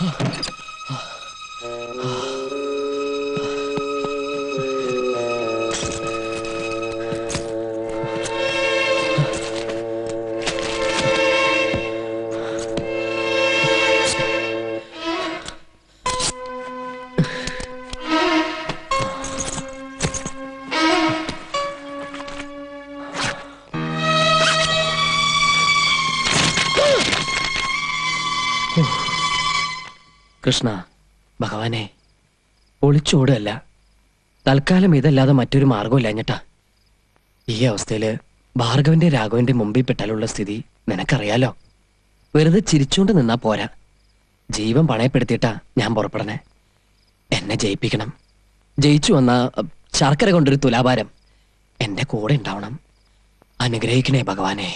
കൃഷ്ണ ഭഗവാനെ ഒളിച്ചോടുകയല്ല തൽക്കാലം ഇതല്ലാതെ മറ്റൊരു മാർഗമില്ല ഞെട്ടാ ഈ അവസ്ഥയില് ഭാർഗവന്റെ രാഘവന്റെ മുമ്പിൽ പെട്ടാലുള്ള സ്ഥിതി നിനക്കറിയാലോ വെറുതെ ചിരിച്ചുകൊണ്ട് നിന്നാ പോരാ ജീവൻ പണയപ്പെടുത്തിയിട്ടാ ഞാൻ പുറപ്പെടണേ എന്നെ ജയിപ്പിക്കണം ജയിച്ചു വന്ന അഹ്, ശർക്കര കൊണ്ടൊരു തുലാഭാരം എന്റെ കൂടെ ഉണ്ടാവണം അനുഗ്രഹിക്കണേ ഭഗവാനെ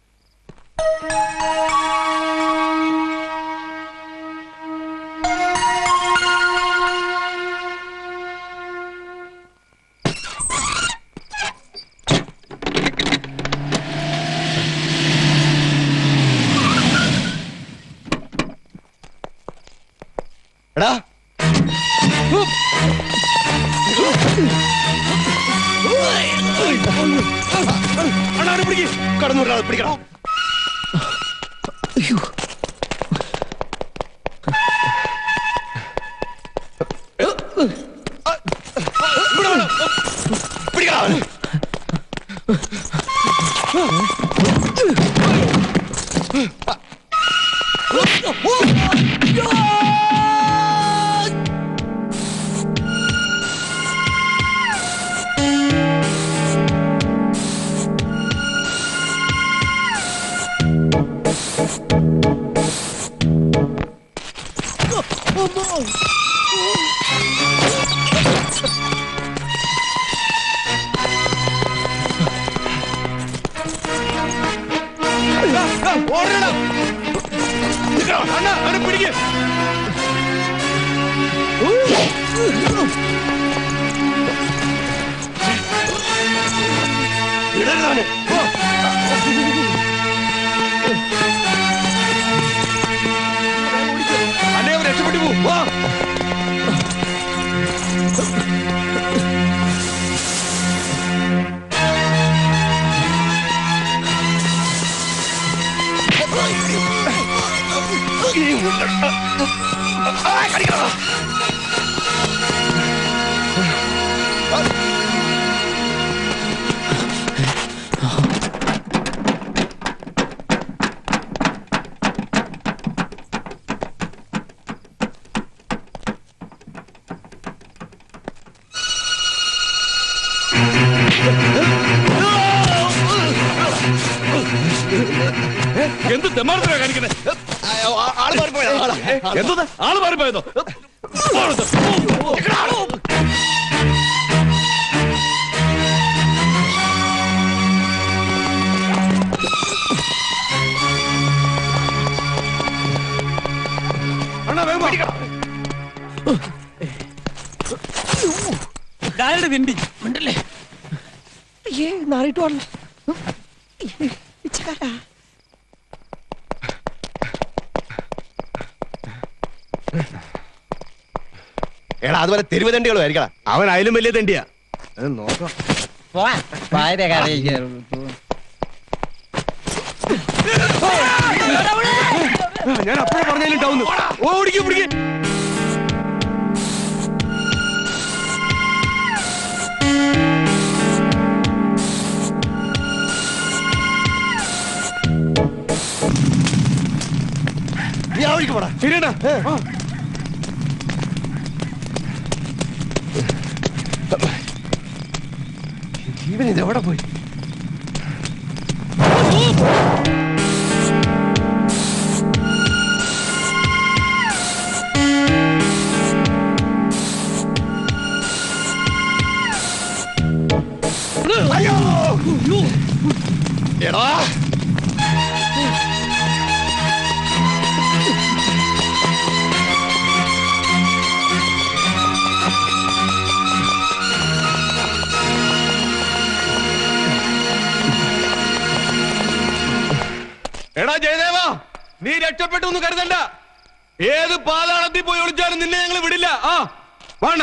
എടാ കടന്നു പിടിക്കണം പിടിക്കണം ഓടണം അണ്ണാ അവനെ പിടിക്ക് ഇടരുതവനെ അല്ലേ അവൻ രക്ഷപ്പെട്ടു പോകും വാ എന്ത് തെമാർത്തരാ കാണിക്കുന്നത് ആള് മാറിപ്പോയതാ ആളാ എന്തത് ആള് മാറിപ്പോയതോ അണ്ണാ വേഗം വാ. തിണ്ടി ഉണ്ടല്ലേ അയ്യേ നാറിയിട്ട് പാടില്ല പിച്ചക്കാരാ എടാ അതുപോലെ തെരുവ് തണ്ടികളും ആയിരിക്കണം അവൻ അതിലും വലിയ തെണ്ടിയാ അത് നോക്കാം ഞാൻ അപ്പോഴേ പറഞ്ഞാലുണ്ടാവുന്നു ഓടിക്കും പിടിക്കും നീ ആ വഴിക്ക് പോടാ ശരിയടാ ഇവൻ ഇത് എവിടെ പോയി അയ്യോ! എടാ എടാ ജയദേവ നീ രക്ഷപ്പെട്ടു എന്ന് കരുതണ്ട ഏത് പാതാളത്തിൽ പോയി ഒളിച്ചാലും നിന്നെ ഞങ്ങൾ വിടില്ല ആ വേണ്ട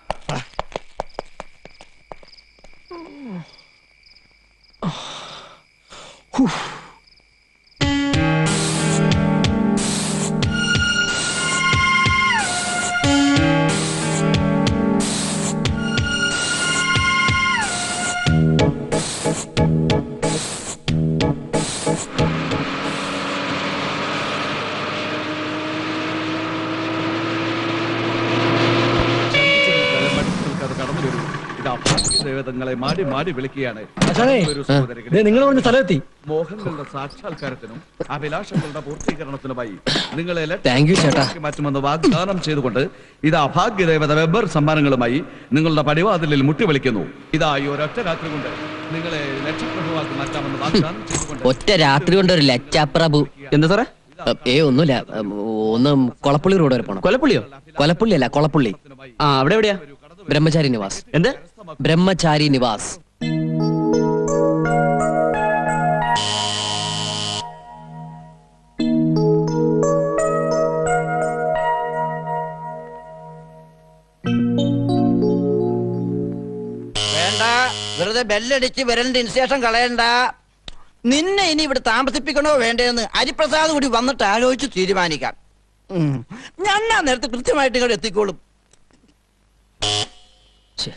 ദേവതങ്ങളെ മാറി മാറി വിളിക്കുകയാണ് ഒരു സഹോദരങ്ങളെ, നിങ്ങൾ കൊണ്ട് സ്ഥലമെത്തി മോഹങ്ങളുടെ സാക്ഷാത്കാരത്തിനും അഭിലാഷങ്ങളുടെ പൂർത്തീകരണത്തിനുമായി നിങ്ങളെ Thank you, ചേട്ടാ. ലക്ഷ്യമാക്കി മാറ്റുമെന്ന് വാഗ്ദാനം ചെയ്തുകൊണ്ട് ഇതാ ഭാഗ്യദേവത വെബ്ബർ സമ്മാനങ്ങളുമായി നിങ്ങളുടെ പടിവാതിലിൽ മുട്ടി വിളിക്കുന്നു ഇതാ ഈ ഒരൊറ്റ രാത്രി കൊണ്ട് നിങ്ങളെ ലക്ഷപ്രഭുവാക്കി മാറ്റാമെന്ന് വാഗ്ദാനം ചെയ്തുകൊണ്ട് ഒറ്റ രാത്രി കൊണ്ട് ഒരു ലച്ചാപ്രഭു എന്താ സാറേ ഏ ഒന്നുമില്ല ഉം, ഒന്ന് കൊളപ്പള്ളി റോഡ് വരെ പോണം കൊലപ്പള്ളിയോ കൊലപ്പള്ളി അല്ല കൊളപ്പള്ളി ആ അവിടെ എവിടെയാ ബ്രഹ്മചാരി നിവാസ് എന്ത് ബ്രഹ്മചാരി നിവാസ് വേണ്ട വെറുതെ ബെല്ലടിച്ച് വിരലിന്റെ ഇൻസ്റ്റേഷൻ കളയണ്ട നിന്നെ ഇനി ഇവിടെ താമസിപ്പിക്കണോ വേണ്ടേന്ന് ഹരിപ്രസാദ് കൂടി വന്നിട്ട് ആലോചിച്ച് തീരുമാനിക്കാം ഉം. ഞാൻ ആ നേരത്തെ കൃത്യമായിട്ട് ഇങ്ങോട്ട് എത്തിക്കോളും ശ്ശെ.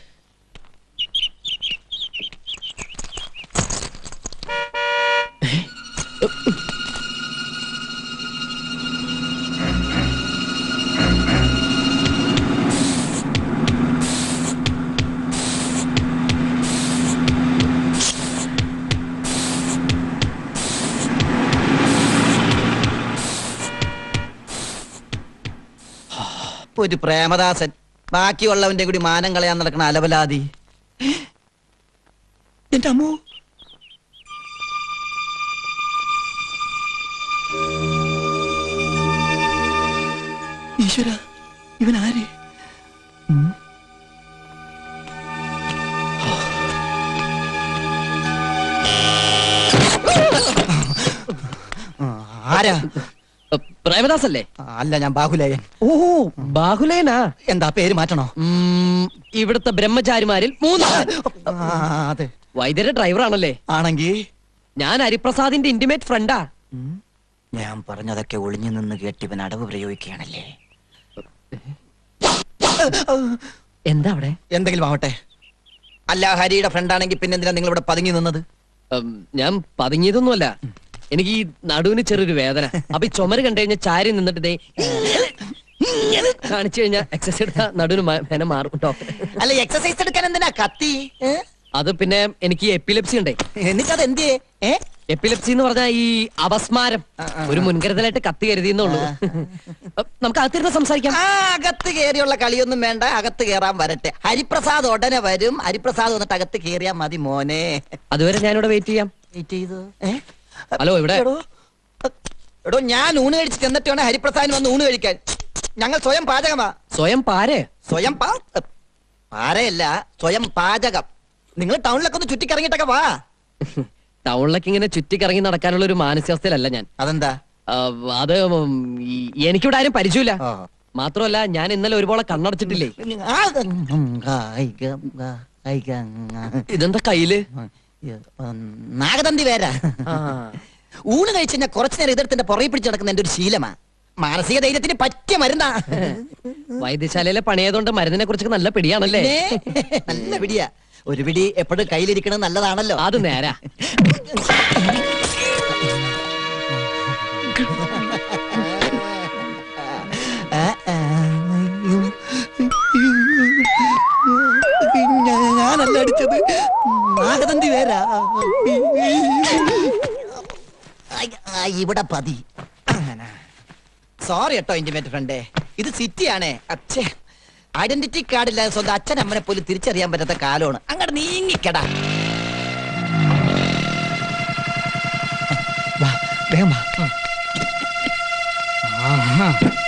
ഒരു പ്രേമദാസൻ ബാക്കിയുള്ളവന്റെ കൂടി മാനം കളയാൻ നടക്കണ അലവലാതി എന്റെ അമ്മോ ഈശ്വര ഇവൻ ആര് ആരാ പ്രേമദാസ് അല്ലേ അല്ല ഞാൻ ബാഹുലേയൻ ഓ ബാഹുലേനാ എന്താ പേര് മാറ്റണോ ഉം, ഇവിടുത്തെ ബ്രഹ്മചാരിമാരിൽ മൂന്നാമൻ ആ, അതെ വൈദ്യരുടെ ഡ്രൈവറാണല്ലേ ആണെങ്കിൽ ഞാൻ ഹരിപ്രസാദിന്റെ ഇന്റിമേറ്റ് ഫ്രണ്ടാ ഞാൻ പറഞ്ഞതൊക്കെ ഒളിഞ്ഞു നിന്ന് കേട്ട് ഇവൻ അടവ് പ്രയോഗിക്കുകയാണല്ലേ എന്താ അവിടെ എന്തെങ്കിലും ആവട്ടെ അല്ല ഹരിയുടെ ഫ്രണ്ട് ആണെങ്കിൽ പിന്നെ എന്തിനാ നിങ്ങൾ ഇവിടെ പതുങ്ങി നിന്നത് ഉം, ഞാൻ പതുങ്ങിയതൊന്നുമല്ല എനിക്ക് ഈ നടുവിന് ചെറിയൊരു വേദന അപ്പൊ ഈ ചുമര് കണ്ടു കഴിഞ്ഞാൽ ചാരി നിന്നിട്ട് ദേ ഇങ്ങനെ കാണിച്ചു കഴിഞ്ഞാൽ എക്സസൈസ് എടുത്താൽ നടുവിന് മ- വേദന മാറും കേട്ടോ അല്ല എക്സസൈസ് എടുക്കാൻ എന്തിനാ കത്തി ഏ? അത് പിന്നെ എനിക്ക് എപ്പിലെപ്സി ഉണ്ടേ എന്നിട്ടത് എന്തിയേ ഏ എപ്പിലെപ്സി എന്ന് പറഞ്ഞാൽ ഈ അപസ്മാരം ആ, ആ, ഒരു മുൻകരുതലായിട്ട് കത്തി കരുതിയെന്നുള്ളൂ നമുക്ക് അകത്തിരുന്ന് സംസാരിക്കാം ആ അകത്ത് കയറിയുള്ള കളിയൊന്നും വേണ്ട അകത്ത് കയറാൻ വരട്ടെ ഹരിപ്രസാദ് ഉടനെ വരും ഹരിപ്രസാദ് വന്നിട്ട് അകത്ത് കയറിയാ മതി മോനെ അതുവരെ ഞാനിവിടെ വെയിറ്റ് ചെയ്യാം വെയിറ്റ് ചെയ്തു ഏ? ഹലോ, ഇവിടെ. എടോ, എടോ ഞാൻ ഊണ് കഴിച്ച് ചെന്നിട്ട് വേണം ഹരിപ്രസാദിന് വന്ന് ഊണ് കഴിക്കാൻ ഞങ്ങൾ സ്വയം പാചകമാ സ്വയം പാരേ സ്വയം പാ പാരയല്ല സ്വയം പാചകം നിങ്ങൾ ടൗണിലൊക്കെ ഒന്ന് ചുറ്റിക്കറങ്ങിയിട്ടൊക്കെ വാ ടൗണിലൊക്കെ ഇങ്ങനെ ചുറ്റിക്കറങ്ങി നടക്കാനുള്ള ഒരു മാനസികാവസ്ഥയിലല്ല ഞാൻ അതെന്താ ആ, അത് ഉം, ഈ- എനിക്കിവിടെ ആരും പരിചയമില്ല ആ. മാത്രമല്ല ഞാൻ ഇന്നലെ ഒരുപോലെ കണ്ണടച്ചിട്ടില്ലേ ആ, ഉം, കായിക, കായിക, ഇതെന്താ കയ്യില് ഉം, നാഗതന്തി പേരാ ആ. ഊണ് കഴിച്ച് കഴിഞ്ഞാൽ കുറച്ചു നേരം ഇതെടുത്തിന്റെ പുറകെ പിടിച്ച് നടക്കുന്ന എന്റെ ഒരു ശീലമാ മാനസിക ധൈര്യത്തിന് പറ്റിയ മരുന്നാ വൈദ്യശാലയിലെ പണിയായതുകൊണ്ട് മരുന്നിനെ കുറിച്ചൊക്കെ നല്ല പിടിയാണല്ലേ പിന്നെ, നല്ല പിടിയാ ഒരു പിടി എപ്പോഴും കയ്യിലിരിക്കണത് നല്ലതാണല്ലോ അത് നേരാ ആ, ആ, ഞാ- ഞാനല്ല അടിച്ചത് നാഗതന്തി പേരാ ഐ, ആ, ഇവിടെ പതി സോറി കേട്ടോ ഇന്റിമേറ്റ് ഫ്രണ്ടേ ഇത് സിറ്റിയാണേ അച്ഛേ ഐഡന്റിറ്റി കാർഡില്ലാതെ സ്വന്തം അച്ഛൻ അമ്മനെ പോലും തിരിച്ചറിയാൻ പറ്റാത്ത കാലമാണ് അങ്ങോട്ട് നീങ്ങിക്കടാ വാ, വേഗം വാ. ആഹാ.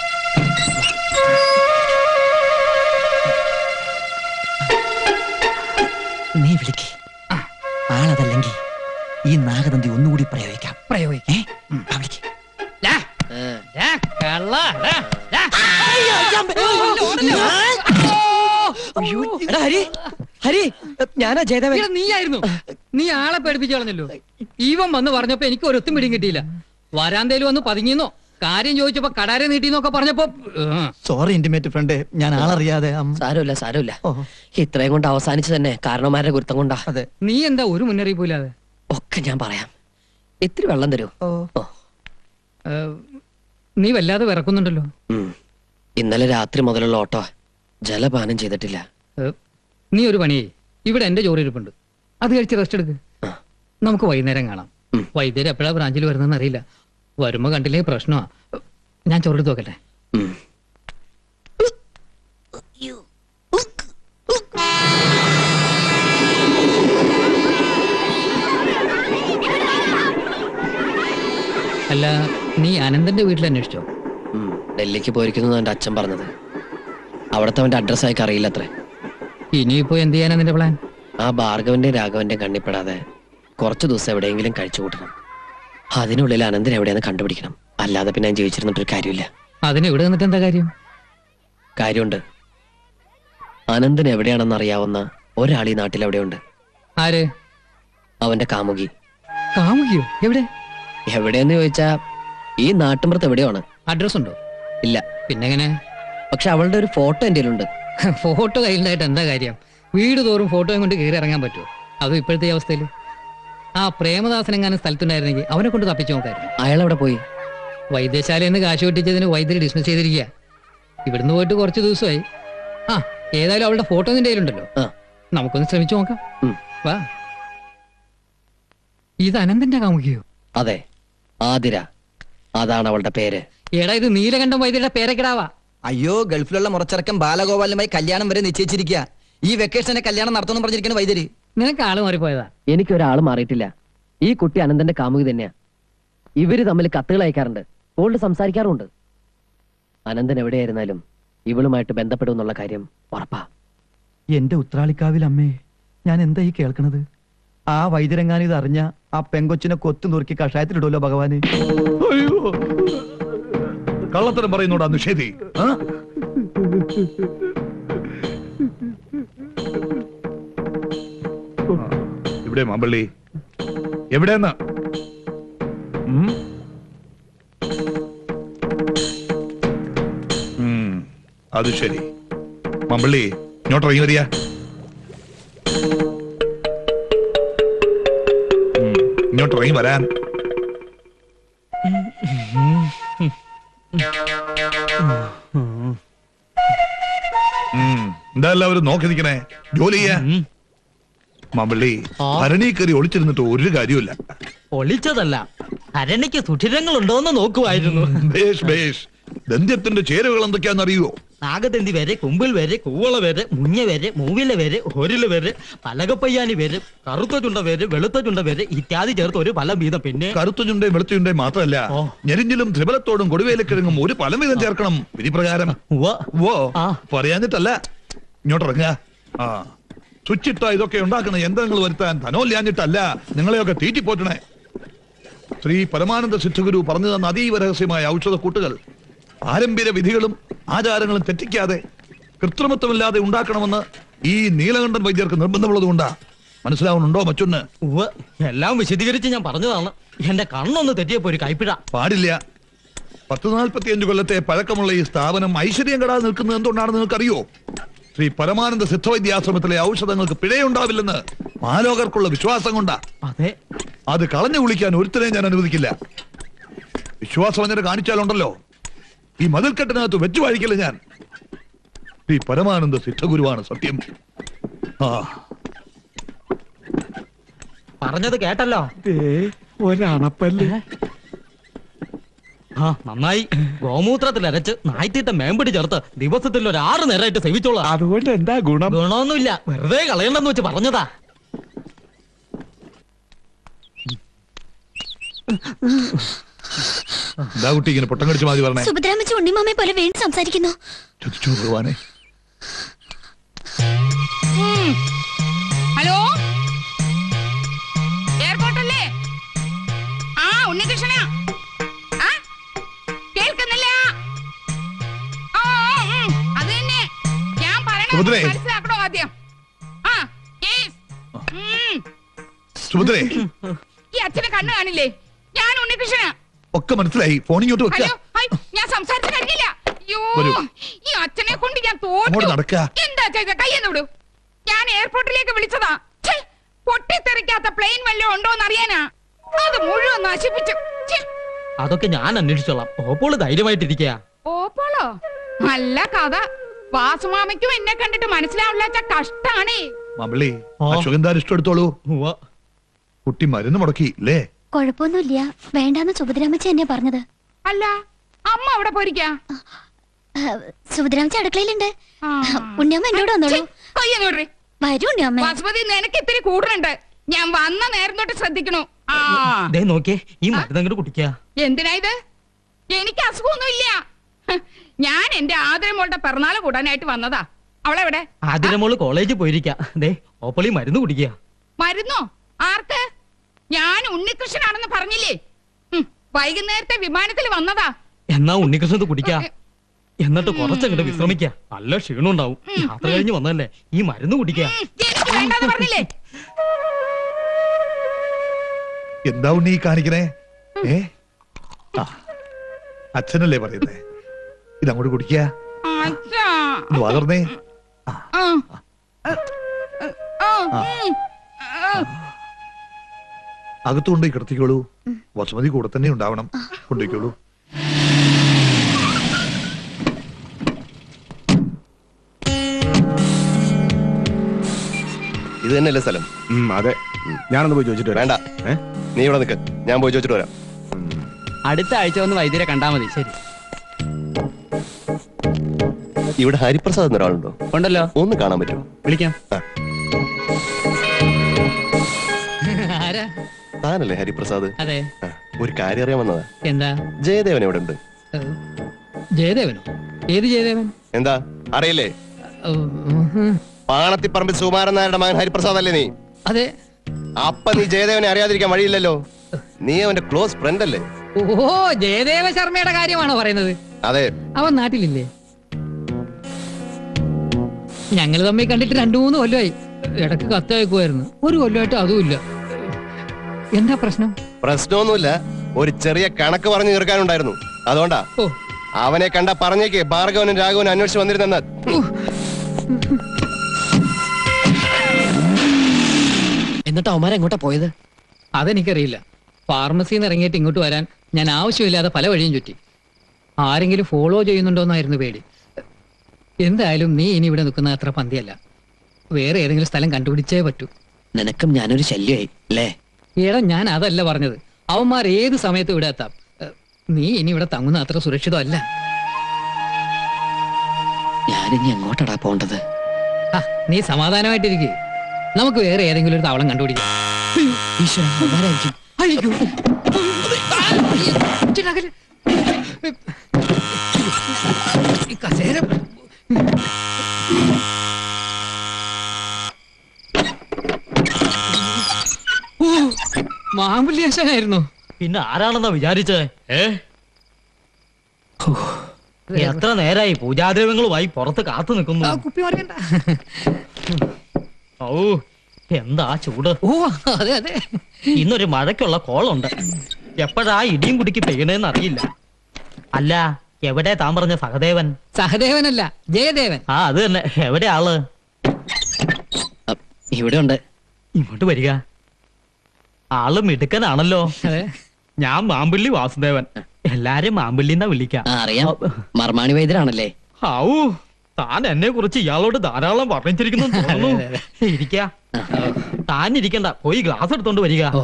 നീ വിളിക്ക് ആളതല്ലെങ്കിൽ ഈ നാഗതന്തി ഒന്നുകൂടി പ്രയോഗിക്കാം പ്രയോഗിക്ക ഏ ഉം, ആ, വിളിക്ക് കള്ള അയ്യോ, എടാ ഹരി ഹരി ഞാനാ ജയദേവൻ എടാ, നീയായിരുന്നു നീ ആളെ പേടിപ്പിച്ചു കളഞ്ഞല്ലോ ഈവൻ വന്ന് പറഞ്ഞപ്പോ എനിക്ക് ഒരൊത്തും പിടിയും കിട്ടിയില്ല വരാന്തയിൽ വന്ന് പതുങ്ങിന്നോ കാര്യം ചോദിച്ചപ്പോ കടാരെ നീട്ടിന്നൊക്കെ പറഞ്ഞപ്പോ ആ. സോറി ഇന്റിമേറ്റ് ഫ്രണ്ട് ഞാൻ ആളറിയാതെ അം- സാരമില്ല സാരമില്ല ഓ. ഇത്രയും കൊണ്ട് അവസാനിച്ചു തന്നെ കാരണവന്മാരുടെ ഗുരുത്തം കൊണ്ടാ അതെ നീ എന്താ ഒരു മുന്നറിയിപ്പില്ലാതെ ഒക്കെ ഞാൻ പറയാം ഇത്തിരി വെള്ളം തരൂ ഓ ഓ ഏ, നീ വല്ലാതെ വിറക്കുന്നുണ്ടല്ലോ ഉം. ഇന്നലെ രാത്രി മുതലുള്ള ഓട്ടോ ജലപാനം ചെയ്തിട്ടില്ല ഏ, നീ ഒരു പണിയേ ഇവിടെ എന്റെ ചോറ് ഇരിപ്പുണ്ട് അത് കഴിച്ച് റെസ്റ്റ് എടുക്ക് ആ. നമുക്ക് വൈകുന്നേരം കാണാം ഉം. വൈദ്യുതി എപ്പോഴാ ബ്രാഞ്ചിൽ വരുന്നതെന്ന് അറിയില്ല വരുമ്പോ കണ്ടില്ലേ പ്രശ്നമാ ഞാൻ ചോറെടുത്ത് നോക്കട്ടെ ഉം. അല്ല നീ അനന്തന്റെ വീട്ടിൽ അന്വേഷിച്ചോ ഉം. ഡൽഹിക്ക് പോയിരിക്കുന്നു എന്റെ അച്ഛൻ പറഞ്ഞത് അവിടുത്തെ അവന്റെ അഡ്രസ് അയക്ക് അറിയില്ല അത്രേ ഇനിയിപ്പോ എന്ത് ചെയ്യാനാ നിന്റെ പ്ലാൻ ആ ഭാർഗവന്റെ രാഘവന്റെ കണ്ണിപ്പെടാതെ കുറച്ചു ദിവസം എവിടെയെങ്കിലും കഴിച്ചു കൂട്ടണം അതിനുള്ളിൽ അനന്തൻ എവിടെയെന്ന് കണ്ടുപിടിക്കണം അല്ലാതെ പിന്നെ ഞാൻ ജീവിച്ചിരുന്നിട്ടൊരു കാര്യമില്ല അതിന് ഇവിടെ നിന്നിട്ട് എന്താ കാര്യം കാര്യമുണ്ട് അനന്തൻ എവിടെയാണെന്ന് അറിയാവുന്ന ഒരാൾ ഈ നാട്ടിൽ എവിടെയുണ്ട് ആര് അവന്റെ കാമുകി കാമുകിയോ എവിടെ എവിടെയെന്ന് ചോദിച്ചാ ഈ നാട്ടുമ്പുറത്ത് എവിടെയാണ് അഡ്രസ് ഉണ്ടോ ഇല്ല പിന്നെങ്ങനെ പക്ഷെ അവളുടെ ഒരു ഫോട്ടോ എന്റെ കയ്യിലുണ്ട് ഫോട്ടോ കയ്യിലുണ്ടായിട്ട് എന്താ കാര്യം വീട് തോറും ഫോട്ടോയും കൊണ്ട് കയറി ഇറങ്ങാൻ പറ്റുമോ അതും ഇപ്പോഴത്തെ ഈ അവസ്ഥയിൽ ആ പ്രേമദാസൻ എങ്ങാനും സ്ഥലത്തുണ്ടായിരുന്നെങ്കിൽ അവനെ കൊണ്ട് തപ്പിച്ചു നോക്കായിരുന്നു അയാൾ എവിടെ പോയി വൈദ്യശാലയിൽ നിന്ന് കാശ് പൊട്ടിച്ചതിന് വൈദ്യുതി ഡിസ്മിസ് ചെയ്തിരിക്കുക ഇവിടുന്ന് പോയിട്ട് കുറച്ച് ദിവസമായി ആ ഏതായാലും അവളുടെ ഫോട്ടോ നിന്റെ കയ്യിലുണ്ടല്ലോ ആ. നമുക്കൊന്ന് ശ്രമിച്ചു നോക്കാം ഉം. വാ ഇത് അനന്തന്റെ കാമുകിയോ അതെ ആതിര അതാണ് അവളുടെ പേര് എടാ ഇത് നീലകണ്ഠം വൈദ്യരുടെ പേരക്കിടാവാ അയ്യോ ഗൾഫിലുള്ള മുറച്ചിറക്കം ബാലഗോപാലുമായി കല്യാണം വരെ നിശ്ചയിച്ചിരിക്കുക ഈ വെക്കേഷനെ കല്യാണം നടത്തുമെന്ന് പറഞ്ഞിരിക്കുന്ന വൈദ്യര് നിനക്ക് ആള് മാറിപ്പോയതാ എനിക്ക് ഒരാൾ മാറിയിട്ടില്ല ഈ കുട്ടി അനന്തന്റെ കാമുകി തന്നെയാ ഇവര് തമ്മിൽ കത്തുകൾ അയക്കാറുണ്ട് ഫോണിൽ സംസാരിക്കാറുമുണ്ട് അനന്തൻ എവിടെയായിരുന്നാലും ഇവളുമായിട്ട് ബന്ധപ്പെടുമെന്നുള്ള കാര്യം ഉറപ്പാ എന്റെ ഉത്രാളിക്കാവിൽ അമ്മേ ഞാൻ എന്താ ഈ കേൾക്കണത് ആ വൈദ്യരെങ്ങാനും ഇത് അറിഞ്ഞ ആ പെങ്കൊച്ചിനെ കൊത്തു നുറുക്കി കഷായത്തിലിടുമല്ലോ ഭഗവാന് അയ്യോ കള്ളത്തരം പറയുന്നോടാ നിഷേധി ആ? ആ, ഇവിടെ മാമ്പള്ളി എവിടെയെന്ന് ഉം? ഉം, അത് ശരി മമ്പള്ളി ഇങ്ങോട്ട് ഇറങ്ങി വരിക ഉം, ഇങ്ങോട്ട് ഇറങ്ങി വരാൻ ഉം. എന്താ എല്ലാവരും നോക്കി നിൽക്കണേ ജോലി ചെയ്യാ മമ്പള്ളി ഭരണി കയറി ഒളിച്ചിരുന്നിട്ട് ഒരു കാര്യമില്ല ഒളിച്ചതല്ല അരണിക്ക് സുഷിരങ്ങൾ ഉണ്ടോന്ന് നോക്കുമായിരുന്നു ബേഷ് ബേഷ് ദന്ത്യത്തിന്റെ ചേരുവകൾ എന്തൊക്കെയാന്ന് അറിയുവോ നാഗതന്തി വരെ കുമ്പിൽ വരെ കൂവള വരെ മുഞ്ഞ വരെ മൂവില വരെ ഒരില വരെ പലകപ്പയ്യാനി വരെ കറുത്ത ചുണ്ട വരെ വെളുത്ത ചുണ്ട വരെ ഇത്യാദി ചേർത്ത് ഒരു ഫലം വീതം പിന്നെ കറുത്ത ചുണ്ടയും വെളുത്ത ചുണ്ടയും മാത്രമല്ല ഓ. ഞെരിഞ്ഞിലും ത്രിബലത്തോടും കൊടുവേലക്കിഴങ്ങും ഒരു പലം വീതം ചേർക്കണം വിധിപ്രകാരം ഉവ്വ. ഓ ആ. പറയാഞ്ഞിട്ടല്ല ഇങ്ങോട്ട് ഇറങ്ങുക ആ സ്വിച്ചിട്ട ഇതൊക്കെ ഉണ്ടാക്കുന്ന യന്ത്രങ്ങൾ വരുത്താൻ ധനോല്യാഞ്ഞിട്ടല്ല നിങ്ങളെയൊക്കെ തീറ്റിപ്പോറ്റണേ ശ്രീ പരമാനന്ദ സിദ്ധഗുരു പറഞ്ഞു തന്ന അതീവ രഹസ്യമായ ഔഷധ കൂട്ടുകൾ പാരമ്പര്യ വിധികളും ആചാരങ്ങളും തെറ്റിക്കാതെ കൃത്രിമത്വമില്ലാതെ ഉണ്ടാക്കണമെന്ന് ഈ നീലകണ്ഠൻ വൈദ്യർക്ക് നിർബന്ധമുള്ളത് കൊണ്ടാ മനസ്സിലാവുന്നുണ്ടോ മറ്റൊന്ന് ഉവ്വ് എല്ലാം വിശദീകരിച്ച് ഞാൻ പറഞ്ഞതാണ് എന്റെ കണ്ണൊന്ന് തെറ്റിയപ്പോ ഒരു കൈപ്പിഴ പാടില്ല പത്ത് നാൽപ്പത്തി അഞ്ച് കൊല്ലത്തെ പഴക്കമുള്ള ഈ സ്ഥാപനം ഐശ്വര്യം കെടാതെ നിൽക്കുന്നത് എന്തുകൊണ്ടാണെന്ന് നിങ്ങൾക്കറിയോ ശ്രീ പരമാനന്ദ സിദ്ധവൈദ്യാശ്രമത്തിലെ ഔഷധങ്ങൾക്ക് പിഴയുണ്ടാവില്ലെന്ന് മാലോകർക്കുള്ള വിശ്വാസം കൊണ്ടാ അതെ അത് കളഞ്ഞു കുളിക്കാൻ ഒരുത്തരെയും ഞാൻ അനുവദിക്കില്ല വിശ്വാസവഞ്ചന കാണിച്ചാലുണ്ടല്ലോ ഈ മതിൽക്കെട്ടിനകത്ത് വെച്ചു വാഴിക്കില്ല ഞാൻ ശ്രീ പരമാനന്ദ സിദ്ധഗുരുവാണ് സത്യം ആ പറഞ്ഞത് കേട്ടല്ലോ ഒരണപ്പല്ലേ ആ നന്നായി ഗോമൂത്രത്തിൽ അരച്ച് നായ്ത്തിട്ട മേമ്പടി ചേർത്ത് ദിവസത്തിൽ ഒരു ആറ് നേരമായിട്ട് സേവിച്ചോളാം അതുകൊണ്ട് എന്താ ഗുണം ഗുണമൊന്നുമില്ല വെറുതെ കളയണ്ടെന്ന് വെച്ച് പറഞ്ഞതാ എന്താ കുട്ടി ഇങ്ങനെ പൊട്ടം കടിച്ചു മാതി പറഞ്ഞേ സുഭദ്രാമച്ച ഉണ്ണിമാമയെ പോലെ വേണ്ടി സംസാരിക്കുന്നു ചതിച്ചു ഭഗവാനെ ഹലോ എയർപോർട്ടല്ലേ ആ ഉണ്ണികൃഷ്ണനാ ആ കേൾക്കുന്നില്ല ആ, ആ, സുഭദ്രേ ഈ അച്ഛനെ കണ്ണു കാണില്ലേ ഞാൻ ഉണ്ണികൃഷ്ണനാ ഒക്കെ മനസ്സിലായി ഫോൺ ഇങ്ങോട്ട് വെക്ക ഹലോ ഹായ്, ഞാൻ സംസാരിച്ചു കഴിഞ്ഞില്ല അയ്യോ വരൂ. ഈ അച്ഛനെ കൊണ്ട് ഞാൻ അങ്ങോട്ട് തോറ്റു നടക്ക. എന്താ ചെയ്ത കയ്യെന്ന് വിടൂ ഞാൻ എയർപോർട്ടിലേക്ക് വിളിച്ചതാ ഛെ, പൊട്ടിത്തെറിക്കാത്ത പ്ലെയിൻ വല്ലതും ഉണ്ടോന്ന് അറിയാനാ അത് മുഴുവൻ നശിപ്പിച്ചു ഛെ, അതൊക്കെ ഞാൻ അന്വേഷിച്ചോളാം ഓപ്പോള് ധൈര്യമായിട്ടിരിക്കുക ഓപ്പോളോ നല്ല കഥ വാസുമാമയ്ക്കും എന്നെ കണ്ടിട്ട് മനസ്സിലാവില്ലാച്ച കഷ്ടാണേ മമ്പിളി ആ. അശോകന്താർ ഇഷ്ടം എടുത്തോളൂ കുട്ടി മരുന്ന് മുടക്കി അല്ലേ കുഴപ്പമൊന്നുമില്ല വേണ്ടാന്ന് സുഭദ്രാമച്ചി എന്നെ പറഞ്ഞത് അല്ല അമ്മ അവിടെ പോയിരിക്കാ സുഭദ്രാമച്ചി അടുക്കളയിലുണ്ട് ആ. ഉണ്ണിയമ്മ എന്നോട് വന്നോളൂ ഛെ, കയ്യെന്ന് വിടറി വരൂ ഉണ്ണിയമ്മ വാസുമതി നിനക്ക് ഇത്തിരി കൂടുതലുണ്ട് ഞാൻ വന്ന നേരം തൊട്ട് ശ്രദ്ധിക്കണു ആ ദേ നോക്കിയേ ഈ മരുന്ന് അങ്ങോട്ട് കുടിക്കുക എന്തിനാ ഇത് എനിക്ക് അസുഖമൊന്നുമില്ല ഹ്, ഞാൻ എന്റെ ആദരമോളുടെ പിറന്നാൾ കൂടാനായിട്ട് വന്നതാ അവളെവിടെ ആതിരമോള് കോളേജിൽ പോയിരിക്ക ദേ ഓപ്പളി മരുന്ന് കുടിക്കുക മരുന്നോ ആർക്ക് ഞാൻ ഉണ്ണികൃഷ്ണനാണെന്ന് പറഞ്ഞില്ലേ ഹും, വൈകുന്നേരത്തെ വിമാനത്തിൽ വന്നതാ എന്നാ ഉണ്ണികൃഷ്ണത് കുടിക്ക എന്നിട്ട് കുറച്ചങ്ങോട്ട് വിശ്രമിക്ക നല്ല ക്ഷീണം ഉണ്ടാവും യാത്ര കഴിഞ്ഞ് വന്നല്ലേ ഈ മരുന്ന് കുടിക്ക ഉം, എനിക്ക് വേണ്ടെന്ന് പറഞ്ഞില്ലേ എന്താ ഉണ്ണി ഈ കാണിക്കണേ ഏ ആ അച്ഛനല്ലേ പറയുന്നേ ഇതങ്ങോട്ട് കുടിക്ക അച്ഛാ. വളർന്നേ ആ. ആ, ഉം. ആ. അകത്ത് കൊണ്ടുപോയി കിടത്തിക്കോളൂ വസുമതി കൂടെ തന്നെ ഉണ്ടാവണം കൊണ്ടുപോയിക്കോളൂ ഇത് തന്നെയല്ലേ സ്ഥലം അതെ ഞാനൊന്ന് പോയി ചോദിച്ചിട്ട് വേണ്ട നീ ഇവിടെ നിൽക്ക് ഞാൻ പോയി ചോദിച്ചിട്ട് വരാം അടുത്ത ആഴ്ച വന്ന് വൈദ്യരെ കണ്ടാ മതി ശരി ഇവിടെ ഹരിപ്രസാദ് എന്ന ഒരാളുണ്ടോ ഉണ്ടല്ലോ ഒന്ന് കാണാൻ പറ്റുമോ വിളിക്കാം ആ. ആരാ താനല്ലേ ഹരിപ്രസാദ് അതെ ആ, ഒരു കാര്യം അറിയാൻ വന്നതാ എന്താ ജയദേവൻ എവിടെ ഉണ്ട് ഏഹ്, ജയദേവനോ ഏത് ജയദേവൻ എന്താ അറിയില്ലേ ഏഹ്, ഉം, പാണത്തിപ്പറമ്പിൽ സുകുമാരൻ നായരുടെ മകൻ ഹരിപ്രസാദ് അല്ലേ നീ അതെ അപ്പൊ നീ ജയദേവനെ അറിയാതിരിക്കാൻ വഴിയില്ലല്ലോ നീ അവന്റെ ക്ലോസ് ഫ്രണ്ട് അല്ലേ ഓ ജയദേവ ശർമ്മയുടെ കാര്യമാണോ പറയുന്നത് അതെ അവൻ നാട്ടിലില്ലേ ഞങ്ങൾ തമ്മിൽ കണ്ടിട്ട് രണ്ടു മൂന്ന് കൊല്ലമായി ഇടക്ക് കത്തയക്കുമായിരുന്നു ഒരു കൊല്ലമായിട്ട് അതുമില്ല എന്താ പ്രശ്നം പ്രശ്നമൊന്നുമില്ല ഒരു ചെറിയ കണക്ക് പറഞ്ഞു തീർക്കാനുണ്ടായിരുന്നു അതുകൊണ്ടാ ഓ അവനെ കണ്ട പറഞ്ഞേക്ക് ഭാർഗവനും രാഘവനും അന്വേഷിച്ച് വന്നിരുന്നെന്ന് എന്നിട്ട് അവന്മാരെ എങ്ങോട്ടാ പോയത് അതെനിക്കറിയില്ല ഫാർമസിയിൽ നിന്ന് ഇറങ്ങിയിട്ട് ഇങ്ങോട്ട് വരാൻ ഞാൻ ആവശ്യമില്ലാതെ പല വഴിയും ചുറ്റി ആരെങ്കിലും ഫോളോ ചെയ്യുന്നുണ്ടോന്നായിരുന്നു പേടി എന്തായാലും നീ ഇനി ഇവിടെ നിൽക്കുന്ന അത്ര പന്തിയല്ല വേറെ ഏതെങ്കിലും സ്ഥലം കണ്ടുപിടിച്ചേ പറ്റൂ നിനക്കും ഞാനൊരു ശല്യമായി അല്ലേ ഏടാ ഞാൻ അതല്ല പറഞ്ഞത് അവന്മാർ ഏത് സമയത്ത് ഇവിടെ എത്താം ഏ, നീ ഇനി ഇവിടെ തങ്ങുന്ന അത്ര സുരക്ഷിതമല്ല ഞാനിനി എങ്ങോട്ടാടാ പോണ്ടത് ആ, നീ സമാധാനമായിട്ടിരിക്കേ നമുക്ക് വേറെ ഏതെങ്കിലും ഒരു താവളം കണ്ടുപിടിക്കാം ഈശ്വര അവന്മാരായിരിക്കും അയ്യോ. ആ, ഇച്ചിരി അകലെ. ഈ കസേര ഓ മാമ്പുല്യാശനായിരുന്നു പിന്നെ ആരാണെന്നാ വിചാരിച്ചേ ഏ എത്ര നേരായി പൂജാദ്രവ്യങ്ങളുമായി പുറത്ത് കാത്തു നിൽക്കുന്നു കുപ്പി മറിയണ്ട ഓ എന്താ ചൂട് ഓ അതെ അതെ ഇന്നൊരു മഴയ്ക്കുള്ള കോളുണ്ട് എപ്പോഴാ ഇടിയും കുടിക്ക് പെയ്യണേന്ന് അറിയില്ല അല്ല എവിടെ താൻ പറഞ്ഞ സഹദേവൻ സഹദേവനല്ല ജയദേവൻ ആ അത് തന്നെ എവിടെ ആള് അ, ഇവിടെ ഉണ്ട് ഇങ്ങോട്ട് വരിക ആള് മിടുക്കനാണല്ലോ അതെ ഞാൻ മാമ്പിള്ളി വാസുദേവൻ എല്ലാരും മാമ്പിള്ളിന്നാ വിളിക്കാം ആ അറിയാം മർമാണി വൈദ്യരാണല്ലേ ഔ താൻ എന്നെ കുറിച്ച് ഇയാളോട് ധാരാളം വർണ്ണിച്ചിരിക്കുന്നു തോന്നുന്നു അതെ, ഇരിക്ക താൻ ഇരിക്കണ്ട പോയി ഗ്ലാസ് എടുത്തോണ്ട് വരിക ഓ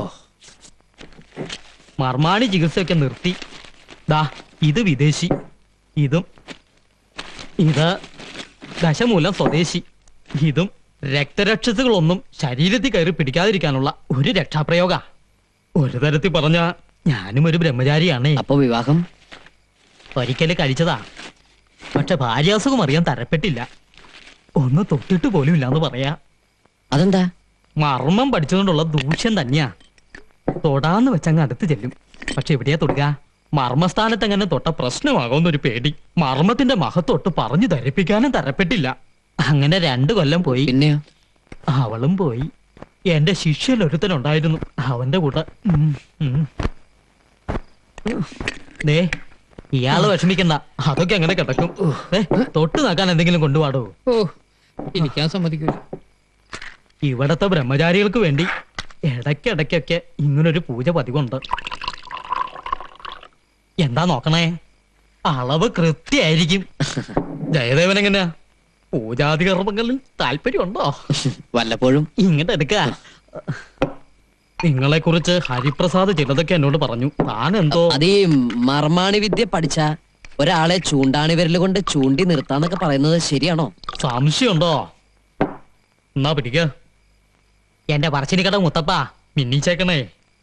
മർമാണി ചികിത്സയൊക്കെ നിർത്തി ദാ ഇത് വിദേശി ഇതും ഇത് ദശമൂലം സ്വദേശി ഇതും രക്തരക്ഷസുകളൊന്നും ശരീരത്തിൽ കയറി പിടിക്കാതിരിക്കാനുള്ള ഒരു രക്ഷാപ്രയോഗ ഒരു തരത്തിൽ പറഞ്ഞ ഞാനും ഒരു ബ്രഹ്മചാരിയാണേ അപ്പൊ വിവാഹം ഒരിക്കല് കഴിച്ചതാ പക്ഷെ ഭാര്യാസുഖം അറിയാൻ തരപ്പെട്ടില്ല ഒന്ന് തൊട്ടിട്ട് പോലും ഇല്ലാന്ന് പറയാ അതെന്താ മർമ്മം പഠിച്ചതുകൊണ്ടുള്ള ദൂഷ്യം തന്നെയാ തൊടാന്ന് വെച്ചങ്ങ് അടുത്ത് ചെല്ലും പക്ഷെ എവിടെയാ തൊടുക മർമ്മസ്ഥാനത്ത് അങ്ങനെ തൊട്ട പ്രശ്നമാകുമെന്നൊരു പേടി മർമ്മത്തിന്റെ മഹത്തൊട്ട് പറഞ്ഞു ധരിപ്പിക്കാനും തരപ്പെട്ടില്ല അങ്ങനെ രണ്ടു കൊല്ലം പോയി പിന്നെയോ അവളും പോയി എന്റെ ശിഷ്യൻ ഒരുത്തനുണ്ടായിരുന്നു അവന്റെ കൂടെ ഉം, ഉം. ദേ ഇയാള് വിഷമിക്കണ്ട അതൊക്കെ അങ്ങനെ കിടക്കും ഏ തൊട്ട് നോക്കാൻ എന്തെങ്കിലും കൊണ്ടുപാടോ ഓ ഇരിക്കാൻ സമ്മതിക്കൂല ഇവിടത്തെ ബ്രഹ്മചാരികൾക്ക് വേണ്ടി ഇടയ്ക്കിടയ്ക്കൊക്കെ ഇങ്ങനൊരു പൂജ പതിവുണ്ട് എന്താ നോക്കണേ അളവ് കൃത്യായിരിക്കും ജയദേവൻ എങ്ങനെയാ പൂജാതി കർമ്മങ്ങളിൽ താല്പര്യമുണ്ടോ വല്ലപ്പോഴും ഇങ്ങോട്ട് എടുക്ക നിങ്ങളെ കുറിച്ച് ഹരിപ്രസാദ് ചിലതൊക്കെ എന്നോട് പറഞ്ഞു താൻ എന്തോ അത് ഈ മർമാണി വിദ്യ പഠിച്ച ഒരാളെ ചൂണ്ടാണി വിരൽ കൊണ്ട് ചൂണ്ടി നിർത്താന്നൊക്കെ പറയുന്നത് ശരിയാണോ സംശയമുണ്ടോ എന്നാ പിടിക്ക എന്റെ പറശ്ശിനിക്കട മുത്തപ്പ മിന്നിച്ചേക്കണേ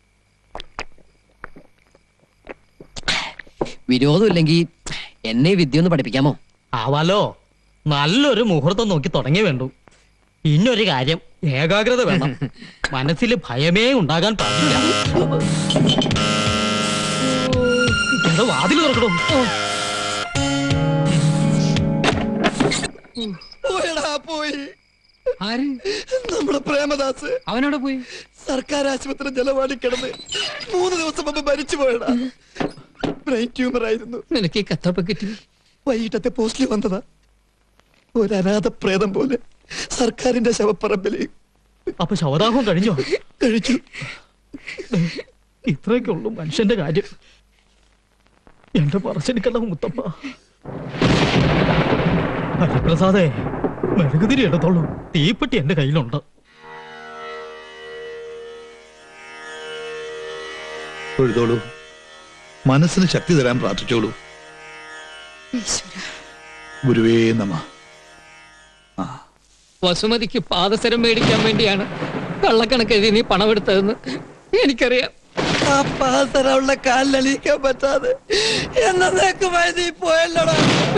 വിരോധമില്ലെങ്കിൽ എന്നെ ഈ വിദ്യ ഒന്ന് പഠിപ്പിക്കാമോ ആവാലോ നല്ലൊരു മുഹൂർത്തം നോക്കി തുടങ്ങി വേണ്ടു പിന്നൊരു കാര്യം ഏകാഗ്രത വേണം മനസ്സിൽ ഭയമേ ഉണ്ടാകാൻ പാടില്ല എന്താ വാതിൽ തുറക്കണം പോയടാ പോയി ആര് നമ്മുടെ പ്രേമദാസ് അവനോട് പോയി സർക്കാർ ആശുപത്രി ജലവാടി കിടന്ന് മൂന്ന് ദിവസം മുമ്പ് മരിച്ചു പോയടാ ബ്രെയിൻ ട്യൂമർ ആയിരുന്നു നിനക്ക് ഈ കത്തപ്പ കിട്ടി വൈകിട്ടത്തെ പോസ്റ്റിൽ വന്നതാ ഒരു അനാഥ പ്രേതം പോലെ സർക്കാരിന്റെ ശവപ്പറമ്പില് അപ്പൊ ശവദാഹം കഴിഞ്ഞോ കഴിച്ചു ഇത്രയൊക്കെ ഉള്ളൂ മനുഷ്യന്റെ കാര്യം എന്റെ പറശ്ശനിക്കട മുത്തപ്പ ഹരിപ്രസാദേ മെഴുകുതിരി എടുത്തോളൂ തീപ്പെട്ടി എന്റെ കയ്യിലുണ്ട് തൊഴുതോളൂ മനസ്സിന് ശക്തി തരാൻ പ്രാർത്ഥിച്ചോളൂ ഗുരുവേ നമ വസുമതിക്ക് പാദസരം മേടിക്കാൻ വേണ്ടിയാണ് കള്ളക്കണക്ക് എഴുതി നീ പണമെടുത്തതെന്ന് എനിക്കറിയാം ആ പാസരമുള്ള കാലിലണിയിക്കാൻ പറ്റാതെ എന്നേക്കുമായി നീ പോയല്ലോടാ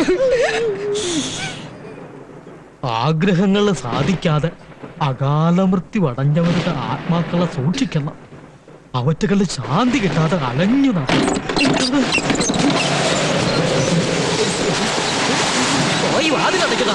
ആഗ്രഹങ്ങൾ സാധിക്കാതെ അകാലമൃത്യു അടഞ്ഞവരുടെ ആത്മാക്കളെ സൂക്ഷിക്കണം അവറ്റകളിൽ ശാന്തി കിട്ടാതെ അലഞ്ഞു നടക്കും പോയി വാതിലടയ്ക്കടാ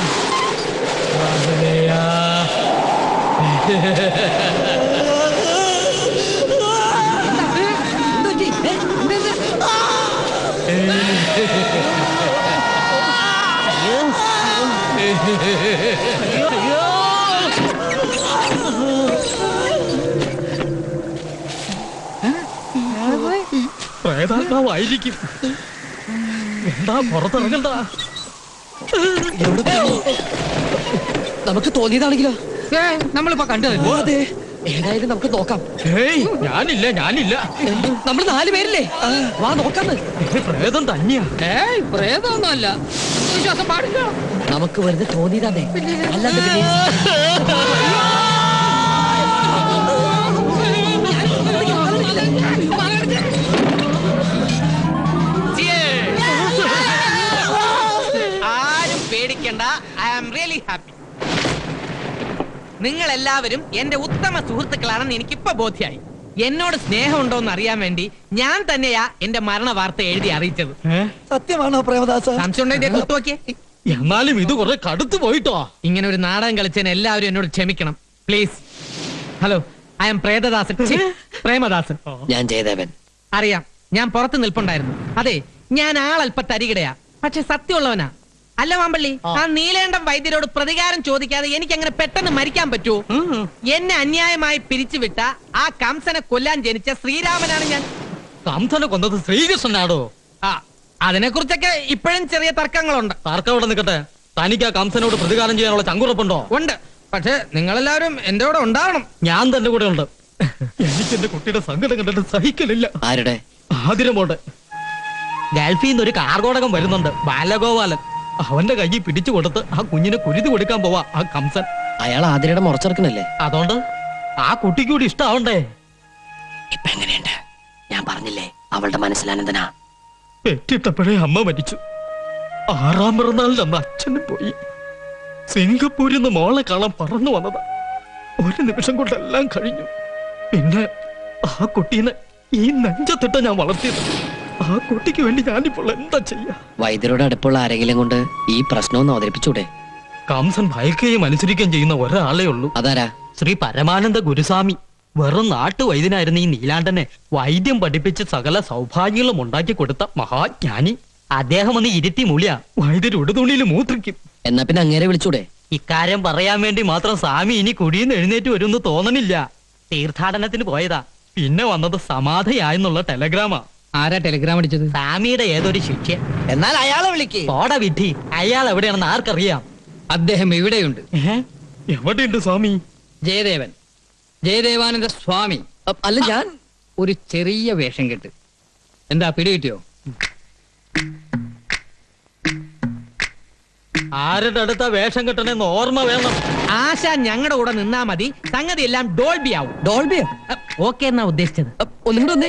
പ്രേതാത്മാവായിരിക്കും എന്താ പുറത്തിറങ്ങണ്ട നമുക്ക് തോന്നിയതാണെങ്കിലോ നമ്മളിപ്പോ കണ്ടത് അതെ ഏതായാലും നമുക്ക് നോക്കാം ഏയ് ഞാനില്ല ഞാനില്ല നമ്മൾ നാല് പേരില്ലേ വാ നോക്കാന്ന് ഏയ്, പ്രേതം തന്നെയാ ഏയ് പ്രേതമൊന്നും അല്ല വിശ്വാസം പാടില്ല നമുക്ക് വെറുതെ തോന്നിയതാണേ അല്ലാതെ പിന്നെ ആരും പേടിക്കണ്ട ഐ ആം റിയലി ഹാപ്പി നിങ്ങൾ എല്ലാവരും എന്റെ ഉത്തമ സുഹൃത്തുക്കളാണെന്ന് എനിക്കിപ്പോ ബോധ്യായി എന്നോട് സ്നേഹമുണ്ടോന്ന് അറിയാൻ വേണ്ടി ഞാൻ തന്നെയാ എന്റെ മരണ വാർത്ത എഴുതി അറിയിച്ചത് സത്യമാണോ പ്രേമദാസ സംശയം ഉണ്ടെങ്കിൽ നോക്കിയേ എന്നാലും ഇത് കുറെ കടുത്തു പോയിട്ടോ ഇങ്ങനെ ഒരു നാടകം കളിച്ചതിന് എല്ലാവരും എന്നോട് ക്ഷമിക്കണം please hello I am Prethadasan ഛി, പ്രേമദാസൻ ഞാൻ ജയദേവൻ അറിയാം ഞാൻ പുറത്ത് നിൽപ്പുണ്ടായിരുന്നു അതെ ഞാൻ ആളല്പ തരികിടയാ പക്ഷെ സത്യമുള്ളവനാ അല്ല മാമ്പള്ളി ആ നീലേണ്ടം വൈദ്യരോട് പ്രതികാരം ചോദിക്കാതെ എനിക്ക് അങ്ങനെ പെട്ടെന്ന് മരിക്കാൻ പറ്റുമോ എന്നെ അന്യായമായി പിരിച്ചുവിട്ട ആ കംസനെ കൊല്ലാൻ ജനിച്ച ശ്രീരാമനാണ് ഞാൻ കംസനെ കൊന്നത് ശ്രീകൃഷ്ണനാടോ ആ അതിനെ കുറിച്ചൊക്കെ ഇപ്പോഴും ചെറിയ തർക്കങ്ങളുണ്ട് തർക്കം അവിടെ നിൽക്കട്ടെ തനിക്ക് ആ കംസനോട് പ്രതികാരം ചെയ്യാനുള്ള ചങ്കുറപ്പുണ്ടോ ഉണ്ട് പക്ഷെ നിങ്ങളെല്ലാവരും എന്റെ കൂടെ ഉണ്ടാവണം ഞാൻ തന്റെ കൂടെ ഉണ്ട് എനിക്ക് എന്റെ കുട്ടിയുടെ സങ്കടം കണ്ടിട്ട് സഹിക്കലില്ല ആരുടെ ആതിരമോട് ഗൾഫിൽ നിന്ന് ഒരു കാർഗോടകം വരുന്നുണ്ട് ബാലഗോപാലൻ അവന്റെ കയ്യിൽ പിടിച്ചു കൊടുത്ത് ആ കുഞ്ഞിനെ കുരുതി കൊടുക്കാൻ പോവാ ആ കംസൻ അയാൾ ആതിരയുടെ മുറച്ചെറുക്കനല്ലേ അതുകൊണ്ട് ആ കുട്ടിക്ക് കൂടി ഇഷ്ടാവണ്ടേ ഇപ്പൊ എങ്ങനെയുണ്ട് ഞാൻ പറഞ്ഞില്ലേ അവളുടെ മനസ്സിലാനന്ദനാ പെറ്റിട്ടപ്പോഴേ അമ്മ മരിച്ചു ആറാം പിറന്നാളിന്റെ അന്ന് അച്ഛനും പോയി സിംഗപ്പൂരിൽ നിന്ന് മോളെ കാണാൻ പറന്നു വന്നതാ ഒരു നിമിഷം കൊണ്ടെല്ലാം കഴിഞ്ഞു പിന്നെ ആ കുട്ടീനെ ഈ നെഞ്ചത്തിട്ട ഞാൻ വളർത്തിയത് ആ കുട്ടിക്ക് വേണ്ടി ഞാനിപ്പോൾ എന്താ ചെയ്യാ വൈദ്യരോട് അടുപ്പുള്ള ആരെങ്കിലും കൊണ്ട് ഈ പ്രശ്നം ഒന്ന് അവതരിപ്പിച്ചൂടെ കംസൻ ഭയക്കുകയും അനുസരിക്കുകയും ചെയ്യുന്ന ഒരാളേ ഉള്ളൂ അതാരാ ശ്രീ പരമാനന്ദ ഗുരുസ്വാമി വെറും നാട്ടുവൈദ്യനായിരുന്ന ഈ നീലാണ്ടനെ വൈദ്യം പഠിപ്പിച്ച് സകല സൗഭാഗ്യങ്ങളും ഉണ്ടാക്കി കൊടുത്ത മഹാജ്ഞാനി അദ്ദേഹം ഒന്ന് ഇരുത്തി മൂലിയ വൈദ്യർ ഉടുതുണിയിൽ മൂത്രിക്കും എന്നാ പിന്നെ അങ്ങേരെ വിളിച്ചൂടെ ഇക്കാര്യം പറയാൻ വേണ്ടി മാത്രം സ്വാമി ഇനി കുടിയിൽ നിന്ന് എഴുന്നേറ്റ് വരുമെന്ന് തോന്നണില്ല തീർത്ഥാടനത്തിന് പോയതാ പിന്നെ വന്നത് സമാധയായെന്നുള്ള ടെലഗ്രാമാ ആരാ ടെലിഗ്രാം അടിച്ചത് സ്വാമിയുടെ ഏതൊരു ശിഷ്യ എന്നാൽ അയാളെ വിളിക്ക് പോട വിധി അയാൾ എവിടെയാണെന്ന് ആർക്കറിയാം അദ്ദേഹം ഇവിടെയുണ്ട് എവിടെയുണ്ട് സ്വാമി ജയദേവൻ ജയദേവാനന്ദ സ്വാമി അ- അല്ല ഞാൻ ഒരു ചെറിയ വേഷം കെട്ട് എന്താ പിടി കിട്ടിയോ ആരുടെ അടുത്ത വേഷം കെട്ടണെന്ന് ഓർമ്മ വേണം ആശ ഞങ്ങളുടെ കൂടെ നിന്നാ മതി സംഗതി എല്ലാം ഡോൾബി ആവും ഡോൾബിയോ ഓക്കെ എന്നാ ഉദ്ദേശിച്ചത് ഒന്നും വന്നേ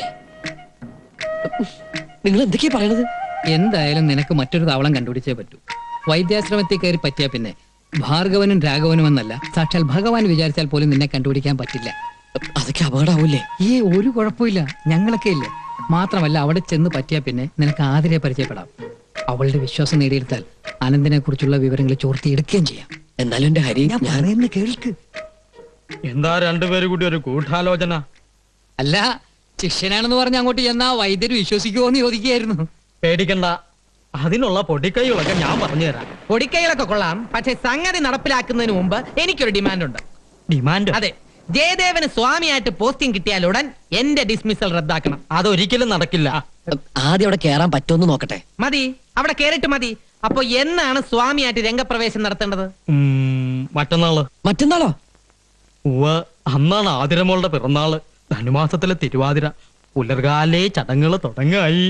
നിങ്ങൾ എന്തൊക്കെയാ പറയണത് എന്തായാലും നിനക്ക് മറ്റൊരു താവളം കണ്ടുപിടിച്ചേ പറ്റൂ വൈദ്യാശ്രമത്തിൽ കയറി പറ്റിയാ പിന്നെ ഭാർഗവനും രാഘവനും എന്നല്ല സാക്ഷാൽ ഭഗവാൻ വിചാരിച്ചാൽ പോലും നിന്നെ കണ്ടുപിടിക്കാൻ പറ്റില്ല അതൊക്കെ അപകടാവൂലേ ഈ ഒരു കുഴപ്പമില്ല ഞങ്ങളൊക്കെ ഇല്ലേ മാത്രമല്ല അവിടെ ചെന്ന് പറ്റിയാ പിന്നെ നിനക്ക് ആതിരെ പരിചയപ്പെടാം അവളുടെ വിശ്വാസം നേടിയെടുത്താൽ അനന്തിനെ കുറിച്ചുള്ള വിവരങ്ങൾ ചോർത്തിയെടുക്കുകയും ചെയ്യാം എന്നാലും എന്റെ ഹരി ഞാൻ പറയുന്ന കേൾക്ക് എന്താ രണ്ടുപേരും കൂടി ഒരു ഗൂഢാലോചന അല്ല ശിഷ്യനാണെന്ന് പറഞ്ഞ് അങ്ങോട്ട് ചെന്നാ വൈദ്യര് വിശ്വസിക്കുമോ എന്ന് ചോദിക്കുകയായിരുന്നു പേടിക്കണ്ട അതിനുള്ള പൊടിക്കൈകളൊക്കെ ഞാൻ പറഞ്ഞുതരാം പൊടിക്കൈകളൊക്കെ കൊള്ളാം പക്ഷെ സംഗതി നടപ്പിലാക്കുന്നതിന് മുമ്പ് എനിക്കൊരു ഡിമാൻഡ് ഉണ്ട് ഡിമാൻഡ് അതെ ജയദേവന് സ്വാമിയായിട്ട് പോസ്റ്റിംഗ് കിട്ടിയാലുടൻ എന്റെ ഡിസ്മിസൽ റദ്ദാക്കണം അതൊരിക്കലും നടക്കില്ല ആദ്യം അവിടെ കേറാൻ പറ്റുമെന്ന് നോക്കട്ടെ മതി അവിടെ കേറിട്ട് മതി അപ്പൊ എന്നാണ് സ്വാമിയായിട്ട് രംഗപ്രവേശം നടത്തേണ്ടത് ഉം, മറ്റന്നാള് മറ്റന്നാളോ ഉവ്വ് അന്നാണ് ആതിരമോളുടെ പിറന്നാള് ധനുമാസത്തിലെ തിരുവാതിര പുലർകാലേ ചടങ്ങുകൾ തുടങ്ങായി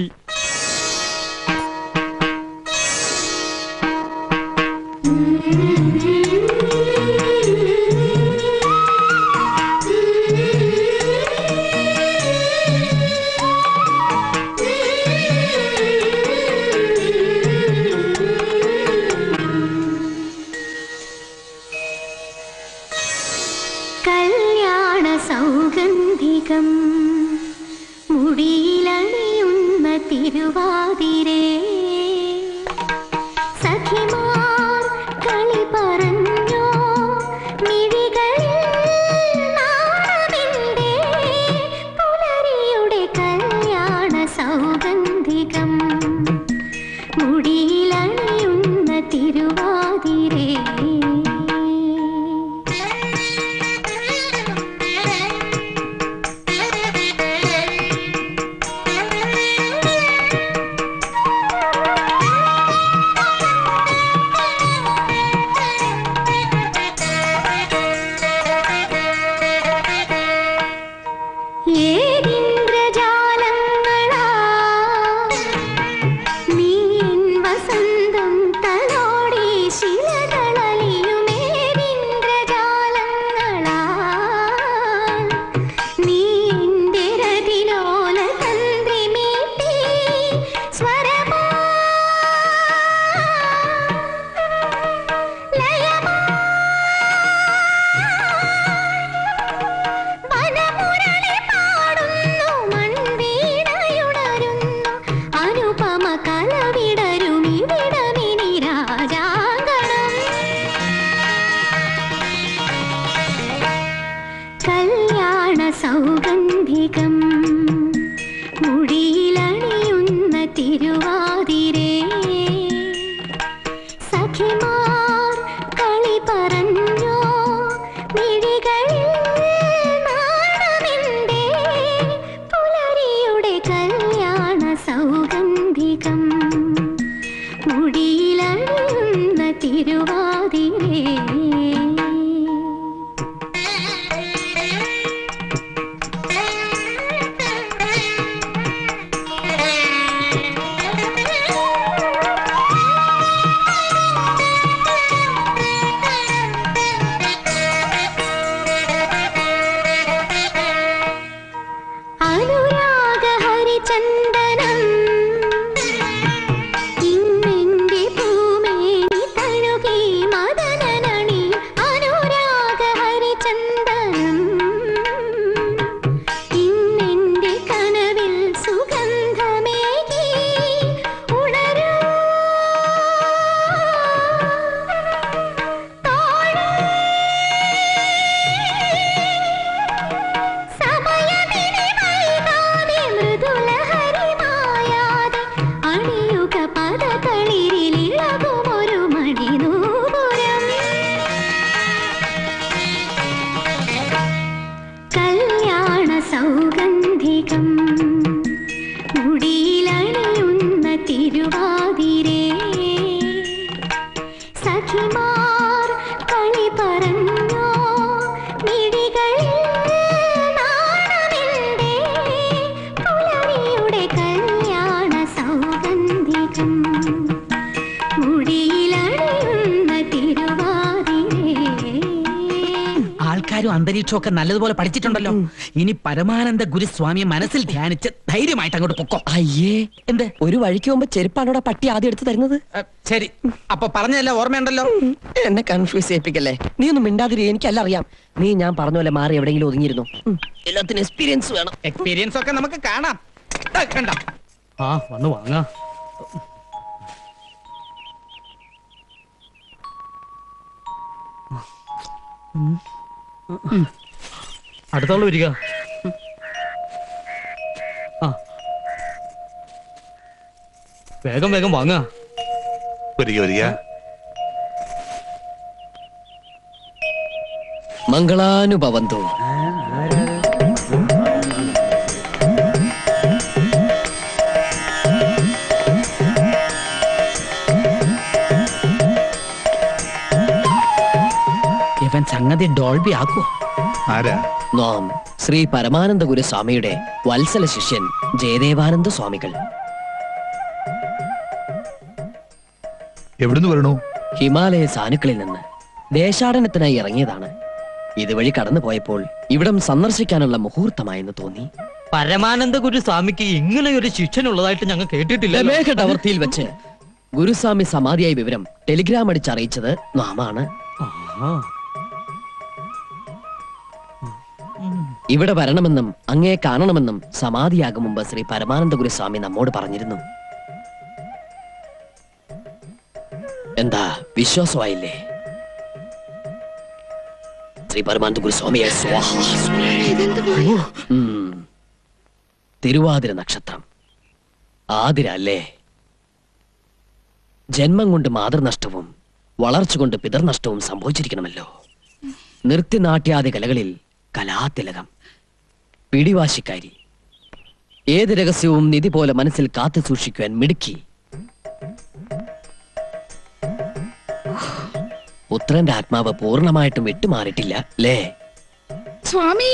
കല്യാണ സൗഗന്ധികം മുടിയിലണിയുന്ന തിരുവാതിരേ സഖിമാർ കളി പറഞ്ഞോ മിഴികളിൽ നാണമെന്തേ പുലരിയുടെ കല്യാണ സൗഗന്ധികം മുടിയിലണിയുന്ന തിരുവാതിരേ ഏതിന്ദ്രജാലങ്ങളാ നീ എൻ വസന്തം തലോടി ശിലകളലിയുമേതിന്ദ്രജാലങ്ങളാ നീ എൻ്റെ രതിലോല തന്ത്രി മീട്ടി സ്വരമാ ലയമാ വനമുരളി പാടും സൗഗന്ധികം മുടിയിലണിയുന്ന തിരുവാതിരേ സഖിമാർ കളി പറഞ്ഞോ മിഴികളിൽ നാണമെന്തേ പുലരിയുടെ കല്യാണ സൗഗന്ധികം മുടിയിലണിയുന്ന തിരുവാതിരേ ആൾക്കാരും അന്തരീക്ഷവും ഒക്കെ നല്ലതുപോലെ പഠിച്ചിട്ടുണ്ടല്ലോ ഇനി പരമാനന്ദ ഗുരുസ്വാമിയെ മനസ്സിൽ ധ്യാനിച്ച് ധൈര്യമായിട്ട് അങ്ങോട്ട് പൊക്കോ അയ്യേ എന്ത് ഒരു വഴിക്ക് പോകുമ്പോ ചെരുപ്പാണോടാ പട്ടി ആദ്യം എടുത്ത് തരുന്നത് ശരി അപ്പൊ പറഞ്ഞതല്ല ഓർമ്മയുണ്ടല്ലോ എന്നെ കൺഫ്യൂസ് ചെയ്യിപ്പിക്കല്ലേ നീ ഒന്നും മിണ്ടാതിരി എനിക്കല്ല അറിയാം നീ ഞാൻ പറഞ്ഞ പോലെ മാറി എവിടെയെങ്കിലും ഒതുങ്ങിയിരുന്നു ഉം. എല്ലാത്തിനും എക്സ്പീരിയൻസ് വേണം എക്സ്പീരിയൻസ് ഒക്കെ നമുക്ക് കാണാം ദാ കണ്ടോ ആ വന്ന് വാങ്ങാ അടുത്താള് വരിക ആ വേഗം വേഗം വാങ്ങാ വരിക വരിക മംഗളാനുഭവന്തു ഇവൻ സംഗതി ഡോൾബി ആക്കുവോ ആരാ നാം ശ്രീ പരമാനന്ദ ഗുരുസ്വാമിയുടെ വത്സല ശിഷ്യൻ ജയദേവാനന്ദ സ്വാമികൾ എവിടുന്ന് വരണു ഹിമാലയ സാനുക്കളിൽ നിന്ന് ദേശാടനത്തിനായി ഇറങ്ങിയതാണ് ഇതുവഴി കടന്നു പോയപ്പോൾ ഇവിടം സന്ദർശിക്കാനുള്ള മുഹൂർത്തമായെന്ന് തോന്നി പരമാനന്ദ ഗുരു സ്വാമിക്ക് ഇങ്ങനെ ഒരു ശിക്ഷനുള്ളതായിട്ട് ഞങ്ങൾ കേട്ടിട്ടില്ല രമേഘ ടവർത്തിയിൽ വെച്ച് ഗുരുസ്വാമി സമാധിയായ വിവരം ടെലിഗ്രാം അടിച്ചറിയിച്ചത് നാമാണ് ഇവിടെ വരണമെന്നും അങ്ങേ കാണണമെന്നും സമാധിയാകും മുമ്പ് ശ്രീ പരമാനന്ദ ഗുരുസ്വാമി നമ്മോട് പറഞ്ഞിരുന്നു എന്താ വിശ്വാസമായില്ലേ ശ്രീ പരമാനന്ദ ഗുരുസ്വാമിയെ സ്വാഹ ഉം. തിരുവാതിര നക്ഷത്രം ആതിര അല്ലേ ജന്മം കൊണ്ട് മാതൃനഷ്ടവും വളർച്ച കൊണ്ട് പിതർനഷ്ടവും സംഭവിച്ചിരിക്കണമല്ലോ നൃത്യനാട്യാദി കലകളിൽ കലാതിലകം പിടിവാശിക്കാരി ഏത് രഹസ്യവും നിധി പോലെ മനസ്സിൽ കാത്തു സൂക്ഷിക്കുവാൻ മിടുക്കി പുത്രന്റെ ആത്മാവ് പൂർണ്ണമായിട്ടും വിട്ടുമാറിയിട്ടില്ല അല്ലേ സ്വാമി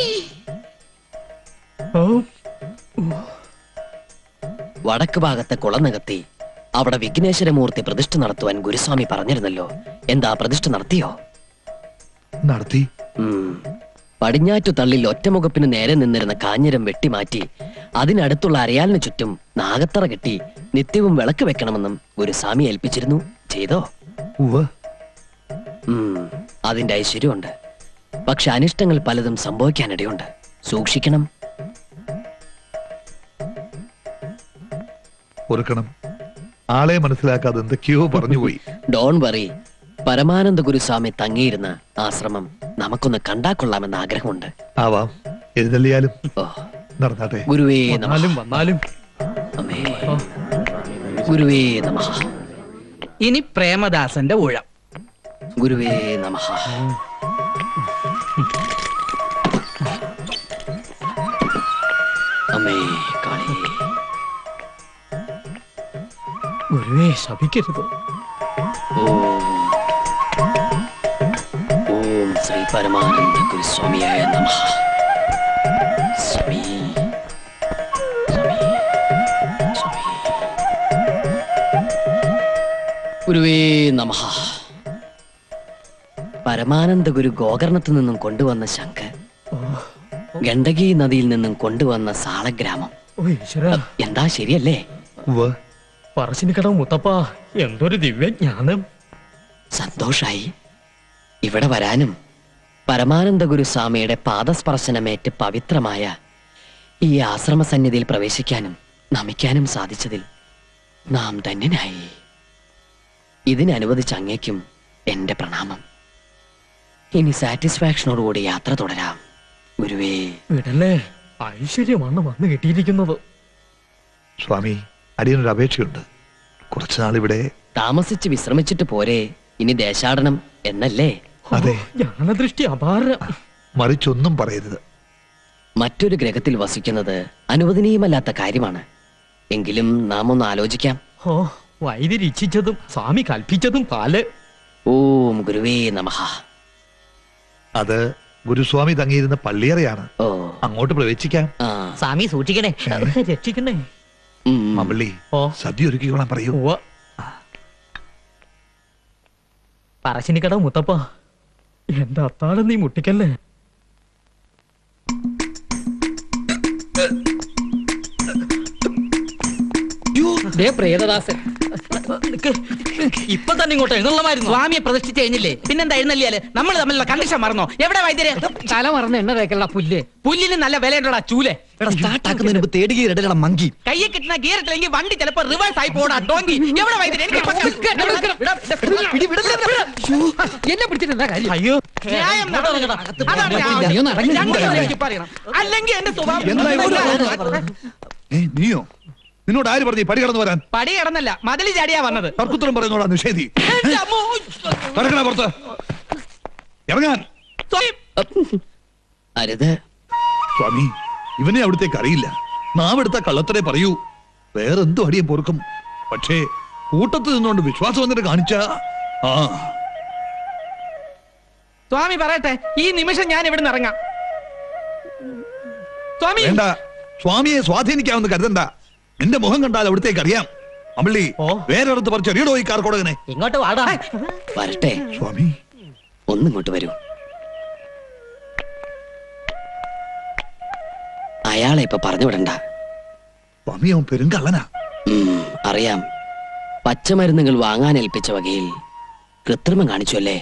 വടക്ക് ഭാഗത്തെ കുളം നികത്തി അവിടെ വിഘ്നേശ്വരമൂർത്തി പ്രതിഷ്ഠ നടത്തുവാൻ ഗുരുസ്വാമി പറഞ്ഞിരുന്നല്ലോ എന്താ പ്രതിഷ്ഠ നടത്തിയോ നടത്തി ഉം. പടിഞ്ഞാറ്റു തള്ളിൽ ഒറ്റമുഖപ്പിന് നേരെ നിന്നിരുന്ന കാഞ്ഞിരം വെട്ടിമാറ്റി അതിനടുത്തുള്ള അരയാലിന് ചുറ്റും നാഗത്തറ കെട്ടി നിത്യവും വിളക്ക് വെക്കണമെന്നും ഗുരുസ്വാമി ഏൽപ്പിച്ചിരുന്നു ചെയ്തോ ഉവ്വ് ഉം. അതിന്റെ ഐശ്വര്യമുണ്ട് പക്ഷെ അനിഷ്ടങ്ങൾ പലതും സംഭവിക്കാനിടയുണ്ട് സൂക്ഷിക്കണം ഓർക്കണം ആളെ മനസ്സിലാക്കാതെ എന്തൊക്കെയോ പറഞ്ഞുപോയി ഡോൺ വറി പരമാനന്ദ ഗുരുസ്വാമി തങ്ങിയിരുന്ന ആശ്രമം നമുക്കൊന്ന് കണ്ടാ കൊള്ളാമെന്ന ആഗ്രഹമുണ്ട് ആവാം എഴുന്നള്ളിയാലും ഓ നടന്നാട്ടെ ഗുരുവേ നമഃ വന്നാലും വന്നാലും അമേ ഗുരുവേ നമഃ ഇനി പ്രേമദാസന്റെ ഊഴം ഗുരുവേ നമഃ അമ്മേ കാളി ഗുരുവേ ശപിക്കരുത് ഓം ഓം ശ്രീ പരമാനന്ദ ഗുരുസ്വാമിയായ നമഃ സ്വാമി സ്വാമി സ്വാമി ഗുരുവേ നമഃ പരമാനന്ദ ഗുരു ഗോകർണത്തു നിന്നും കൊണ്ടുവന്ന ശംഖ് ഗണ്ഡകി നദിയിൽ നിന്നും കൊണ്ടുവന്ന സാളഗ്രാമം ഓ ഈശ്വര എന്താ ശരിയല്ലേ ഉവ്വ് പറശ്ശിനിക്കടവ് മുത്തപ്പ എന്തൊരു ദിവ്യജ്ഞാനം സന്തോഷായി ഇവിടെ വരാനും പരമാനന്ദ ഗുരു സ്വാമിയുടെ പാദസ്പർശനമേറ്റ് പവിത്രമായ ഈ ആശ്രമ സന്നിധിയിൽ പ്രവേശിക്കാനും നമിക്കാനും സാധിച്ചതിൽ നാം ധന്യനായി ഇതിനനുവദിച്ച അങ്ങേക്കും എന്റെ പ്രണാമം ഇനി സാറ്റിസ്ഫാക്ഷനോടുകൂടി യാത്ര തുടരാം ഗുരുവേ വിടല്ലേ ഐശ്വര്യമാണ് വന്നു കിട്ടിയിരിക്കുന്നത് സ്വാമി അടിയനൊരു അപേക്ഷയുണ്ട് കുറച്ചുനാൾ ഇവിടെ താമസിച്ച് വിശ്രമിച്ചിട്ട് പോരെ ഇനി ദേശാടനം എന്നല്ലേ അതെ ജ്ഞാനദൃഷ്ടി അപാര മറിച്ചൊന്നും പറയരുത് മറ്റൊരു ഗ്രഹത്തിൽ വസിക്കുന്നത് അനുവദനീയമല്ലാത്ത കാര്യമാണ് എങ്കിലും നാം ഒന്ന് ആലോചിക്കാം ഓ വൈദ്യുതി ഇച്ഛിച്ചതും സ്വാമി കൽപ്പിച്ചതും പാല് ഓം ഗുരുവേ നമഃ അത് ഗുരുസ്വാമി തങ്ങിയിരുന്ന പള്ളിയറയാണ് ഓ അങ്ങോട്ട് പ്രവേശിക്കാം ആ സ്വാമി സൂക്ഷിക്കണേ രക്ഷിക്കണേ ഉം. മമ്പള്ളി ഓ സദ്യ ഒരുക്കിക്കോളാൻ പറയൂ ഉവ്വ. പറശ്ശിനിക്കട മുത്തപ്പ എന്റെ അത്താഴം നീ മുട്ടിക്കല്ലേ ദേ പ്രേതദാസൻ നിക്ക്. ഇപ്പൊ തന്നെ ഇങ്ങോട്ട് എഴുന്നള്ളമായിരുന്നു സ്വാമിയെ പ്രതിഷ്ഠിച്ച് കഴിഞ്ഞില്ലേ പിന്നെന്താ എഴുന്നള്ളിയാല് നമ്മൾ തമ്മിലുള്ള കണ്ടീഷൻ മറന്നോ എവിടെ വൈദ്യരെ തല മറന്ന് എണ്ണ തേക്കല്ല പുല്ല് പുല്ലിന് നല്ല വിലയുണ്ടോടാ ചൂലെ എടാ സ്റ്റാർട്ട് ആക്കുന്നതിന് മുമ്പ് തേടുകയിടലടാ മങ്കി കയ്യെ കിട്ടുന്ന ഗിയറിട്ടില്ലെങ്കിൽ വണ്ടി ചിലപ്പോ റിവേഴ്സ് ആയി പോടാ ഡോങ്കി എവിടെ വൈദ്യരെ എനിക്ക് എന്നെ പിടിച്ചിട്ട് എന്താ കാര്യം അയ്യോ ന്യായം നടക്കണം. അതാണ് ഞാൻ നീ ഒന്ന് അടങ്ങ്. രണ്ടും എനിക്ക് പറയണം അല്ലെങ്കിൽ എന്റെ സ്വഭാവം എന്താ ഏ നീയോ നിന്നോട് ആര് പറഞ്ഞു ഈ പടി കടന്നു വരാൻ പടി കിടന്നല്ല മതില് ചാടിയാ വന്നത് തർക്കുത്തരം പറയുന്നോടാ നിഷേധി എന്റെ അമ്മോ. കടക്കണ പുറത്ത് ഇറങ്ങാൻ സ്വാമി, അരുത് സ്വാമി ഇവനെ അവിടത്തേക്ക് അറിയില്ല നാവെടുത്ത കള്ളത്തരെ പറയൂ വേറെന്തു അടിയും പൊറുക്കും പക്ഷേ കൂട്ടത്ത് നിന്നുകൊണ്ട് വിശ്വാസം എന്നിട്ട് കാണിച്ച ആ സ്വാമി പറയട്ടെ ഈ നിമിഷം ഞാൻ ഇവിടെ ഇറങ്ങാം സ്വാമി വേണ്ട സ്വാമിയെ സ്വാധീനിക്കാമെന്ന് കരുതണ്ട എന്റെ മുഖം കണ്ടാൽ അവിടത്തേക്ക് അറിയാം അമള്ളി ഓ. വേറൊരിടത്ത് പറിച്ച് എറിയടോ ഈ കാർ കൊടുക്കണേ ഇങ്ങോട്ട് വാടാ വരട്ടെ സ്വാമി ഒന്നിങ്ങോട്ട് വരൂ അയാളെ ഇപ്പൊ പറഞ്ഞു വിടണ്ട സ്വാമി അവൻ പെരുങ്കള്ളനാ ഉം, അറിയാം പച്ചമരുന്നുകൾ വാങ്ങാൻ ഏൽപ്പിച്ച വകയിൽ കൃത്രിമം കാണിച്ചു അല്ലേ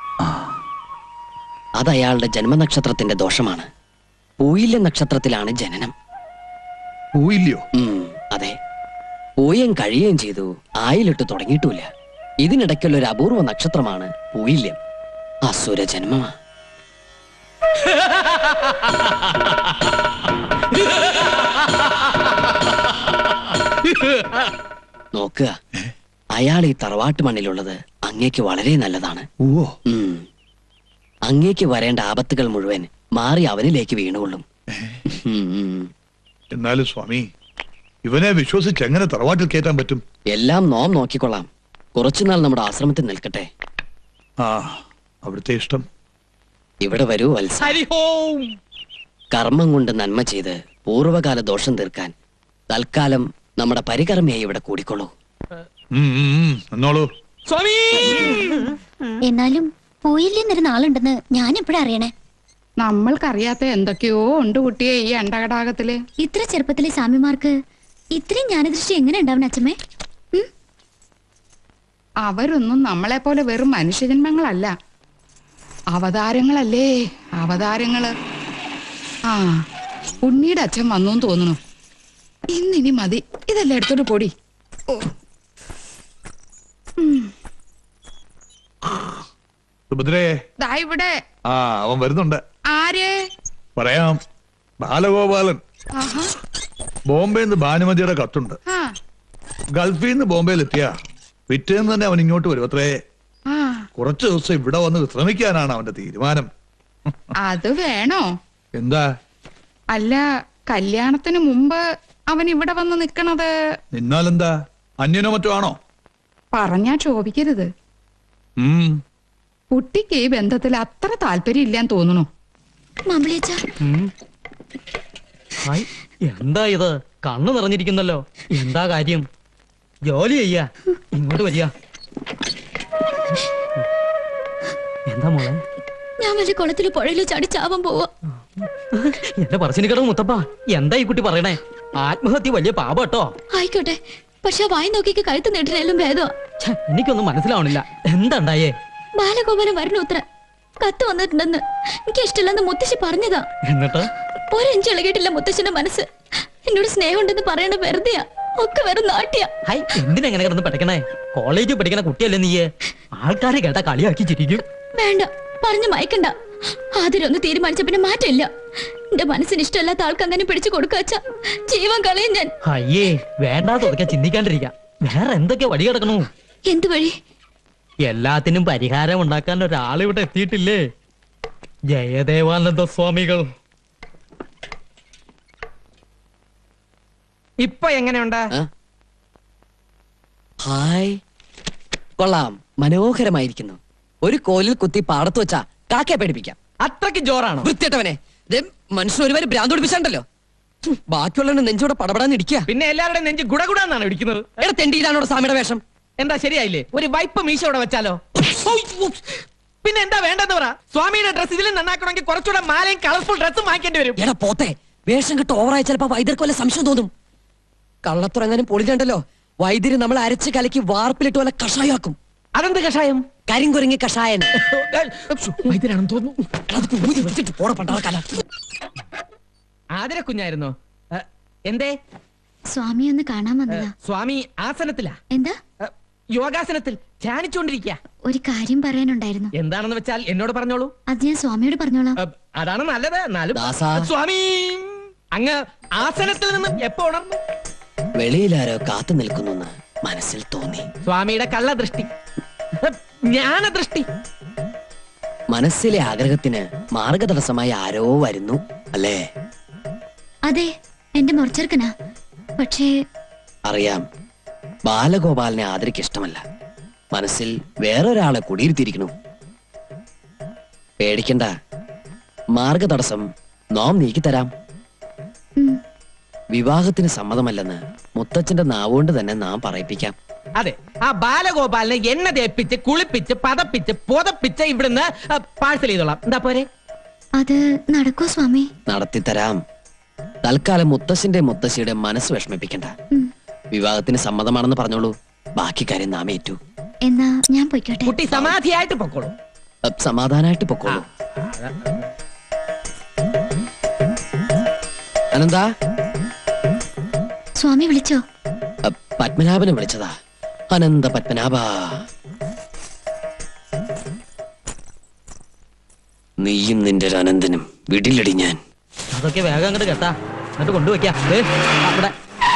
അത് അയാളുടെ ജന്മനക്ഷത്രത്തിന്റെ ദോഷമാണ് പൂയില്ല നക്ഷത്രത്തിലാണ് ജനനം പോയില്ലയോ ഉം, അതെ പൂയം കഴിയുകയും ചെയ്തു ആയിലിട്ട് തുടങ്ങിയിട്ടുമില്ല ഇതിനിടയ്ക്കുള്ള ഒരു അപൂർവ നക്ഷത്രമാണ് പൂയില്യം അസുര ജന്മമാ നോക്കുക അയാൾ ഈ തറവാട്ട് മണ്ണിലുള്ളത് അങ്ങേക്ക് വളരെ നല്ലതാണ് ഓ ഉം. അങ്ങേക്ക് വരേണ്ട ആപത്തുകൾ മുഴുവൻ മാറി അവനിലേക്ക് വീണുകൊള്ളും ഉം, ഉം. എന്നാലും സ്വാമി ഇവനെ വിശ്വസിച്ച് എങ്ങനെ തറവാട്ടിൽ കയറ്റാൻ പറ്റും എല്ലാം നോം നോക്കിക്കൊള്ളാം കുറച്ചുനാൾ നമ്മുടെ ആശ്രമത്തിൽ നിൽക്കട്ടെ ആ അവിടുത്തെ ഇഷ്ടം ഇവിടെ വരൂ വത്സ ഹരിഹോം കർമ്മം കൊണ്ട് നന്മ ചെയ്ത് പൂർവ്വകാല ദോഷം തീർക്കാൻ തൽക്കാലം നമ്മുടെ പരികർമ്മയായി ഇവിടെ കൂടിക്കൊള്ളൂ ഉം, ഉം, ഉം. എന്നോളൂ സ്വാമി എന്നാലും പോയില്ലെന്നൊരു നാളുണ്ടെന്ന് ഞാൻ എപ്പോഴാ അറിയണേ നമ്മൾക്കറിയാത്ത എന്തൊക്കെയോ ഉണ്ട് കുട്ടിയെ ഈ അണ്ടകടാകത്തില് ഇത്ര ചെറുപ്പത്തിലെ സ്വാമിമാർക്ക് ഇത്രയും ജ്ഞാനദൃഷ്ടി എങ്ങനെ ഉണ്ടാവും അച്ഛമ്മേ അവരൊന്നും നമ്മളെ പോലെ വെറും മനുഷ്യജന്മങ്ങളല്ല അവതാരങ്ങളല്ലേ അവതാരങ്ങള് ആ ഉണ്ണിയുടെ അച്ഛൻ വന്നു തോന്നുന്നു ഇന്നിനി മതി ഇതെല്ലാം എടുത്തോട്ട് പൊടി ഓ സുഭദ്രേ ദാ ഇവിടെ ആ അവൻ വരുന്നുണ്ട് ആര് പറയാം ബാലഗോപാലൻ ആഹാ ബോംബെ നിന്ന് ഭാനുമതിയുടെ കത്തുണ്ട് ആ ഗൾഫിൽ നിന്ന് ബോംബെയിൽ എത്തിയ പിറ്റേന്ന് തന്നെ അവൻ ഇങ്ങോട്ട് വരും അത്രേ ആ കുറച്ചു ദിവസം ഇവിടെ വന്ന് വിശ്രമിക്കാനാണ് അവന്റെ തീരുമാനം അത് വേണോ എന്താ അല്ല കല്യാണത്തിന് മുമ്പ് അവൻ ഇവിടെ വന്ന് നിക്കണത് നിന്നാലെന്താ അന്യനോ മറ്റോ ആണോ പറഞ്ഞാ ചോദിക്കരുത് ഉം കുട്ടിക്ക് ഈ ബന്ധത്തിൽ അത്ര താല്പര്യം ഇല്ലാന്ന് തോന്നുന്നു മാമ്പിളിയച്ച ഹായ് എന്താ ഇത് കണ്ണു നിറഞ്ഞിരിക്കുന്നല്ലോ എന്താ കാര്യം ജോലി ചെയ്യാ ഇങ്ങോട്ട് വരിക എന്താ മോളെ ഞാൻ വല്ല കുളത്തിലോ പുഴയിലോ ചാടി ചാവാൻ പോവാ എന്റെ പറശ്ശിനിക്കടവ് മുത്തപ്പ എന്താ ഈ കുട്ടി പറയണേ ആത്മഹത്യ വലിയ പാപട്ടോ ആയിക്കോട്ടെ പക്ഷെ ആ വായി നോക്കിക്ക് കഴുത്ത് നീട്ടിനാലും ഭേദമാ എനിക്കൊന്നും മനസ്സിലാവണില്ല എന്താ ഉണ്ടായേ ബാലഗോപാലൻ വരണു ഉത്തര കത്ത് വന്നിട്ടുണ്ടെന്ന് എനിക്ക് ഇഷ്ടമില്ലെന്ന് മുത്തശ്ശി പറഞ്ഞതാ എന്നിട്ട് ഒരഞ്ച് ഇളകിയിട്ടില്ല മുത്തശ്ശന്റെ മനസ്സ് എന്നോട് സ്നേഹമുണ്ടെന്ന് പറയണ വെറുതെയാ ഒക്കെ വെറും നാട്യ ഹൈ എന്തിനെങ്ങനെ കിടന്ന് പഠിക്കണേ കോളേജിൽ പഠിക്കണ കുട്ടിയല്ലേ നീയെ ആൾക്കാരെ കേട്ടാ കളിയാക്കി ചിരിക്കും വേണ്ട പറഞ്ഞു മയക്കണ്ട ആദ്യം ഒന്ന് തീരുമാനിച്ച പിന്നെ മാറ്റമില്ല എന്റെ മനസ്സിന് ഇഷ്ടമല്ലാത്ത ആൾക്ക് അങ്ങനെ പിടിച്ചു കൊടുക്കാച്ച ജീവൻ കളയും ഞാൻ അയ്യേ വേണ്ടാതൊക്കെ ചിന്തിക്കാണ്ടിരിക്കാം വേറെ എന്തൊക്കെ വഴി കിടക്കണു എന്ത് വഴി എല്ലാത്തിനും പരിഹാരം ഉണ്ടാക്കാൻ ഒരാളിവിടെ എത്തിയിട്ടില്ലേ ജയദേവാനന്ദ സ്വാമികൾ ഇപ്പൊ എങ്ങനെയുണ്ട് ആ? ഹായ് കൊള്ളാം മനോഹരമായിരിക്കുന്നു ഒരു കോലിൽ കുത്തി പാടത്ത് വെച്ചാ കാക്കയെ പേടിപ്പിക്കാം അത്രയ്ക്ക് ജോറാണോ വൃത്തിയട്ടവനെ മനുഷ്യൻ ഒരുപാട് ഭ്രാന്ത് പിടിപ്പിച്ചാണ്ടല്ലോ ഹും, ബാക്കിയുള്ളവരുടെ നെഞ്ചോടെ പടപടാന്ന് ഇടിക്കുക പിന്നെ എല്ലാവരുടെയും നെഞ്ച് ഗുടഗുടാന്നാണ് ഇടിക്കുന്നത് എടാ തെണ്ടി ഇതാണോ സ്വാമിയുടെ വേഷം എന്താ ശരിയായില്ലേ ഒരു വൈപ്പ് മീശ അവിടെ വെച്ചാലോ പിന്നെ എന്താ വേണ്ടെന്ന് പറ സ്വാമിയുടെ ഡ്രസ് ഇതിലും നന്നാക്കണമെങ്കിൽ കുറച്ചുകൂടെ മാലയും കളർഫുൾ ഡ്രസ്സും വാങ്ങിക്കേണ്ടി വരും എടാ പോത്തെ വേഷം കിട്ട് ഓവറായി ചിലപ്പോ വൈദ്യർക്ക് വല്ല സംശയം തോന്നും കള്ളത്തുറങ്ങാനും പൊളിഞ്ഞുണ്ടല്ലോ വൈദ്യര് നമ്മൾ അരച്ച് കലക്കി വാർപ്പിലിട്ട് വല്ല കഷായാക്കും അതെന്ത് കഷായം കരിങ്കുരങ്ങി കഷായൻ വൈദ്യരാണെന്ന് തോന്നുന്നു അതൊക്കെ ഊതി വെച്ചിട്ട് പോട പണ്ടാൾക്കാല ആതിര കുഞ്ഞായിരുന്നോ ഏ, എന്തേ സ്വാമി ഒന്ന് കാണാൻ വന്നതാ സ്വാമി ആസനത്തിലാ എന്താ ഏ, യോഗാസനത്തിൽ ധ്യാനിച്ചുകൊണ്ടിരിക്കുക ഒരു കാര്യം പറയാനുണ്ടായിരുന്നു എന്താണെന്ന് വെച്ചാൽ എന്നോട് പറഞ്ഞോളൂ അത് ഞാൻ സ്വാമിയോട് പറഞ്ഞോളാം ഏ, അതാണ് നല്ലത് എന്നാലും ദാസാ. സ്വാമി അങ്ങ് ആസനത്തിൽ നിന്നും എപ്പോ ഉണർന്നു വെളിയിലാരോ കാത്തു നിൽക്കുന്നു മനസ്സിൽ തോന്നി സ്വാമിയുടെ കള്ളദൃഷ്ടി ഏ, ജ്ഞാനദൃഷ്ടി മനസ്സിലെ ആഗ്രഹത്തിന് മാർഗതടസ്സമായി ആരോ വരുന്നു അല്ലേ അതെ എന്റെ മുറച്ചെറുക്കനാ പക്ഷേ അറിയാം ബാലഗോപാലിനെ ആദരിക്ക് ഇഷ്ടമല്ല മനസ്സിൽ വേറൊരാളെ കുടിയിരുത്തിയിരിക്കുന്നു പേടിക്കണ്ട മാർഗതടസ്സം നോം നീക്കിത്തരാം ഉം, വിവാഹത്തിന് സമ്മതമല്ലെന്ന് മുത്തച്ഛന്റെ നാവുകൊണ്ട് തന്നെ നാം പറയിപ്പിക്കാം അതെ ആ ബാലഗോപാലിനെ എണ്ണ തേപ്പിച്ച് കുളിപ്പിച്ച് പതപ്പിച്ച് പുതപ്പിച്ച് ഇവിടുന്ന് പാഴ്സൽ ചെയ്തോളാം എന്താ പോരെ അത് നടക്കോ സ്വാമി നടത്തിത്തരാം തൽക്കാലം മുത്തശ്ശന്റെ മുത്തശ്ശിയുടെ മനസ്സ് വിഷമിപ്പിക്കണ്ട ഉം, വിവാഹത്തിന് സമ്മതമാണെന്ന് പറഞ്ഞോളൂ ബാക്കി കാര്യം നാം ഏറ്റു എന്നാ ഞാൻ പൊയ്ക്കോട്ടെ കുട്ടി സമാധിയായിട്ട് പൊക്കോളൂ അഹ് സമാധാനായിട്ട് പൊക്കോളൂ അനന്താ സ്വാമി വിളിച്ചോ അഹ് പത്മനാഭനെ വിളിച്ചതാ അനന്ത പത്മനാഭ നീയും നിന്റെ ഒരു അനന്തനും വിടിലടി ഞാൻ അതൊക്കെ വേഗം അങ്ങോട്ട് കേട്ടാ എന്നിട്ട് കൊണ്ടുവയ്ക്കാം ദേ, അവിടെ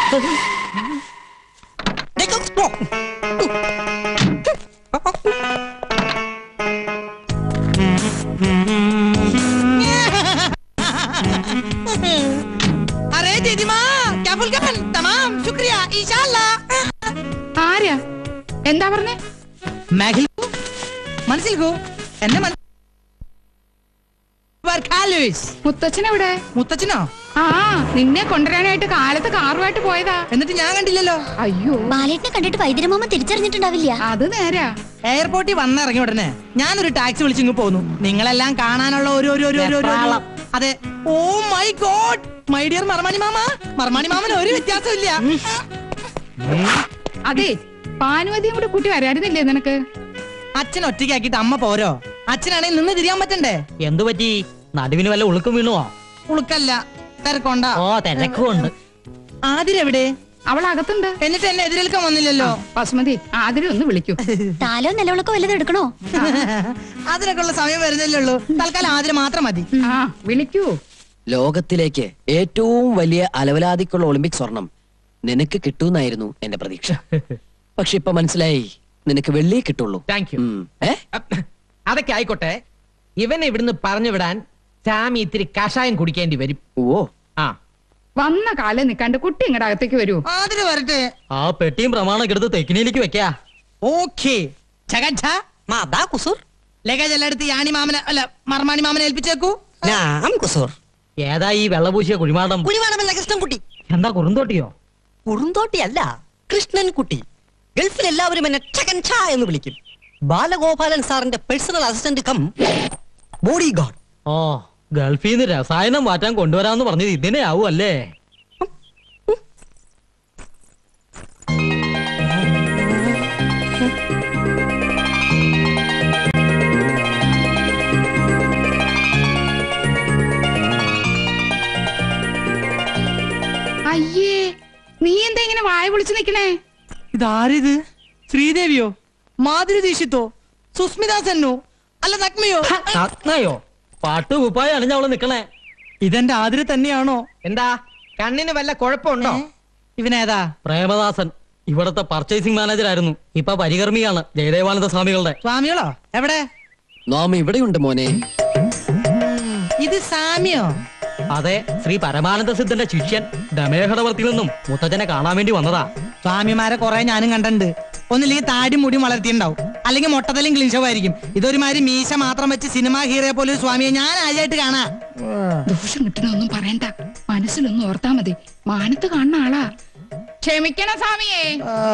अरे दीदी माँ क्या फुलकन तमाम शुक्रिया इंशाल्लाह ആരാ എന്താ പറഞ്ഞേ മാഗിൽ മനസ്സിൽക്കൂ എന്നെ മന- വർക്കാലൂസ്. മുത്തച്ഛനെവിടെ മുത്തച്ഛനോ ആ നിന്നെ കൊണ്ടുവരാനായിട്ട് കാലത്ത് കാറുമായിട്ട് പോയതാ എന്നിട്ട് ഞാൻ കണ്ടില്ലല്ലോ അയ്യോ ബാലേട്ടിനെ കണ്ടിട്ട് വൈദ്യരമാമ തിരിച്ചറിഞ്ഞിട്ടുണ്ടാവില്ല അത് നേരാ എയർപോർട്ടിൽ വന്നിറങ്ങിയ ഉടനെ ഞാനൊരു ടാക്സി വിളിച്ചിങ്ങ് പോന്നു നിങ്ങളെല്ലാം കാണാനുള്ള ഒരു ഒരു ഒരു ഒരു- ഒരു ഒരു അതെ oh my god my dear Marmani മാമ മർമാണി മാമന് ഒരു വ്യത്യാസമില്ല അതെ പാനുവതിയും കൂടെ കൂട്ടി വരായിരുന്നില്ലേ നിനക്ക് അച്ഛൻ ഒറ്റയ്ക്കാക്കിട്ട് അമ്മ പോരോ അച്ഛനാണെങ്കിൽ നിന്ന് തിരിയാൻ പറ്റണ്ടേ എന്തു പറ്റി നടുവിന് വല്ല ഉളുക്കും വീണുവോ ഉളുക്കല്ല തിരക്കൊണ്ട ഓ തിരക്കുണ്ട് ആതിരെവിടെ അവൾ അകത്തുണ്ട് എന്നിട്ട് എന്നെ എതിരേൽക്കാൻ വന്നില്ലല്ലോ ബസുമതി ആതിരെ ഒന്ന് വിളിക്കൂ താലോ നിലവിളക്കോ വല്ലതും എടുക്കണോ അതിനൊക്കെ ഉള്ള സമയം വരുന്നില്ലേ ഉള്ളൂ തൽക്കാലം ആതിര മാത്രം മതി ആ വിളിക്കൂ ലോകത്തിലേക്ക് ഏറ്റവും വലിയ അലവലാതിക്കുള്ള ഒളിമ്പിക് സ്വർണം നിനക്ക് കിട്ടൂന്നായിരുന്നു എന്റെ പ്രതീക്ഷ പക്ഷെ ഇപ്പൊ മനസ്സിലായി നിനക്ക് വെള്ളിയേ കിട്ടുള്ളൂ താങ്ക് യു ഉം. ഏ അതൊക്കെ ആയിക്കോട്ടെ ഇവനെ ഇവിടുന്ന് പറഞ്ഞു വിടാൻ സാമി ഇത്തിരി കഷായം കുടിക്കേണ്ടി വരും ഓ ആ വന്ന കാലം നിക്കാണ്ട് കുട്ടി ഇങ്ങടെ അകത്തേക്ക് വരൂ ആതിര വരട്ടെ ആ പെട്ടിയും പ്രമാണൊക്കെ എടുത്ത് തെക്കിനിയിലേക്ക് വെക്കാ ഓക്കേ ചകച്ച മാതാ കുസൂർ ലഗേജ് എല്ലാം എടുത്ത് യാണി മാമനെ അല്ല മർമാണി മാമനെ ഏൽപ്പിച്ചേക്കൂ ഞാൻ കുസൂർ ഏതാ ഈ വെള്ളപൂശിയ കുഴിമാടം കുഴിമാണമല്ല കൃഷ്ണൻകുട്ടി എന്താ കുറുന്തോട്ടിയോ കുറുന്തോട്ടിയല്ല കൃഷ്ണൻകുട്ടി ഗൾഫിൽ എല്ലാവരും എന്നെ ചകൻ ഛ എന്ന് വിളിക്കും ബാലഗോപാലൻ സാറിന്റെ personal assistant cum bodyguard ഓ ഗൾഫിൽ നിന്ന് രസായനം മാറ്റാൻ കൊണ്ടുവരാന്ന് പറഞ്ഞത് ഇതിനെ ആവും അല്ലേ അയ്യേ നീ എന്താ ഇങ്ങനെ വായ പൊളിച്ചു നിക്കണേ ഇതാരിത് ശ്രീദേവിയോ മാധുരി ദീക്ഷിത്തോ സുസ്മിത സെന്നോ അല്ല നഗ്മയോ നഗ്നയോ പാട്ട് കുപ്പായ അണിഞ്ഞ അവള് നിക്കണേ ഇതെന്റെ ആതിര തന്നെയാണോ എന്താ കണ്ണിന് വല്ല കുഴപ്പമുണ്ടോ ഇവനേതാ പ്രേമദാസൻ ഇവിടത്തെ പർച്ചേസിംഗ് മാനേജർ ആയിരുന്നു ഇപ്പൊ പരികർമ്മിയാണ് ജയദേവാനന്ദ സ്വാമികളുടെ സ്വാമികളോ എവിടെ നാം ഇവിടെയുണ്ട് മോനെ ഇത് സാമിയോ അതെ ശ്രീ പരമാനന്ദ സിദ്ധന്റെ ശിഷ്യൻ ദമേഹടവർത്തിൽ നിന്നും മുത്തച്ഛനെ കാണാൻ വേണ്ടി വന്നതാ സ്വാമിമാരെ കുറെ ഞാനും കണ്ടിട്ടുണ്ട് ഒന്നില്ലെങ്കിൽ താടി മുടി വളർത്തിയിട്ടുണ്ടാവും അല്ലെങ്കിൽ മൊട്ടത്തലും ക്ലീൻഷവായിരിക്കും ഇതൊരുമാതിരി മീശ മാത്രം വെച്ച് സിനിമ ഹീറോയെ പോലെ ഒരു സ്വാമിയെ ഞാൻ ആദ്യമായിട്ട് കാണാ ദോഷം കിട്ടണൊന്നും പറയണ്ട മനസ്സിലൊന്നും ഓർത്താ മതി മാനത്ത് കാണുന്ന ആളാ ക്ഷമിക്കണം സ്വാമിയേ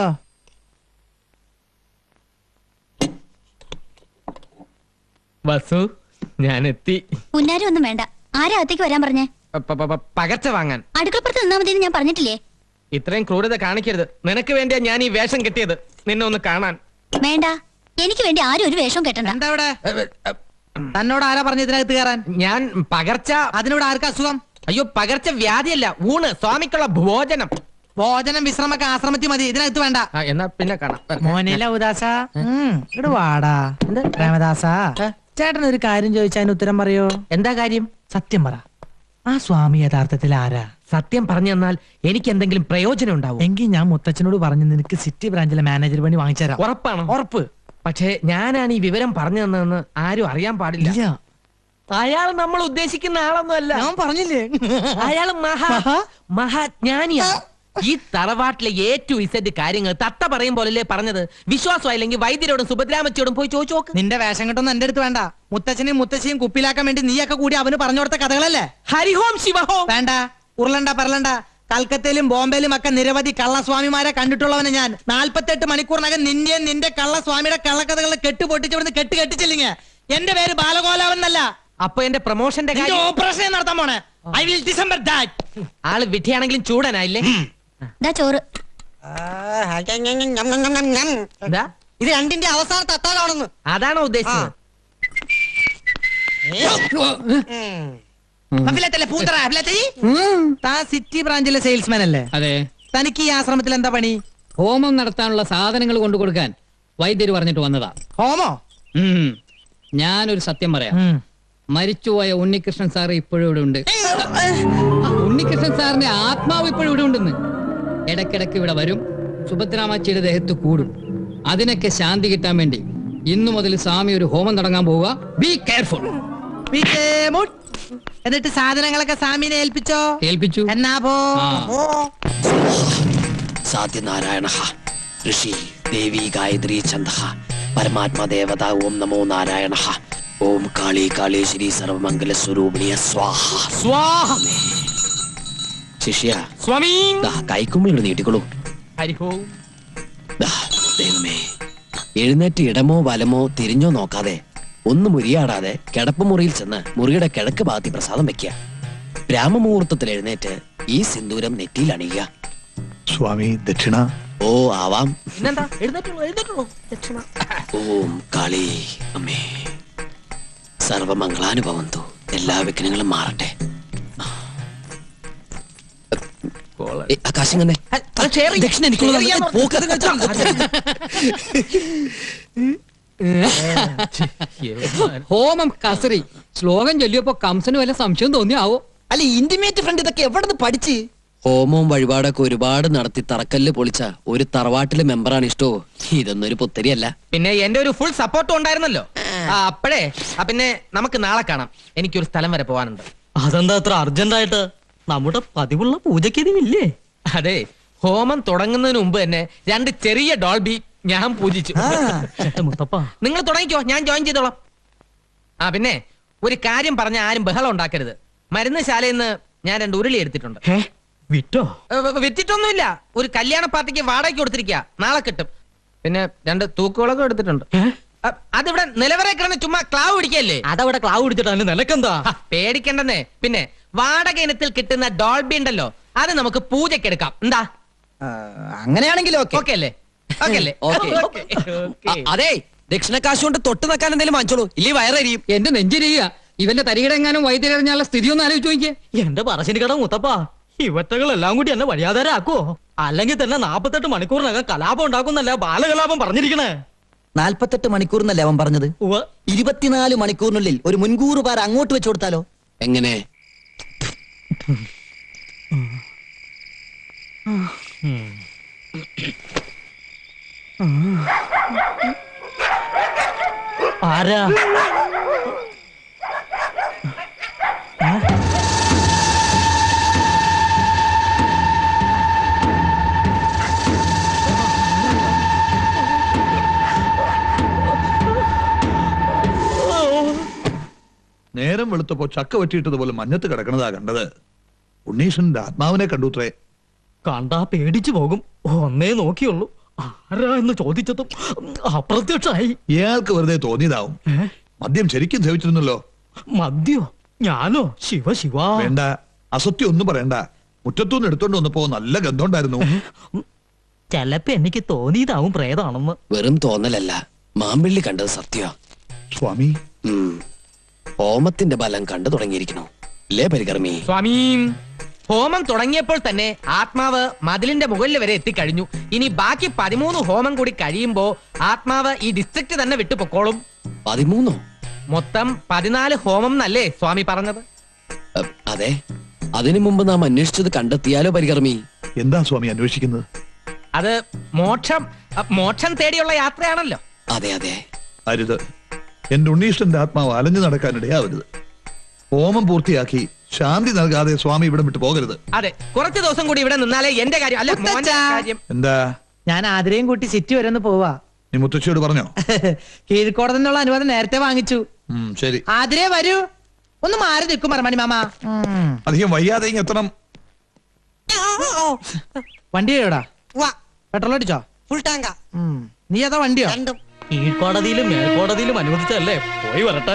വസു ഞാൻ എത്തി മുന്നാരും ഒന്നും വേണ്ട ആരാ അകത്തേക്ക് വരാൻ പറഞ്ഞേ പ- പ- പ- പകർച്ച വാങ്ങാൻ അടുക്കളപ്പുറത്ത് നിന്നാ മതി ഞാൻ പറഞ്ഞിട്ടില്ലേ ഇത്രയും ക്രൂരത കാണിക്കരുത് നിനക്ക് വേണ്ടിയാ ഞാൻ ഈ വേഷം കെട്ടിയത് നിന്നെ ഒന്ന് കാണാൻ വേണ്ട എനിക്ക് വേണ്ടി ആരും ഒരു വേഷവും കെട്ടണ്ട എന്താ ഇവിടെ തന്നോട് ആരാ പറഞ്ഞ ഇതിനകത്ത് കയറാൻ ഞാൻ പകർച്ച അതിനോട് ആർക്കാ അസുഖം അയ്യോ പകർച്ച വ്യാധിയല്ല ഊണ് സ്വാമിക്കുള്ള ഭോജനം ഭോജനം വിശ്രമൊക്കെ ആശ്രമത്തിൽ മതി ഇതിനകത്ത് വേണ്ട ആ, എന്നാ പിന്നെ കാണാം മോനില ഉദാസ ഇവിടെ വാടാ രാമദാസ ചേട്ടൻ ഒരു കാര്യം ചോദിച്ചാൽ അതിന് ഉത്തരം പറയോ എന്താ കാര്യം സത്യം പറ ആ സ്വാമി യഥാർത്ഥത്തിൽ ആരാ സത്യം പറഞ്ഞു തന്നാൽ എനിക്ക് എന്തെങ്കിലും പ്രയോജനം ഉണ്ടാവും എങ്കിൽ ഞാൻ മുത്തച്ഛനോട് പറഞ്ഞു നിനക്ക് സിറ്റി ബ്രാഞ്ചിലെ മാനേജർ പണി വാങ്ങിച്ചുതരാം ഉറപ്പാണ് ഉറപ്പ് പക്ഷേ ഞാനാണ് ഈ വിവരം പറഞ്ഞു തന്നതെന്ന് ആരും അറിയാൻ പാടില്ല ഇല്ല അയാൾ നമ്മൾ ഉദ്ദേശിക്കുന്ന ആളൊന്നും അല്ല ഞാൻ പറഞ്ഞില്ലേ അയാൾ മഹാ മഹാജ്ഞാനിയാ ഈ തറവാട്ടിലെ എ ടു ഇസഡ് കാര്യങ്ങൾ തത്ത പറയും പോലല്ലേ പറഞ്ഞത് വിശ്വാസമായില്ലെങ്കിൽ വൈദ്യരോടും സുഭദ്രാമച്ചിയോടും പോയി ചോദിച്ചു നോക്ക് നിന്റെ വേഷം കെട്ടൊന്നും എന്റെ അടുത്ത് വേണ്ട മുത്തച്ഛനെയും മുത്തശ്ശിയും കുപ്പിലാക്കാൻ വേണ്ടി നീയൊക്കെ കൂടി അവന് പറഞ്ഞു കൊടുത്ത കഥകളല്ലേ ഹരിഹോം ശിവഹോം വേണ്ട ഉരുളണ്ട പറലണ്ട കൽക്കത്തയിലും ബോംബെയിലും ഒക്കെ നിരവധി കള്ളസ്വാമിമാരെ കണ്ടിട്ടുള്ളവന് ഞാൻ നാൽപ്പത്തെട്ട് മണിക്കൂറിനകം നിന്റെയും നിന്റെ കള്ളസ്വാമിയുടെ കള്ളക്കഥകളെ കെട്ട് പൊട്ടിച്ചവിടുന്ന് കെട്ട് കെട്ടിച്ചില്ലെങ്കിൽ എന്റെ പേര് ബാലഗോലാവെന്നല്ല അപ്പൊ എന്റെ പ്രൊമോഷന്റെ നിന്റെ കാര്യം ഓപ്പറേഷൻ നടത്താൻ പോണേ ഐ വിൽ ഡിസംബർ ദാറ്റ് ആള് വിധിയാണെങ്കിലും ചൂടനായില്ലേ ദാ ചോറ് എന്താ ഇത് രണ്ടിന്റെ അവസാനത്തെ അത്താഴമാണെന്ന് അതാണോ ഉദ്ദേശിച്ചത് താൻ സിറ്റി ബ്രാഞ്ചിലെ സെയിൽസ്മാൻ അല്ലേ അതെ തനിക്ക് ഈ ആശ്രമത്തിൽ എന്താ പണി ഹോമം നടത്താനുള്ള സാധനങ്ങൾ കൊണ്ടു കൊടുക്കാൻ വൈദ്യര് പറഞ്ഞിട്ട് വന്നതാ ഹോമോ ഉം. ഞാനൊരു സത്യം പറയാം മരിച്ചുപോയ ഉണ്ണികൃഷ്ണൻ സാർ ഇപ്പോഴും ഇവിടെ ഉണ്ട് ആ, ഉണ്ണികൃഷ്ണൻ സാറിന്റെ ആത്മാവ് ഇപ്പോഴും ഇവിടെ ഉണ്ടെന്ന് ഇടക്കിടക്ക് ഇവിടെ വരും സുഭദ്രാമാച്ചിയുടെ ദേഹത്ത് കൂടും അതിനൊക്കെ ശാന്തി കിട്ടാൻ വേണ്ടി ഇന്നു മുതൽ സ്വാമി ഒരു ഹോമം തുടങ്ങാൻ പോവുക ബി കെയർഫുൾ എന്നിട്ട് സാധനങ്ങളൊക്കെ സാമിനെ ഏൽപ്പിച്ചോ ഏൽപ്പിച്ചു എന്നാ പോ സാധ്യനാരായണ ഋഷി ദേവി ഗായത്രി ഛന്ദ പരമാത്മ ദേവത ഓം നമോ നാരായണ ഓം കാളി കാളേശ്വരി സർവമംഗല സ്വരൂപിണിയ സ്വാഹ സ്വാഹ ശിഷ്യ സ്വാമി ദാ കൈക്കുമ്പിൾ ഇവിടെ നീട്ടിക്കൊള്ളൂ ഹരിഹോം ദാ, ദൈവമേ എഴുന്നേറ്റ് ഇടമോ വലമോ തിരിഞ്ഞോ നോക്കാതെ ഒന്നും മുരിയാടാതെ കിടപ്പുമുറിയിൽ ചെന്ന് മുറിയുടെ കിഴക്ക് ഭാഗത്തി പ്രസാദം വെക്കുക ബ്രാഹ്മമുഹൂർത്തത്തിൽ എഴുന്നേറ്റ് ഈ സിന്ദൂരം നെറ്റിയിൽ അണിയുക സ്വാമി ദക്ഷിണ ഓ ആവാം പിന്നെന്താ എഴുന്നേറ്റുള്ളൂ എഴുന്നേറ്റുള്ളൂ ദക്ഷിണ ഓം കാളി അമ്മേ സർവമംഗളാനുഭവന്തു എല്ലാ വിഘ്നങ്ങളും മാറട്ടെ ഏ, ആകാശം തന്നെ ദക്ഷിണ എനിക്കുള്ളതാണ്. പോക്കത് വെച്ചാ. ഹോമം കസറി ശ്ലോകം ചൊല്ലിയപ്പോ കംസന് വല്ല സംശയം തോന്നിയാവോ അല്ല ഇന്റിമേറ്റ് ഫ്രണ്ട് ഇതൊക്കെ എവിടെ പഠിച്ച് ഹോമവും വഴിപാടൊക്കെ ഒരുപാട് നടത്തി തറക്കല്ല് പൊളിച്ച ഒരു തറവാട്ടിലെ മെമ്പറാണ് ഇഷ്ടോ ഇതൊന്നും ഒരു പുത്തരിയല്ല പിന്നെ എന്റെ ഒരു ഫുൾ സപ്പോർട്ടും ഉണ്ടായിരുന്നല്ലോ ആ അപ്പോഴേ ആ പിന്നെ നമുക്ക് നാളെ കാണാം എനിക്കൊരു സ്ഥലം വരെ പോവാനുണ്ട് അതെന്താ അത്ര അർജന്റ് ആയിട്ട് നമ്മുടെ പതിവുള്ള പൂജയ്ക്ക് ഇല്ലേ അതെ ഹോമം തുടങ്ങുന്നതിന് മുമ്പ് തന്നെ രണ്ട് ചെറിയ ഡോൾബി ഞാൻ പൂജിച്ചു മുത്തപ്പ നിങ്ങൾ തുടങ്ങിക്കോ ഞാൻ ജോയിൻ ചെയ്തോളാം ആ പിന്നെ ഒരു കാര്യം പറഞ്ഞ ആരും ബഹളം ഉണ്ടാക്കരുത് മരുന്ന് ശാലയിൽ നിന്ന് ഞാൻ രണ്ട് ഉരുളി എടുത്തിട്ടുണ്ട് വിറ്റോ ഏ, വ- വിറ്റിട്ടൊന്നുമില്ല ഒരു കല്യാണ പാർട്ടിക്ക് വാടകയ്ക്ക് കൊടുത്തിരിക്കുക നാളെ കിട്ടും പിന്നെ രണ്ട് തൂക്കുകളൊക്കെ എടുത്തിട്ടുണ്ട് അ, അതിവിടെ നിലവറെ കിടന്ന് ചുമ്മാ ക്ലാവ് പിടിക്കല്ലേ അതവിടെ ക്ലാവ് പിടിച്ചിട്ട് നിനക്കെന്താ ഹ, പേടിക്കണ്ടെന്നേ പിന്നെ വാടക ഇനത്തിൽ കിട്ടുന്ന ഡോൾബി ഉണ്ടല്ലോ അത് നമുക്ക് പൂജയ്ക്ക് എടുക്കാം എന്താ അങ്ങനെയാണെങ്കിൽ ഓക്കെ അല്ലേ ഓക്കെ അല്ലേ ഓക്കേ. Okay, okay. അ- അതെ ദക്ഷിണക്കാശ് കൊണ്ട് തൊട്ട് നിൽക്കാൻ എന്തെങ്കിലും വാങ്ങിച്ചോളൂ ഇല്ലേ വയറരിയും എന്റെ നെഞ്ചിരിയുക ഇവന്റെ തരികിടെങ്ങാനും വൈദ്യരറിഞ്ഞാലുള്ള സ്ഥിതി ഒന്ന് ആലോചിച്ച് നോക്കിയേ എന്റെ പറശ്ശിനി കട മുത്തപ്പ ഇവറ്റകളെല്ലാം കൂടി എന്നെ വഴിയാധാരാക്കോ അല്ലെങ്കിൽ തന്നെ നാപ്പത്തെട്ട് മണിക്കൂറിനകം കലാപം ഉണ്ടാക്കുന്നല്ല ബാലകലാപം പറഞ്ഞിരിക്കണേ നാൽപ്പത്തെട്ട് മണിക്കൂർ എന്നല്ലേ അവൻ പറഞ്ഞത് ഇരുപത്തിനാല് മണിക്കൂറിനുള്ളിൽ ഒരു മുൻകൂർ പാര അങ്ങോട്ട് വെച്ചു കൊടുത്താലോ എങ്ങനെ ആരാ നേരം വെളുത്തപ്പോ ചക്ക വെട്ടിയിട്ടതുപോലെ മഞ്ഞത്ത് കിടക്കണതാ കണ്ടത് ഉണ്ണീഷന്റെ ആത്മാവിനെ കണ്ടുത്രേ കണ്ടാ പേടിച്ചു പോകും ഒന്നേ നോക്കിയുള്ളൂ ആരാ എന്ന് ചോദിച്ചതും അപ്രത്യക്ഷമായി ഇയാൾക്ക് വെറുതെ തോന്നിയതാവും മദ്യം ശരിക്കും സേവിച്ചിരുന്നല്ലോ മദ്യോ ഞാനോ ശിവ ശിവ വേണ്ട അസത്യം ഒന്നും പറയണ്ട മുറ്റത്തുനിന്ന് എടുത്തോണ്ട് വന്നപ്പോ നല്ല ഗന്ധമുണ്ടായിരുന്നു ചെലപ്പോ എനിക്ക് തോന്നിയതാവും പ്രേതാണെന്ന് വെറും തോന്നലല്ല മാമ്പിള്ളി കണ്ടത് സത്യ സ്വാമി ഹോമത്തിന്റെ ബലം കണ്ടു തുടങ്ങിയിരിക്കണു അല്ലേ പരികർമ്മി സ്വാമീ ഹോമം തുടങ്ങിയപ്പോൾ തന്നെ ആത്മാവ് മതിലിന്റെ മുകളിൽ വരെ എത്തിക്കഴിഞ്ഞു ഇനി ബാക്കി പതിമൂന്ന് ഹോമം കൂടി കഴിയുമ്പോ ആത്മാവ് ഈ ഡിസ്ട്രിക്ട് തന്നെ വിട്ടുപൊക്കോളും പതിമൂന്നോ മൊത്തം പതിനാല് ഹോമം എന്നല്ലേ സ്വാമി പറഞ്ഞത് അ, അതെ അതിനു മുമ്പ് നാം അന്വേഷിച്ചത് കണ്ടെത്തിയാലോ പരികർമ്മി എന്താ സ്വാമി അന്വേഷിക്കുന്നത് അത് മോക്ഷം അ, മോക്ഷം തേടിയുള്ള യാത്രയാണല്ലോ അതെ അതെ അരുത് എന്റെ ഉണ്ണീഷ്ടന്റെ ആത്മാവ് അലഞ്ഞു നടക്കാനിടയാവരുത് ഹോമം പൂർത്തിയാക്കി ശാന്തി നൽകാതെ സ്വാമി ഇവിടെ വിട്ടു പോകരുത് അതെ കുറച്ച് ദിവസം കൂടി ഇവിടെ നിന്നാലേ എന്റെ കാര്യം അല്ല മോന്റെ കാര്യം എന്താ ഞാൻ ആതിരയും കൂട്ടി സിറ്റി വരെ ഒന്ന് പോവാ നീ മുത്തശ്ശിയോട് പറഞ്ഞോ കീഴ്ക്കോടതി നിന്നുള്ള അനുവാദം നേരത്തെ വാങ്ങിച്ചു ഉം, ശരി ആതിരേ വരൂ ഒന്ന് മാറി നിൽക്കും മറമണി മാമ അധികം വയ്യാതെ ഇങ്ങ് എത്തണം വണ്ടി എവിടാ പെട്രോൾ അടിച്ചോ ഫുൾ ടാങ്കാ നീ ഏതാ വണ്ടിയോ കീഴ്ക്കോടതിയിലും മേൽക്കോടതിയിലും അനുവദിച്ചല്ലേ പോയി വരട്ടെ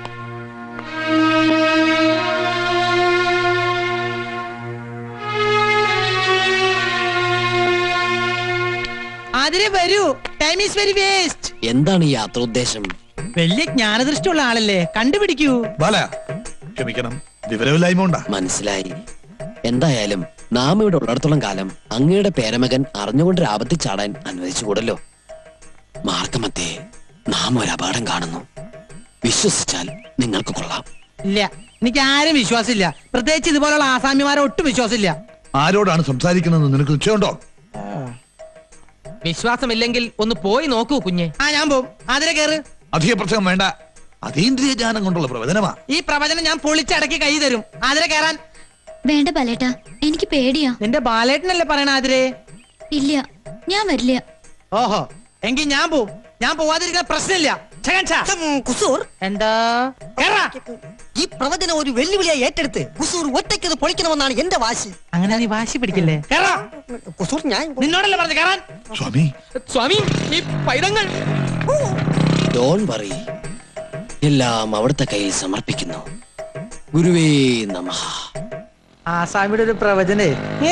ആതിരെ വരൂ ടൈം ഈസ് വെരി വേസ്റ്റ് എന്താണ് ഈ യാത്രോദ്ദേശം വലിയ ജ്ഞാനദൃഷ്ടിയുള്ള ആളല്ലേ കണ്ടുപിടിക്കൂ ബാല ക്ഷമിക്കണം വിവരമില്ലായ്മ ഉണ്ടാ മനസ്സിലായി എന്തായാലും നാം ഇവിടെ ഉള്ളിടത്തോളം കാലം അങ്ങയുടെ പേരമകൻ അറിഞ്ഞുകൊണ്ട് ആപത്തിൽ ചാടാൻ അനുവദിച്ചുകൂടല്ലോ മാർഗമത്തെ നാം ഒരു അപകടം കാണുന്നു വിശ്വസിച്ചാൽ നിങ്ങൾക്ക് കൊള്ളാം ഇല്ല എനിക്ക് ആരും വിശ്വാസമില്ല പ്രത്യേകിച്ച് ഇതുപോലുള്ള ആസാമിമാരെ ഒട്ടും വിശ്വാസമില്ല ആരോടാണ് സംസാരിക്കുന്നതെന്ന് നിനക്ക് നിശ്ചയമുണ്ടോ വിശ്വാസമില്ലെങ്കിൽ ഒന്ന് പോയി നോക്കൂ കുഞ്ഞെ ആ ഞാൻ പോവും ആതിരെ കേറ് അധിക പ്രസംഗം വേണ്ട അതീന്ദ്രിയ ജ്ഞാനം കൊണ്ടുള്ള പ്രവചനമാ ഈ പ്രവചനം ഞാൻ പൊളിച്ചടക്കി കൈ തരും ആതിരെ കേറാൻ വേണ്ട ബാലേട്ടാ എനിക്ക് പേടിയാ നിന്റെ ബാലേട്ടനല്ലേ പറയണ ആതിരെ ഇല്ല ഞാൻ വരില്ല ഓഹോ എങ്കിൽ ഞാൻ പോവും ഞാൻ പോവാതിരിക്കുന്ന പ്രശ്നമില്ല ഛകൻ ഛ. കുസൂർ എന്താ കേറാ. ഈ പ്രവചനം ഒരു വെല്ലുവിളിയായി ഏറ്റെടുത്ത് കുസൂർ ഒറ്റയ്ക്കത് പൊളിക്കണമെന്നാണ് എന്റെ വാശി അങ്ങനെ നീ വാശി പിടിക്കില്ലേ കേറാ. കുസൂർ ഞാൻ നിന്നോടല്ലേ പറഞ്ഞു കയറാൻ സ്വാമി സ്വാമി ഈ പൈതങ്ങൾ ഡോൺ വറി എല്ലാം അവിടുത്തെ കയ്യിൽ സമർപ്പിക്കുന്നു ഗുരുവേ നമഃ ആസാമിയുടെ ഒരു പ്രവചനേ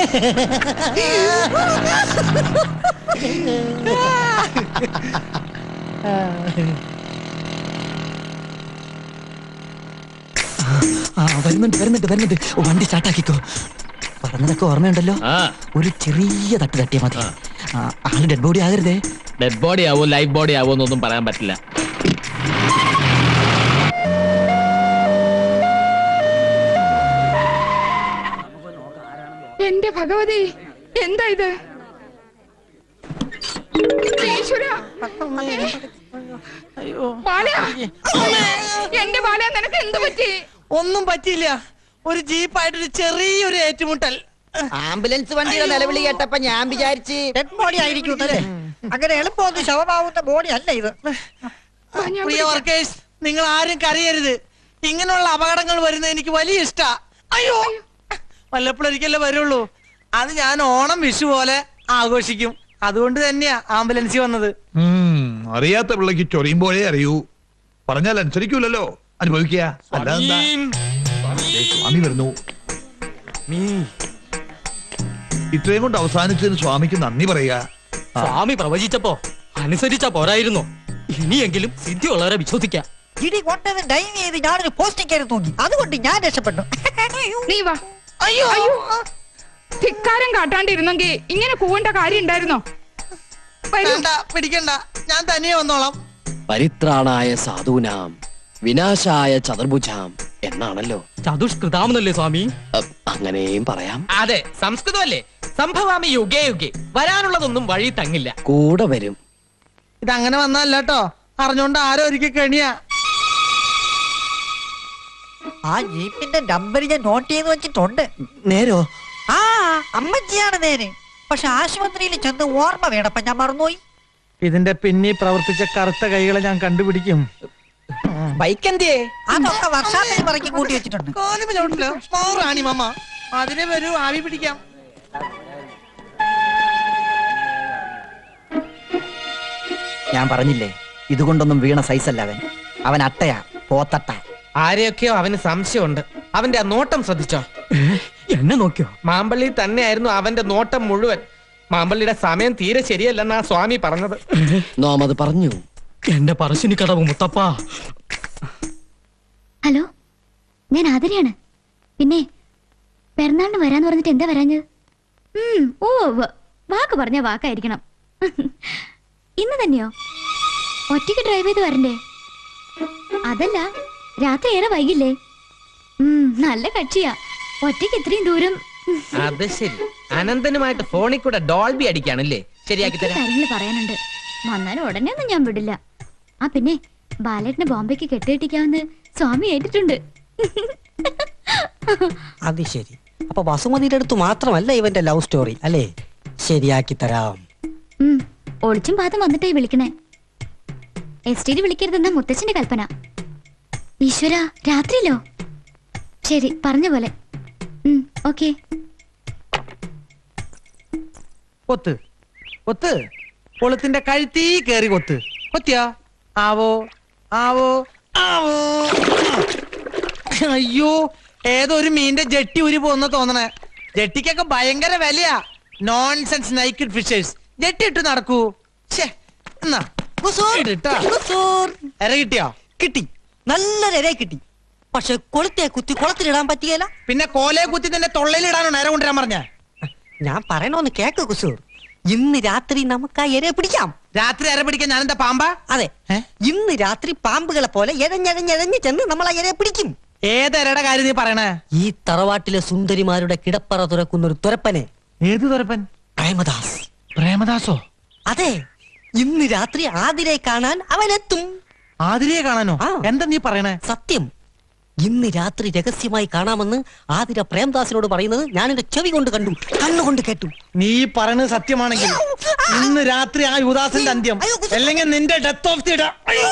ആ വരുന്നുണ്ട് വരുന്നുണ്ട് വരുന്നുണ്ട് ഓ, വണ്ടി സ്റ്റാർട്ടാക്കിക്കോ പറഞ്ഞതൊക്കെ ഓർമ്മയുണ്ടല്ലോ ഒരു ചെറിയ തട്ട് തട്ടിയാ മതി ആ, ആള് ഡെഡ് ബോഡി ആകരുതേ ഡെഡ് ബോഡി ആവോ ലൈഫ് ബോഡി ആവോ എന്നൊന്നും പറയാൻ പറ്റില്ല എന്റെ ഭഗവതി എന്താ ഇത് ഈശ്വരാ. ബാലയാ. എന്റെ ബാല നിനക്ക് എന്ത് പറ്റി ഒന്നും പറ്റിയില്ല ഒരു ജീപ്പായിട്ടൊരു ചെറിയൊരു ഏറ്റുമുട്ടൽ ആംബുലൻസ് വണ്ടിയുടെ നിലവിളി കേട്ടപ്പോ ഞാൻ വിചാരിച്ച് ഡെഡ് ബോഡി ആയിരിക്കും അല്ലേ അങ്ങനെ എളുപ്പമൊന്നും ശവമാവുന്ന ബോഡി അല്ല ഇത് പ്രിയ വർക്കേഴ്സ് നിങ്ങൾ ആരും കരയരുത് ഇങ്ങനെയുള്ള അപകടങ്ങൾ വരുന്നത് എനിക്ക് വലിയ ഇഷ്ടാ അയ്യോ വല്ലപ്പോഴൊരിക്കലേ വരുള്ളൂ അത് ഞാൻ ഓണം വിഷു പോലെ ആഘോഷിക്കും അതുകൊണ്ട് തന്നെയാ ആംബുലൻസിൽ വന്നത് ഉം, അറിയാത്ത പിള്ളക്ക് ചൊറിയുമ്പോഴേ അറിയൂ പറഞ്ഞാൽ അനുസരിക്കൂലല്ലോ അനുഭവിക്കുക അല്ലാതെന്താ ദേ, സ്വാമി വരുന്നു ഇത്രയും കൊണ്ട് അവസാനിച്ചതിന് സ്വാമിക്ക് നന്ദി പറയുക ആ, സ്വാമി പ്രവചിച്ചപ്പോ അനുസരിച്ചാ പോരായിരുന്നോ ഇനിയെങ്കിലും സിദ്ധി വളരെ വിശ്വസിക്കാം ഇടി കൊണ്ടത് ഡൈവ് ചെയ്ത് ഞാനൊരു പോസ്റ്റിംഗ് കയറി തൂങ്ങി അതുകൊണ്ട് ഞാൻ രക്ഷപ്പെട്ടു നീ വാ അയ്യോ അയ്യോ ധിക്കാരം കാട്ടാണ്ടിരുന്നെങ്കിൽ ഇങ്ങനെ കൂവേണ്ട കാര്യം ഉണ്ടായിരുന്നോ വേണ്ട പിടിക്കണ്ട ഞാൻ തനിയെ വന്നോളാം പരിത്രാണായ സാധൂനാം വിനാശായ ചതുർഭുജാം എന്നാണല്ലോ ചതുഷ്കൃതാമെന്നല്ലേ സ്വാമി അ, അങ്ങനെയും പറയാം അതെ സംസ്കൃതമല്ലേ സംഭവാമി യുഗേ യുഗേ വരാനുള്ളതൊന്നും വഴി തങ്ങില്ല കൂടെ വരും ഇതങ്ങനെ വന്നല്ല കേട്ടോ അറിഞ്ഞോണ്ട് ആരോ ഒരിക്കൽ കെണിയാ ആ ജീപ്പിന്റെ നമ്പർ ഞാൻ നോട്ട് ചെയ്ത് വെച്ചിട്ടുണ്ട് നേരോ ആ അമ്മച്ചിയാണ് നേരെ പക്ഷെ ആശുപത്രിയിൽ ചെന്ന് ഓർമ്മ വേണപ്പ ഞാൻ മറന്നുപോയി ഇതിന്റെ പിന്നിൽ പ്രവർത്തിച്ച കറുത്ത കൈകളെ ഞാൻ കണ്ടുപിടിക്കും ബൈക്ക് എന്തിയേ അതൊക്കെ വർഷാപ്പിൽ പറക്കി കൂട്ടി വെച്ചിട്ടുണ്ട് കാലുമ ചവിട്ടില്ല റാണി മാമ അതിനെ വരൂ ആവി പിടിക്കാം ഞാൻ പറഞ്ഞില്ലേ ഇതുകൊണ്ടൊന്നും വീണ സൈസല്ല അവൻ അവൻ അട്ടയാ പോത്തട്ട ആരെയൊക്കെയോ അവന് സംശയമുണ്ട് അവന്റെ ആ നോട്ടം ശ്രദ്ധിച്ചോ എന്നെ നോക്കിയോ മാമ്പള്ളി തന്നെയായിരുന്നു അവന്റെ നോട്ടം മുഴുവൻ മാമ്പള്ളിയുടെ സമയം തീരെ ശരിയല്ലെന്നാ സ്വാമി പറഞ്ഞത് നോം അത് പറഞ്ഞു എന്റെ പറശ്ശിനി കടവ് മുത്തപ്പാ ഹലോ ഞാൻ ആതിരയാണ് പിന്നെ പിറന്നാളിന് വരാന്ന് പറഞ്ഞിട്ട് എന്താ വരാഞ്ഞത് ഉം, ഓ ഉവ്വ്. വാക്ക് പറഞ്ഞ വാക്കായിരിക്കണം ഇന്ന് തന്നെയോ ഒറ്റയ്ക്ക് ഡ്രൈവ് ചെയ്ത് വരണ്ടേ അതല്ല രാത്രി ഏറെ വൈകില്ലേ ഉം, നല്ല കക്ഷിയാ ഒറ്റയ്ക്ക് ഇത്രയും ദൂരം അത് ശരി അനന്തനുമായിട്ട് ഫോണിൽ കൂടെ ഡോൾബി അടിക്കാണല്ലേ ശരിയാക്കി ഒത്തിരി തരാം കാര്യങ്ങൾ പറയാനുണ്ട് വന്നാലും ഉടനെ ഒന്നും ഞാൻ വിടില്ല ആ പിന്നെ ബാലേട്ടിനെ ബോംബെക്ക് കെട്ടിയിട്ടിക്കാമെന്ന് സ്വാമി ഏറ്റിട്ടുണ്ട് അത് ശരി അപ്പൊ വസുമതിയുടെ അടുത്ത് മാത്രമല്ല ഇവന്റെ ലവ് സ്റ്റോറി അല്ലേ ശരിയാക്കി തരാം ഉം, ഒളിച്ചും പാത്തും വന്നിട്ടായി വിളിക്കണേ എസ് ടി വിളിക്കരുതെന്ന മുത്തച്ഛന്റെ കൽപ്പന ഈശ്വര രാത്രിയിലോ ശരി പറഞ്ഞ പോലെ ഓക്കെ കൊത്ത് കൊത്ത് കൊളുത്തിന്റെ കഴുത്തീ കേറി കൊത്ത് കൊത്തിയോ ആവോ ആവോ ആവോ അയ്യോ ഏതോ ഒരു മീന്റെ ജെട്ടി ഉരി പോകുന്ന തോന്നണേ ജെട്ടിക്കൊക്കെ ഭയങ്കര വിലയാ നോൺസെൻസ് നൈക്കഡ് ഫിഷേഴ്സ് ജെട്ടി ഇട്ട് നടക്കൂ ഛേ, എന്നാ ഇട്ടാ. ഇര കിട്ടിയോ കിട്ടി നല്ലൊരു ഇരയെ കിട്ടി പക്ഷെ കൊളുത്തെ കുത്തി കുളത്തിലിടാൻ പറ്റിയല്ല പിന്നെ കോലയെ കുത്തി തന്നെ തൊള്ളയിലിടാനോ നേരെ കൊണ്ടുവരാൻ പറഞ്ഞ ഞാൻ പറയണോന്ന് കേക്ക് കുസൂർ ഇന്ന് രാത്രി നമുക്ക് ആ ഇരയെ പിടിക്കാം രാത്രി ഇര പിടിക്കാൻ ഞാനെന്താ പാമ്പാ അതെ ഇന്ന് രാത്രി പാമ്പുകളെ പോലെ എഴഞ്ഞഴഞ്ഞഴഞ്ഞ് ചെന്ന് നമ്മൾ ആ ഇരയെ പിടിക്കും ഏതരയുടെ കാര്യം നീ പറയണേ ഈ തറവാട്ടിലെ സുന്ദരിമാരുടെ കിടപ്പറ തുറക്കുന്ന ഒരു തുരപ്പനെ ഏത് തുരപ്പൻ പ്രേമദാസ് പ്രേമദാസോ അതെ ഇന്ന് രാത്രി ആതിരെ കാണാൻ അവൻ എത്തും ആതിരയെ കാണാനോ എന്താ നീ പറയണേ സത്യം ഇന്ന് രാത്രി രഹസ്യമായി കാണാമെന്ന് ആതിര പ്രേംദാസിനോട് പറയുന്നത് ഞാൻ എന്റെ ചെവി കൊണ്ട് കണ്ടു കണ്ണുകൊണ്ട് കേട്ടു നീ പറയണത് സത്യമാണെങ്കിൽ ഇന്ന് രാത്രി ആ യുദാസിന്റെ അന്ത്യം അല്ലെങ്കിൽ നിന്റെ ഡെത്ത് ഓഫ് ദി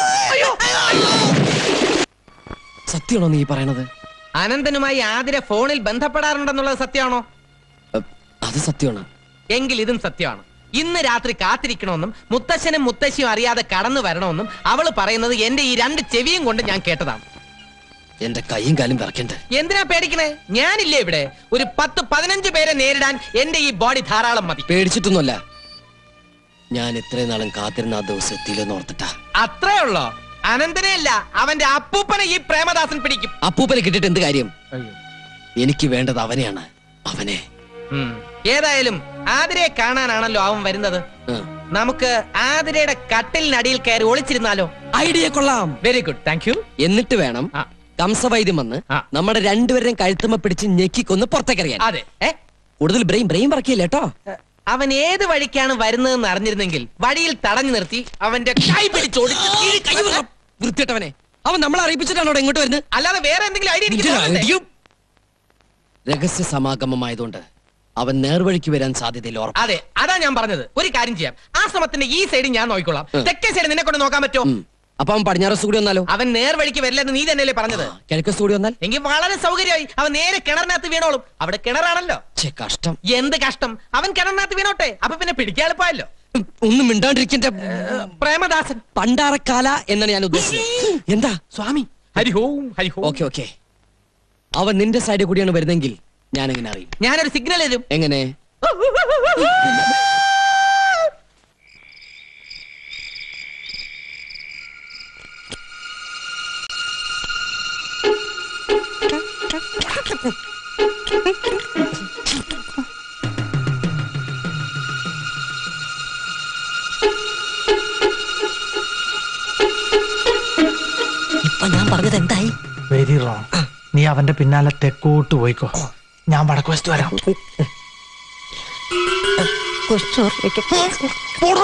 സത്യമാണോ നീ പറയണത് അനന്തനുമായി ആതിര ഫോണിൽ ബന്ധപ്പെടാറുണ്ടെന്നുള്ളത് സത്യമാണോ അത് സത്യമാണ് എങ്കിൽ ഇതും സത്യമാണ് ഇന്ന് രാത്രി കാത്തിരിക്കണമെന്നും മുത്തശ്ശനും മുത്തശ്ശിയും അറിയാതെ കടന്നു വരണമെന്നും അവള് പറയുന്നത് എന്റെ ഈ രണ്ട് ചെവിയും കൊണ്ട് ഞാൻ കേട്ടതാണ് എന്റെ കൈയും കാലും വിറക്കണ്ടേ എന്തിനാ പേടിക്കണേ ഞാനില്ലേ ഇവിടെ ഒരു പത്ത് പതിനഞ്ച് പേരെ നേരിടാൻ എന്റെ ഈ ബോഡി ധാരാളം മതി പേടിച്ചിട്ടൊന്നുമല്ല ഞാൻ ഇത്രയും നാളും കാത്തിരുന്ന ആ ദിവസം എത്തിയില്ലെന്ന് ഓർത്തിട്ടാ അത്രേ ഉള്ളോ അനന്തനെ അല്ല അവന്റെ അപ്പൂപ്പനെ ഈ പ്രേമദാസൻ പിടിക്കും അപ്പൂപ്പനെ കിട്ടിയിട്ട് എന്ത് കാര്യം എനിക്ക് വേണ്ടത് അവനെയാണ് അവനെ ഉം. ഏതായാലും ആതിരയെ കാണാനാണല്ലോ അവൻ വരുന്നത് നമുക്ക് ആതിരയുടെ കട്ടിലിനടിയിൽ കയറി ഒളിച്ചിരുന്നാലോ ഐഡിയ കൊള്ളാം വെരി ഗുഡ് താങ്ക് യു എന്നിട്ട് വേണം കംസവൈദ്യം വന്ന് നമ്മുടെ രണ്ടുപേരെയും കഴുത്തുമ്മ പിടിച്ച് ഞെക്കിക്കൊന്ന് പുറത്തേക്കറിയാൻ അതെ ഏ കൂടുതൽ ബ്രെയിൻ ബ്രെയിൻ പറക്കില്ല കേട്ടോ അവൻ ഏത് വഴിക്കാണ് വരുന്നതെന്ന് അറിഞ്ഞിരുന്നെങ്കിൽ വഴിയിൽ തടഞ്ഞു നിർത്തി അവന്റെ കൈ പിടിച്ചോടിച്ച് കീഴ് കൈ വിടണം. വൃത്തിയിട്ടവനെ അവൻ നമ്മളെ അറിയിപ്പിച്ചിട്ടാണോ ഇവിടെ ഇങ്ങോട്ട് വരുന്നത് അല്ലാതെ വേറെ എന്തെങ്കിലും ഐഡിയ എനിക്ക് ഇതിനാ തോന്നണ്ടേ? ഇടിയും. രഹസ്യ സമാഗമമായതുകൊണ്ട് അവൻ നേർവഴിക്ക് വരാൻ സാധ്യതയില്ല ഉറപ്പ് അതെ അതാ ഞാൻ പറഞ്ഞത് ഒരു കാര്യം ചെയ്യാം ആ ശ്രമത്തിന്റെ ഈ സൈഡ് ഞാൻ നോക്കിക്കോളാം തെക്കേ സൈഡ് നിന്നെ കൊണ്ട് നോക്കാൻ പറ്റുമോ അപ്പൊ അവൻ പടിഞ്ഞാറ് കൂടി വന്നാലോ അവൻ നേർവഴിക്ക് വരില്ലെന്ന് നീ തന്നെയല്ലേ പറഞ്ഞത് കിഴക്ക് കൂടി വന്നാൽ എങ്കിൽ വളരെ സൗകര്യമായി അവൻ നേരെ കിണറിനകത്ത് വീണോളും അവിടെ കിണറാണല്ലോ ഛെ, കഷ്ടം എന്ത് കഷ്ടം അവൻ കിണറിനകത്ത് വീണോട്ടെ അപ്പൊ പിന്നെ പിടിക്കാൻ എളുപ്പമല്ലോ ഒന്നും മിണ്ടാണ്ടിരിക്കന്റെ പ്രേമദാസൻ പണ്ടാറക്കാല എന്നാണ് ഞാൻ ഉദ്ദേശിച്ചത് എന്താ സ്വാമി ഹരിഹോം ഹരിഹോം ഓക്കെ ഓക്കെ അവൻ നിന്റെ സൈഡിൽ കൂടിയാണ് വരുന്നെങ്കിൽ ഞാൻ എങ്ങനെ അറിയും ഞാനൊരു സിഗ്നൽ തരും എങ്ങനെ ഇപ്പൊ ഞാൻ പറഞ്ഞത് എന്തായി വെരി റോങ് നീ അവന്റെ പിന്നാലെ തെക്കോട്ട് പോയിക്കോ ഞാൻ വടക്ക് വശത്ത് വരാം പോടോ.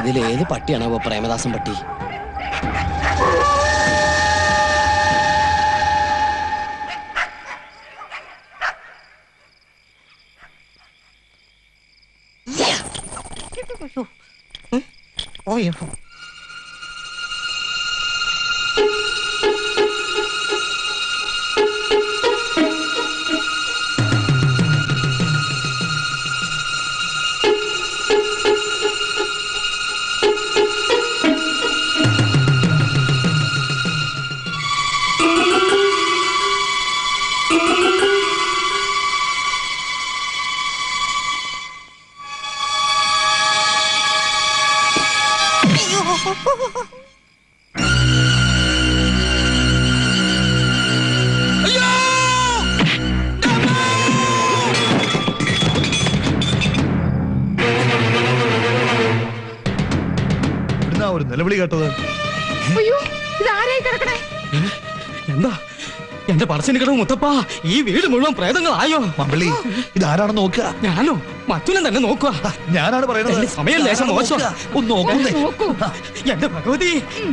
ഇതിൽ ഏത് പട്ടിയാണോ പ്രേമദാസൻ പട്ടി ഓയോ ഇവിടുന്നാ ഒരു നിലവിളി കേട്ടത് അയ്യോ ഇത് ആരായി കിടക്കണേ എന്താ എന്റെ പറശ്ശിനി കിടവ് മുത്തപ്പ ഈ വീട് മുഴുവൻ പ്രേതങ്ങളായോ മമ്പള്ളി ഇതാരാണെന്ന് നോക്കുക ഞാനോ മറ്റുനം തന്നെ നോക്കുക ഞാനാണ് പറയുന്നത് എന്റെ സമയം ലേശം ആരാണെന്ന് മോശം നോക്കുക. ഒന്ന് നോക്കുന്നേ. നോക്കൂ എന്റെ ഭഗവതി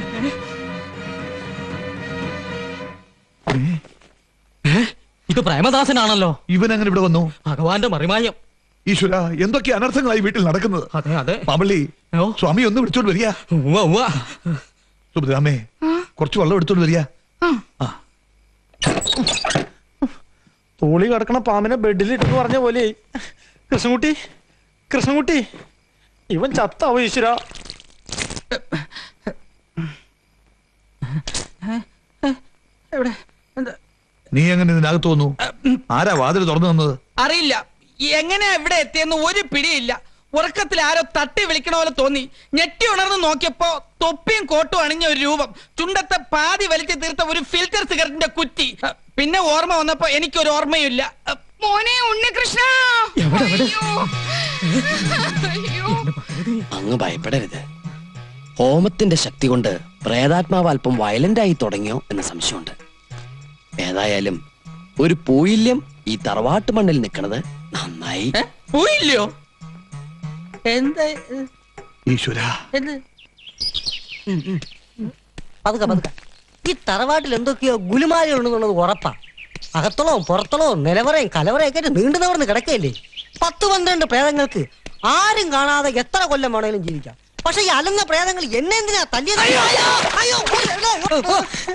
ഏ? ഇത് പ്രേമദാസനാണല്ലോ ഇവൻ അങ്ങനെ ഇവിടെ വന്നു ഭഗവാന്റെ മറിമായം ഈശ്വര എന്തൊക്കെ അനർത്ഥങ്ങളായി വീട്ടിൽ നടക്കുന്നത് അതെ അതെ മാമ്പള്ളി സ്വാമി ഒന്ന് വിളിച്ചോണ്ട് വരിക ഉവ്വ ഉവ്വ സുഭദ്രാമേ കുറച്ച് വെള്ളം എടുത്തോണ്ട് വരിക തോളി കിടക്കണ പാമ്പിനെ ബെഡിൽ ഇട്ടെന്ന് പറഞ്ഞ പോലെ കൃഷ്ണൻകുട്ടി കൃഷ്ണൻകുട്ടി ഇവൻ ചത്താവോ ഈശ്വര എവിടെ എന്താ നീ എങ്ങനെ ഇതിനകത്ത് വന്നു ആരാ വാതിൽ തുറന്നു തന്നത് അറിയില്ല എങ്ങനെയാ ഇവിടെ എത്തിയെന്ന് ഒരു പിടിയില്ല ഉറക്കത്തിൽ ആരോ തട്ടി വിളിക്കണ പോലെ തോന്നി ഞെട്ടി ഉണർന്ന് നോക്കിയപ്പോ തൊപ്പിയും കോട്ടും അണിഞ്ഞ ഒരു രൂപം ചുണ്ടത്തെ പാതി വലിച്ചു തീർത്ത ഒരു ഫിൽറ്റർ സിഗരറ്റിന്റെ കുറ്റി അഹ്, പിന്നെ ഓർമ്മ വന്നപ്പോ എനിക്കൊരു ഓർമ്മയില്ല അഹ്, മോനെ ഉണ്ണികൃഷ്ണ എവിടെ, എവിടെ? അയ്യോ അങ്ങ് ഭയപ്പെടരുത് ഹോമത്തിന്റെ ശക്തി കൊണ്ട് പ്രേതാത്മാവ് അല്പം വയലന്റ് ആയി തുടങ്ങിയോ എന്ന സംശയമുണ്ട് ഏതായാലും ഒരു പൂയില്യം ഈ തറവാട്ട് മണ്ണിൽ നിൽക്കുന്നത് നന്നായി പോയില്ലയോ എന്താ ഇത്? ഈശ്വര എന്ത് പതുക്കെ പതുക്കെ ഈ തറവാട്ടിൽ എന്തൊക്കെയോ ഗുലുമാലുണ്ടെന്നുള്ളത് ഉറപ്പാ അകത്തളവും പുറത്തളവും നിലവറയും കലവറയൊക്കെ ആയിട്ട് നീണ്ടു നിവർന്ന് കിടക്കയില്ലേ പത്ത് പന്ത്രണ്ട് പ്രേതങ്ങൾക്ക് ആരും കാണാതെ എത്ര കൊല്ലം വേണേലും ജീവിക്കാം പക്ഷെ ഈ അലങ്ങ പ്രേതങ്ങൾ എന്നെ എന്തിനാ തല്ലിയത് അയ്യോ, അയ്യോ, അയ്യോ.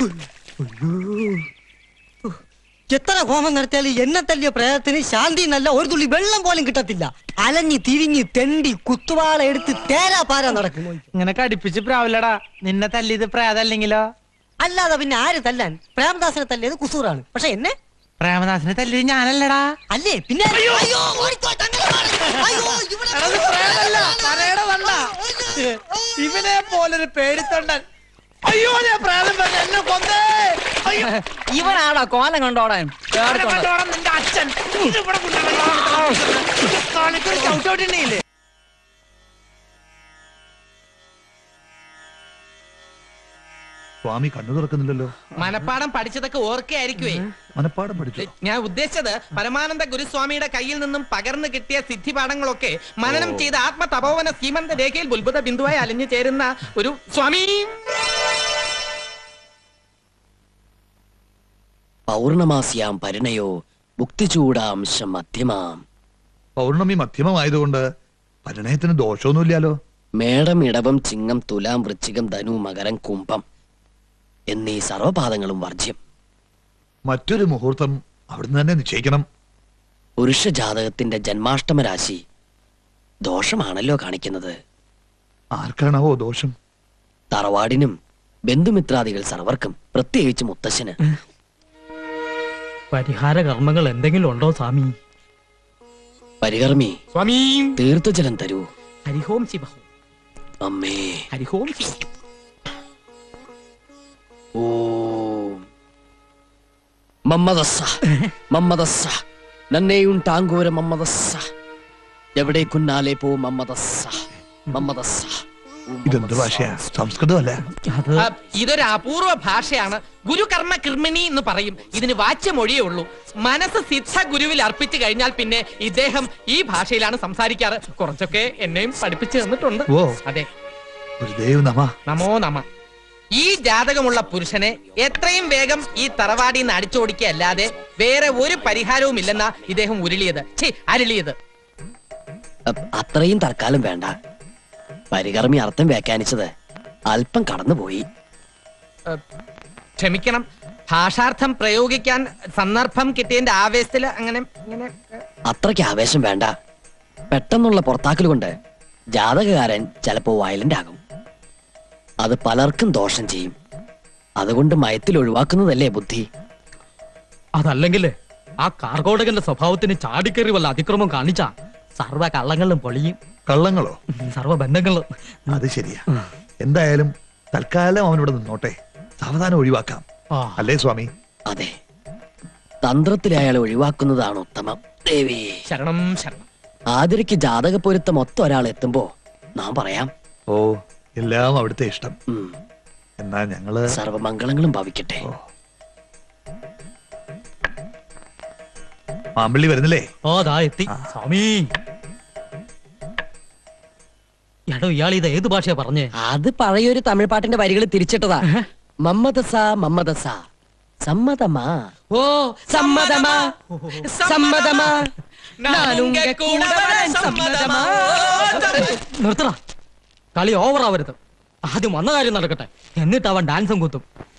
എത്ര ഹോമം നടത്തിയാലും എന്നെ തല്ലിയ പ്രേതത്തിന് ശാന്തി നല്ല ഒരു തുള്ളി വെള്ളം പോലും കിട്ടത്തില്ല അലഞ്ഞി തിരിഞ്ഞ് തെണ്ടി കുത്തുവാള എടുത്ത് തേരാ പാരാ നടക്കും ഇങ്ങനെ കടിപ്പിച്ച് പ്രാവില്ലടാ നിന്നെ തല്ലിയത് പ്രേതല്ലെങ്കിലോ അല്ലാതെ പിന്നെ ആര് തല്ലാൻ പ്രേമദാസനെ തല്ലിയത് കുസൂറാണ് പക്ഷെ എന്നെ പ്രേമദാസിനെ തല്ലിയത് ഞാനല്ലടാ അല്ലേ പിന്നെ അയ്യോ, ഓടിക്കോ, തങ്ങളെ മാറ്. അയ്യോ, ഇവിടെ എടാ, ഇത് പ്രേതല്ല, തലയുടെ തണ്ട. ഇവനെ പോലൊരു പേടിത്തൊണ്ടൻ അയ്യോ ഞാൻ പ്രേതം പറഞ്ഞു എന്നെ കൊന്നേ അയ്യോ ഇവനാടാ കോലം കണ്ടോടാൻ അവനെ കണ്ടോടാ നിന്റെ അച്ഛൻ ഇത് ഇവിടെ കാണിക്കൊരു ചവിട്ടോട്ടിണ്ടേ സ്വാമി കണ്ണു തുറക്കുന്നില്ലല്ലോ മനപ്പാടം പഠിച്ചതൊക്കെ ഓർക്കയായിരിക്കുവേ മനപ്പാടം പഠിച്ചു ഞാൻ ഉദ്ദേശിച്ചത് പരമാനന്ദ ഗുരുസ്വാമിയുടെ കയ്യിൽ നിന്നും പകർന്നു കിട്ടിയ സിദ്ധിപാഠങ്ങളൊക്കെ മനനം ചെയ്ത ആത്മതപോവന സീമന്ത രേഖയിൽ ബുൽബുധ ബിന്ദുവായി അലിഞ്ഞു ചേരുന്ന ഒരു സ്വാമി പൗർണമാസ്യാം പരിണയോ മുക്തിചൂടാംശം മധ്യമാം പൗർണമി മധ്യമമായതുകൊണ്ട് പരിണയത്തിന് ദോഷമൊന്നുമില്ലല്ലോ മേടം ഇടവം ചിങ്ങം തുലാം വൃശ്ചികം ധനു മകരം കുംഭം എന്നീ സർവപാദങ്ങളും വർജ്യം മറ്റൊരു മുഹൂർത്തം അവിടുന്ന് തന്നെ നിശ്ചയിക്കണം പുരുഷ ജാതകത്തിന്റെ ജന്മാഷ്ടമ രാശി ദോഷമാണല്ലോ കാണിക്കുന്നത് ആർക്കാണാവോ ദോഷം തറവാടിനും ബന്ധുമിത്രാദികൾ സർവർക്കും പ്രത്യേകിച്ച് മുത്തശ്ശന് പരിഹാര കർമ്മങ്ങൾ എന്തെങ്കിലും ഉണ്ടോ സ്വാമി പരികർമ്മി സ്വാമി തീർത്ഥജലം തരൂ ഹരിഹോം ശിവഹോം അമ്മേ ഹരിഹോം ശിവ ഓം മമ്മദസ്സ മമ്മദസ്സ നന്നേയുണ്ടാങ്കോര മമ്മദസ്സ എവിടെ കുന്നാലെ പോ മമ്മദസ്സ മമ്മദസ്സ ഇതെന്ത് ഭാഷയാ സംസ്കൃതമല്ല ആ, ഇതൊരു അപൂർവ ഭാഷയാണ് ഗുരുകർമ്മ കൃമിണി എന്ന് പറയും ഇതിന് വാച്യമൊഴിയേ ഉള്ളൂ മനസ്സ് സിദ്ധ ഗുരുവിൽ അർപ്പിച്ചു കഴിഞ്ഞാൽ പിന്നെ ഇദ്ദേഹം ഈ ഭാഷയിലാണ് സംസാരിക്കാറ് കുറച്ചൊക്കെ എന്നെയും പഠിപ്പിച്ചു തന്നിട്ടുണ്ട് ഓ. അതെ ഗുരുദേവ് നമ നമോ നമ ഈ ജാതകമുള്ള പുരുഷനെ എത്രയും വേഗം ഈ തറവാടിൽ നിന്ന് അടിച്ചോടിക്കുക അല്ലാതെ വേറെ ഒരു പരിഹാരവും ഇല്ലെന്നാ ഇദ്ദേഹം ഉരുളിയത് ഛീ അരുളിയത് അ- അത്രയും തൽക്കാലം വേണ്ട പരികർമ്മി അർത്ഥം വ്യാഖ്യാനിച്ചത് അല്പം കടന്നുപോയി ഏഹ്, ക്ഷമിക്കണം ഭാഷാർത്ഥം പ്രയോഗിക്കാൻ സന്ദർഭം കിട്ടിയതിന്റെ ആവേശത്തില് അങ്ങനെ ഇങ്ങനെ അത്രയ്ക്ക് ആവേശം വേണ്ട പെട്ടെന്നുള്ള പുറത്താക്കൽ കൊണ്ട് ജാതകകാരൻ ചിലപ്പോ വയലന്റ് ആകും അത് പലർക്കും ദോഷം ചെയ്യും അതുകൊണ്ട് മയത്തിൽ ഒഴിവാക്കുന്നതല്ലേ ബുദ്ധി അതല്ലെങ്കിലേ ആ കാർഗോടകന്റെ സ്വഭാവത്തിന് ചാടിക്കേറി വല്ല അതിക്രമം കാണിച്ച സർവ്വ കള്ളങ്ങളും പൊളിയും കള്ളങ്ങളോ സർവ്വ ബന്ധങ്ങളും അത് ശരിയാ എന്തായാലും തൽക്കാലം അവനിവിടെ നിന്നോട്ടെ സാവധാനം ഒഴിവാക്കാം അല്ലേ സ്വാമി അതെ തന്ത്രത്തിൽ അയാളെ ഒഴിവാക്കുന്നതാണ് ഉത്തമം ദേവി ശരണം ശരണം ആതിരയ്ക്ക് ജാതക പൊരുത്തം ഒത്ത ഒരാൾ എത്തുമ്പോ നാം പറയാം ഓ എല്ലാം അവിടുത്തെ ഇഷ്ടം ഉം. എന്നാ ഞങ്ങള് സർവമംഗളങ്ങളും ഭവിക്കട്ടെ മാമ്പള്ളി വരുന്നില്ലേ ഓ ദാ എത്തി സ്വാമി എടോ ഇയാൾ ഇത് ഏത് ഭാഷയാ പറഞ്ഞേ അത് പഴയൊരു തമിഴ് പാട്ടിന്റെ വരികൾ തിരിച്ചിട്ടതാ മമ്മദസ മമ്മദസ സമ്മതമാ ഓ സമ്മതമാ സമ്മതമാ നാനുങ്ക കൂടെ വരാൻ സമ്മതമാ നിർത്തണ കളി ഓവർ ആവരുത് ആദ്യം വന്ന കാര്യം നടക്കട്ടെ എന്നിട്ട് അവൻ ഡാൻസും കൂത്തും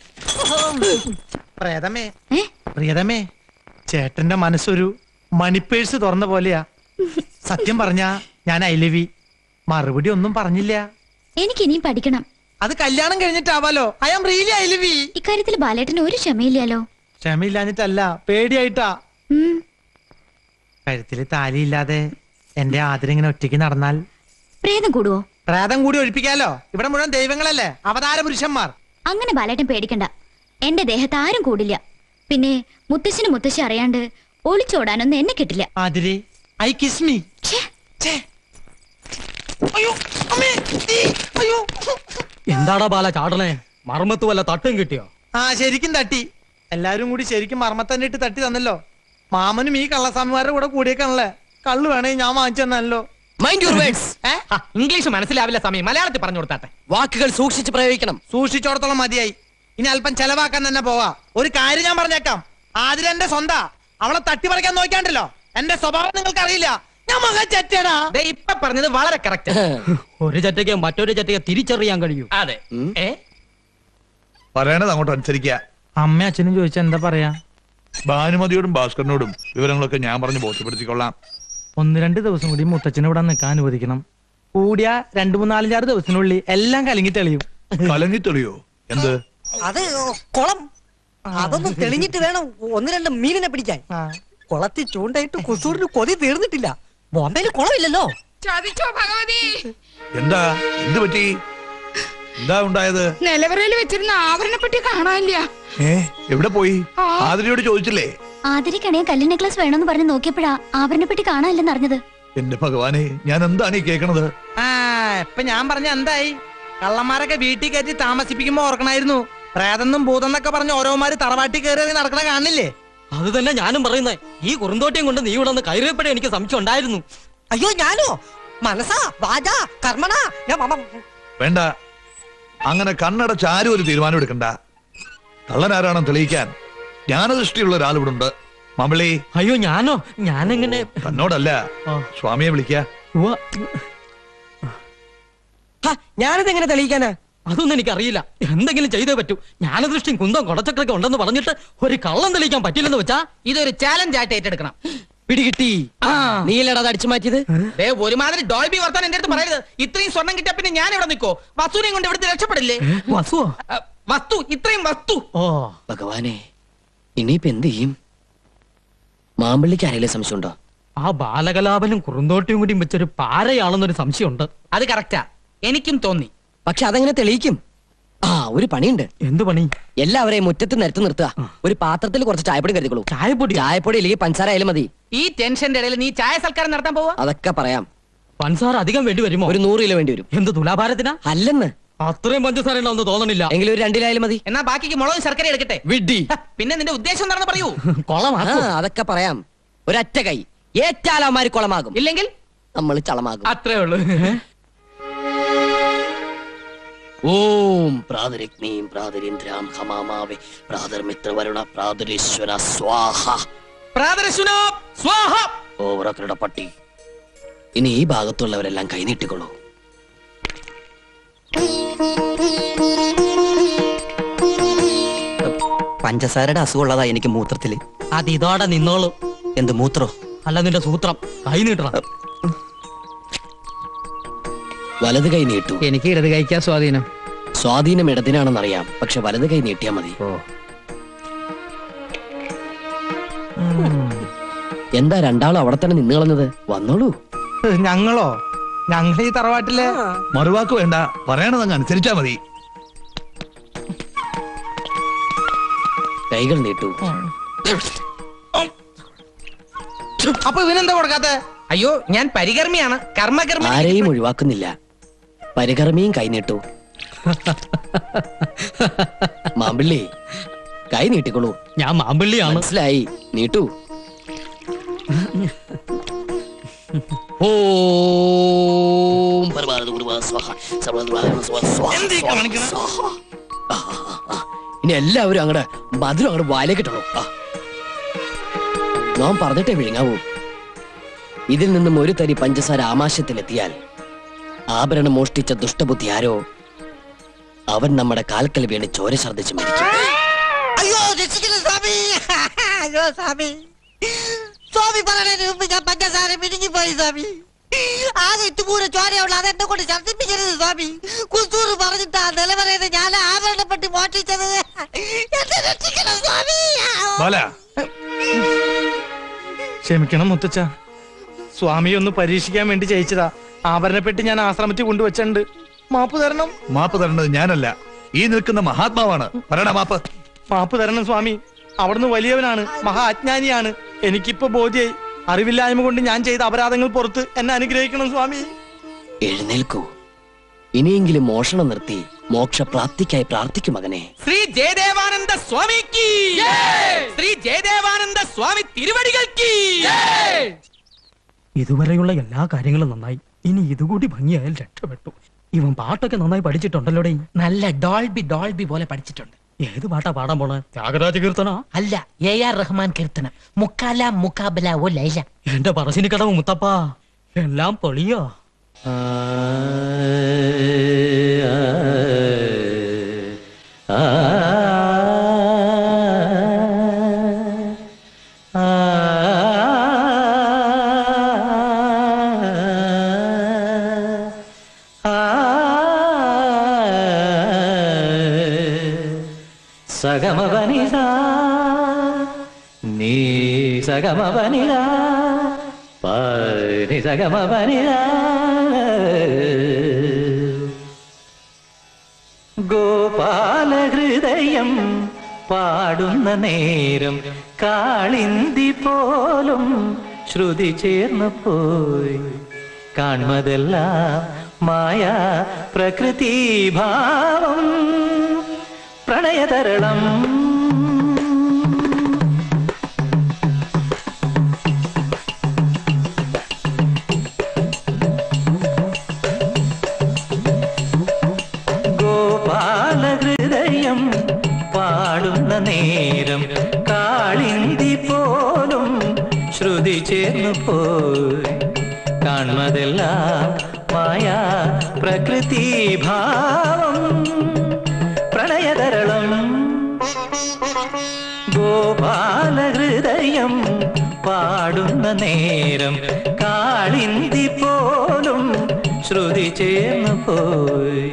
പ്രേതമേ പ്രിയതമേ ചേട്ടന്റെ മനസ്സൊരു മണിപ്പേഴ്സ് തുറന്ന പോലെയാ സത്യം പറഞ്ഞ ഞാൻ ഐലവി മറുപടി ഒന്നും പറഞ്ഞില്ല എനിക്ക് ഇനിയും പഠിക്കണം അത് കല്യാണം കഴിഞ്ഞിട്ടാവാലോ ഐ ആം റിയലി ഐലവി ഇക്കാര്യത്തിൽ ബാലേട്ടന് ഒരു ക്ഷമയില്ലല്ലോ ക്ഷമയില്ലാഞ്ഞിട്ടല്ല പേടിയായിട്ടാ ഉം, കഴുത്തില് താലിയില്ലാതെ എന്റെ ആദരം ഇങ്ങനെ ഒറ്റയ്ക്ക് നടന്നാൽ പ്രേതം കൂടുവോ പ്രേതം കൂടി ഒഴിപ്പിക്കാലോ ഇവിടെ മുഴുവൻ ദൈവങ്ങളല്ലേ അവതാര പുരുഷന്മാർ അങ്ങനെ ബാലേട്ടൻ പേടിക്കണ്ട എന്റെ ദേഹത്ത് ആരും കൂടില്ല പിന്നെ മുത്തശ്ശന് മുത്തശ്ശി അറിയാണ്ട് ഒളിച്ചോടാനൊന്നും എന്നെ കിട്ടില്ല ആതിരെ ഐ കിസ് മീ അയ്യോ അമ്മേ ഈ, അയ്യോ എന്താടാ ബാല ചാടണേ മർമ്മത്ത് വല്ല തട്ടും കിട്ടിയോ ആ ശരിക്കും തട്ടി എല്ലാരും കൂടി ശരിക്കും മർമ്മത്തന്നെ ഇട്ട് തട്ടി തന്നല്ലോ മാമനും ഈ കള്ളസ്വാമിമാരുടെ കൂടെ കൂടിയേക്കാണല്ലേ കള്ളു വേണേ ഞാൻ വാങ്ങിച്ചു തന്നല്ലോ മൈൻഡ് യുവർ വേർഡ്സ് ആ, ഇംഗ്ലീഷ് മനസ്സിലാവില്ല സമയം മലയാളത്തിൽ പറഞ്ഞു കൊടുത്താട്ടെ വാക്കുകൾ സൂക്ഷിച്ച് പ്രയോഗിക്കണം സൂക്ഷിച്ചോടത്തോളം മതിയായി ഇനി അല്പം ചെലവാക്കാൻ തന്നെ പോവാ ഒരു കാര്യം ഞാൻ പറഞ്ഞേക്കാം ആതിര എന്റെ സ്വന്താ അവളെ തട്ടിപ്പറിക്കാൻ നോക്കിയാണ്ടല്ലോ എന്റെ സ്വഭാവം നിങ്ങൾക്ക് അറിയില്ല ഞാൻ മക ചെറ്റടാ ദേ ഇപ്പൊ പറഞ്ഞത് വളരെ കറക്റ്റ് ഒരു ചറ്റയ്ക്ക് മറ്റൊരു ചറ്റയ്ക്ക് തിരിച്ചറിയാൻ കഴിയൂ അതെ ഏ പറയണത് അങ്ങോട്ട് അനുസരിക്കുക അമ്മ അച്ഛനും ചോദിച്ചാ എന്താ പറയാ ഭാനുമതിയോടും ഭാസ്കരനോടും വിവരങ്ങളൊക്കെ ഞാൻ പറഞ്ഞ് ബോധ്യപ്പെടുത്തിക്കൊള്ളാം ഒന്ന് രണ്ട് ദിവസം കൂടി മുത്തച്ഛനെ ഇവിടെ നിൽക്കാൻ അനുവദിക്കണം കൂടിയ രണ്ടു മൂന്നാലഞ്ചാറ് ദിവസത്തിനുള്ളിൽ എല്ലാം കലങ്ങി തെളിയും കലങ്ങി തെളിയോ എന്ത് അത് കുളം അതൊന്നും തെളിഞ്ഞിട്ട് വേണം ഒന്ന് രണ്ട് മീനിനെ പിടിക്കാൻ കുളത്തിൽ ചൂണ്ടായിട്ട് കുസൂറിന് കൊതി തീർന്നിട്ടില്ല ബോംബെയിൽ കുളമില്ലല്ലോ ചതിച്ചോ ഭഗവതി എന്താ എന്ത് പറ്റി എന്താ ഉണ്ടായത് നിലവറയിൽ വെച്ചിരുന്ന ആഭരണപ്പെട്ടി കാണാനില്ല ഏ എവിടെ പോയി ആതിരയോട് ചോദിച്ചില്ലേ ആദരിക്കണേ കല്ല് നെക്ലസ് വേണമെന്ന് പറഞ്ഞ് നോക്കിയപ്പോഴാ ആഭരണപ്പെട്ടി കാണാനില്ലെന്ന് അറിഞ്ഞത് എന്റെ ഭഗവാനെ ഞാൻ എന്താണ് ഈ കേൾക്കണത് ആ ഇപ്പൊ ഞാൻ പറഞ്ഞ എന്തായി കള്ളന്മാരൊക്കെ വീട്ടിൽ കയറ്റി താമസിപ്പിക്കുമ്പോ ഓർക്കണായിരുന്നു പ്രേതെന്നും ഭൂതെന്നൊക്കെ പറഞ്ഞ് ഓരോമാര് തറവാട്ടി കയറി നടക്കണ കാണില്ലേ അത് തന്നെ ഞാനും പറയുന്നേ ഈ കുറുന്തോട്ടിയും കൊണ്ട് നീ ഇവിടെ നിന്ന് കയറിയപ്പോഴേ എനിക്ക് സംശയം ഉണ്ടായിരുന്നു അയ്യോ ഞാനോ മനസ്സാ വാജാ കർമ്മണ ഞാൻ മമ- വേണ്ട അങ്ങനെ കണ്ണടച്ച് ആരും ഒരു തീരുമാനം എടുക്കണ്ട കള്ളനാരാണെന്ന് തെളിയിക്കാൻ ജ്ഞാനദൃഷ്ടിയുള്ള ഒരാൾ ഇവിടെ ഉണ്ട് മമ്പളി അയ്യോ ഞാനോ ഞാനെങ്ങനെ തന്നോടല്ല സ്വാമിയെ വിളിക്ക ഞാനിത് എങ്ങനെ തെളിയിക്കാനാ അതൊന്നും എനിക്കറിയില്ല എന്തെങ്കിലും ചെയ്തേ പറ്റൂ ജ്ഞാനദൃഷ്ടിയും കുന്തം കൊടച്ചക്രൊക്കെ ഉണ്ടെന്ന് പറഞ്ഞിട്ട് ഒരു കള്ളം തെളിയിക്കാൻ പറ്റില്ലെന്ന് വെച്ചാ ഇതൊരു ചാലഞ്ച് ആയിട്ട് ഏറ്റെടുക്കണം പിടികിട്ടി നീലടാ അത് അടിച്ചു മാറ്റിയത് ദേ ഒരുമാതിരി ഡോൾബി വർത്താൻ എന്റെ അടുത്ത് പറയരുത് ഇത്രയും സ്വർണം കിട്ടിയ പിന്നെ ഞാൻ ഇവിടെ നിൽക്കോ വസ്തുവിനെയും കൊണ്ട് ഇവിടുത്തെ രക്ഷപ്പെടില്ലേ വസുവോ അ, വസ്തു ഇത്രയും വസ്തു ഓ ഭഗവാനെ ഇനിയിപ്പോ എന്ത് ചെയ്യും മാമ്പള്ളിക്ക് ആരെങ്കിലും സംശയമുണ്ടോ ആ ബാലകലാപനും കുറുന്തോട്ടിയും കൂടി വെച്ചൊരു പാരയാണെന്നൊരു സംശയമുണ്ട് അത് കറക്റ്റാ എനിക്കും തോന്നി പക്ഷെ അതെങ്ങനെ തെളിയിക്കും ആ ഒരു പണിയുണ്ട് എന്ത് പണി എല്ലാവരെയും മുറ്റത്ത് നിരത്തി നിർത്തുക ഒരു പാത്രത്തിൽ കുറച്ച് ചായപ്പൊടി കരുതിക്കോളൂ ചായപ്പൊടി ചായപ്പൊടി ഇല്ലെങ്കിൽ പഞ്ചസാര ആയാലും മതി ഈ ടെൻഷന്റെ ഇടയിൽ നീ ചായ സൽക്കാരം നടത്താൻ പോവാ അതൊക്കെ പറയാം പൻസാര അധികം വേണ്ടി വരുമോ ഒരു നൂറ് കിലോ വേണ്ടി വരും എന്ത് തുലാഭാരത്തിനാ അല്ലെന്ന് അത്രയും പഞ്ചസാര ഉണ്ടെന്ന് തോന്നണില്ല എങ്കിലും ഒരു രണ്ടിലായാലും മതി എന്നാ ബാക്കിക്ക് മുളകും ശർക്കര എടുക്കട്ടെ വിഡ്ഢി പിന്നെ നിന്റെ ഉദ്ദേശം എന്താണെന്ന് പറയൂ കൊളമാക്കോ ആ, അതൊക്കെ പറയാം ഒരൊറ്റ കൈ ഏറ്റാലമാര് കുളമാകും ഇല്ലെങ്കിൽ നമ്മൾ ചളമാകും അത്രേ ഉള്ളൂ ഓം പ്രാതരഗ്നീം പ്രാതരീന്ദ്രാം ഹമാമാവേ പ്രാതർമിത്രവരുണ പ്രാതരീശ്വര സ്വാഹ പ്രാതരശുനോ സ്വാഹ ഓവറക്കരുടെ പട്ടി ഇനി ഈ ഭാഗത്തുള്ളവരെല്ലാം കൈനീട്ടിക്കൊള്ളൂ പഞ്ചസാരയുടെ അസുഖമുള്ളതാ എനിക്ക് മൂത്രത്തില് അത് ഇതോടെ നിന്നോളൂ എന്ത് മൂത്രോ അല്ല നിന്റെ സൂത്രം കൈ നീട്ടണം വലത് കൈ നീട്ടു എനിക്ക് ഇടത് കഴിക്കാൻ സ്വാധീനം സ്വാധീനം ഇടതിനാണെന്നറിയാം പക്ഷെ വലത് കൈ നീട്ടിയാ മതി എന്താ രണ്ടാളും അവിടെ തന്നെ നിന്ന് കളഞ്ഞത് വന്നോളൂ ഞങ്ങളോ ഞങ്ങൾ ഈ തറവാട്ടിലെ മറുവാക്ക് വേണ്ട പറയണതങ്ങ് അനുസരിച്ചാ മതി കൈകൾ നീട്ടു അപ്പൊ ഇവനെന്താ കൊടുക്കാത്ത അയ്യോ ഞാൻ പരികർമ്മിയാണ് കർമ്മകർമ്മി ആരെയും ഒഴിവാക്കുന്നില്ല പരികർമ്മിയും കൈ നീട്ടു മാമ്പിള്ളി കൈ നീട്ടിക്കൊള്ളൂ ഞാൻ മാമ്പിള്ളിയാണ് മനസ്സിലായി നീട്ടു ഓം പരമാനന്ദ ഗുരുവാ സ്വാഹ സർവ്വധർമ്മാണ സ്വാഹ സ്വാഹ സ്വാഹ. ആ, ആ, ആ. ഇനി എല്ലാവരും അങ്ങടെ മധുരം അങ്ങോട്ട് വായിലേക്ക് ഇട്ടണോ ആ നാം പറഞ്ഞിട്ടേ വിഴുങ്ങാവൂ ഇതിൽ നിന്നും ഒരു തരി പഞ്ചസാര ആമാശയത്തിലെത്തിയാൽ ആഭരണം മോഷ്ടിച്ച ദുഷ്ടബുദ്ധി ആരോ അവൻ നമ്മുടെ കാൽക്കൽ വീണ് ചോര ഛർദ്ദിച്ച് മരിക്കും അയ്യോ രക്ഷിക്കണം സ്വാമി അയ്യോ സ്വാമി സ്വാമി പറയുന്നതിന് മുമ്പ് ഞാൻ പഞ്ചസാര പിരിഞ്ഞു പോയി സ്വാമി ആകെ ഇട്ടുപൂര ചോരയുള്ള അതെന്നെ കൊണ്ട് ഛർദ്ദിപ്പിക്കരുത് സ്വാമി കുസൂറ് പറഞ്ഞിട്ടാ നിലവറയത് ഞാൻ ആഭരണപ്പെട്ട് മോഷ്ടിച്ചത് എന്നെ രക്ഷിക്കണം സ്വാമി ബാല ക്ഷമിക്കണം മുത്തച്ഛ സ്വാമി ഒന്ന് പരീക്ഷിക്കാൻ വേണ്ടി ജയിച്ചതാ ആഭരണപ്പെട്ടി ഞാൻ ആശ്രമത്തിൽ കൊണ്ടുവച്ചിട്ടുണ്ട് മാപ്പ് തരണം മാപ്പ് തരേണ്ടത് ഞാനല്ല ഈ നിൽക്കുന്ന മഹാത്മാവാണ് പറയണ മാപ്പ് മാപ്പ് തരണം സ്വാമി അവിടുന്ന് വലിയവനാണ് മഹാ അജ്ഞാനിയാണ് എനിക്കിപ്പോ ബോധ്യായി അറിവില്ലായ്മ കൊണ്ട് ഞാൻ ചെയ്ത അപരാധങ്ങൾ പുറത്ത് എന്നെ അനുഗ്രഹിക്കണം സ്വാമി എഴുന്നേൽക്കൂ ഇനിയെങ്കിലും മോഷണം നിർത്തി മോക്ഷപ്രാപ്തിക്കായി പ്രാർത്ഥിക്കും മകനെ ശ്രീ ജയദേവാനന്ദ സ്വാമിക്ക് ശ്രീ ജയദേവാനന്ദ സ്വാമി തിരുവടികൾക്ക് ഇതുവരെയുള്ള എല്ലാ കാര്യങ്ങളും നന്നായി ഇനി ഇതുകൂടി ഭംഗിയായാൽ രക്ഷപ്പെട്ടു ഇവൻ പാട്ടൊക്കെ നന്നായി പഠിച്ചിട്ടുണ്ടല്ലോടെ നല്ല ഡോൾബി ഡോൾബി പോലെ പഠിച്ചിട്ടുണ്ട് ഏത് പാട്ടാ പാടാൻ പോണേ ത്യാഗരാജ കീർത്തന അല്ല എ ആർ റഹ്മാൻ കീർത്തനം മുക്കാല മുക്കാബല ഓ ലൈല എന്റെ പറശ്ശിനി കടവ് മുത്തപ്പ എല്ലാം പൊളിയോ സഗമപനിത നീ സഗമപനിത പനി സഗമപനിത ഗോപാലഹൃദയം പാടുന്ന നേരം കാളിന്തി പോലും ശ്രുതി ചേർന്നു പോയി കാൺമതെല്ലാം മായ പ്രകൃതി ഭാവം പ്രണയതരളം ഗോപാലഹൃദയം പാടുന്ന നേരം കാളിന്തി പോലും ശ്രുതി ചേർന്നു പോയി കാൺമതെല്ലാം മായ പ്രകൃതി ഭാവം പ്രണയതരളം ഗോപാലഹൃദയം പാടുന്ന നേരം കാളിന്തി പോലും ശ്രുതി ചേർന്നു പോയി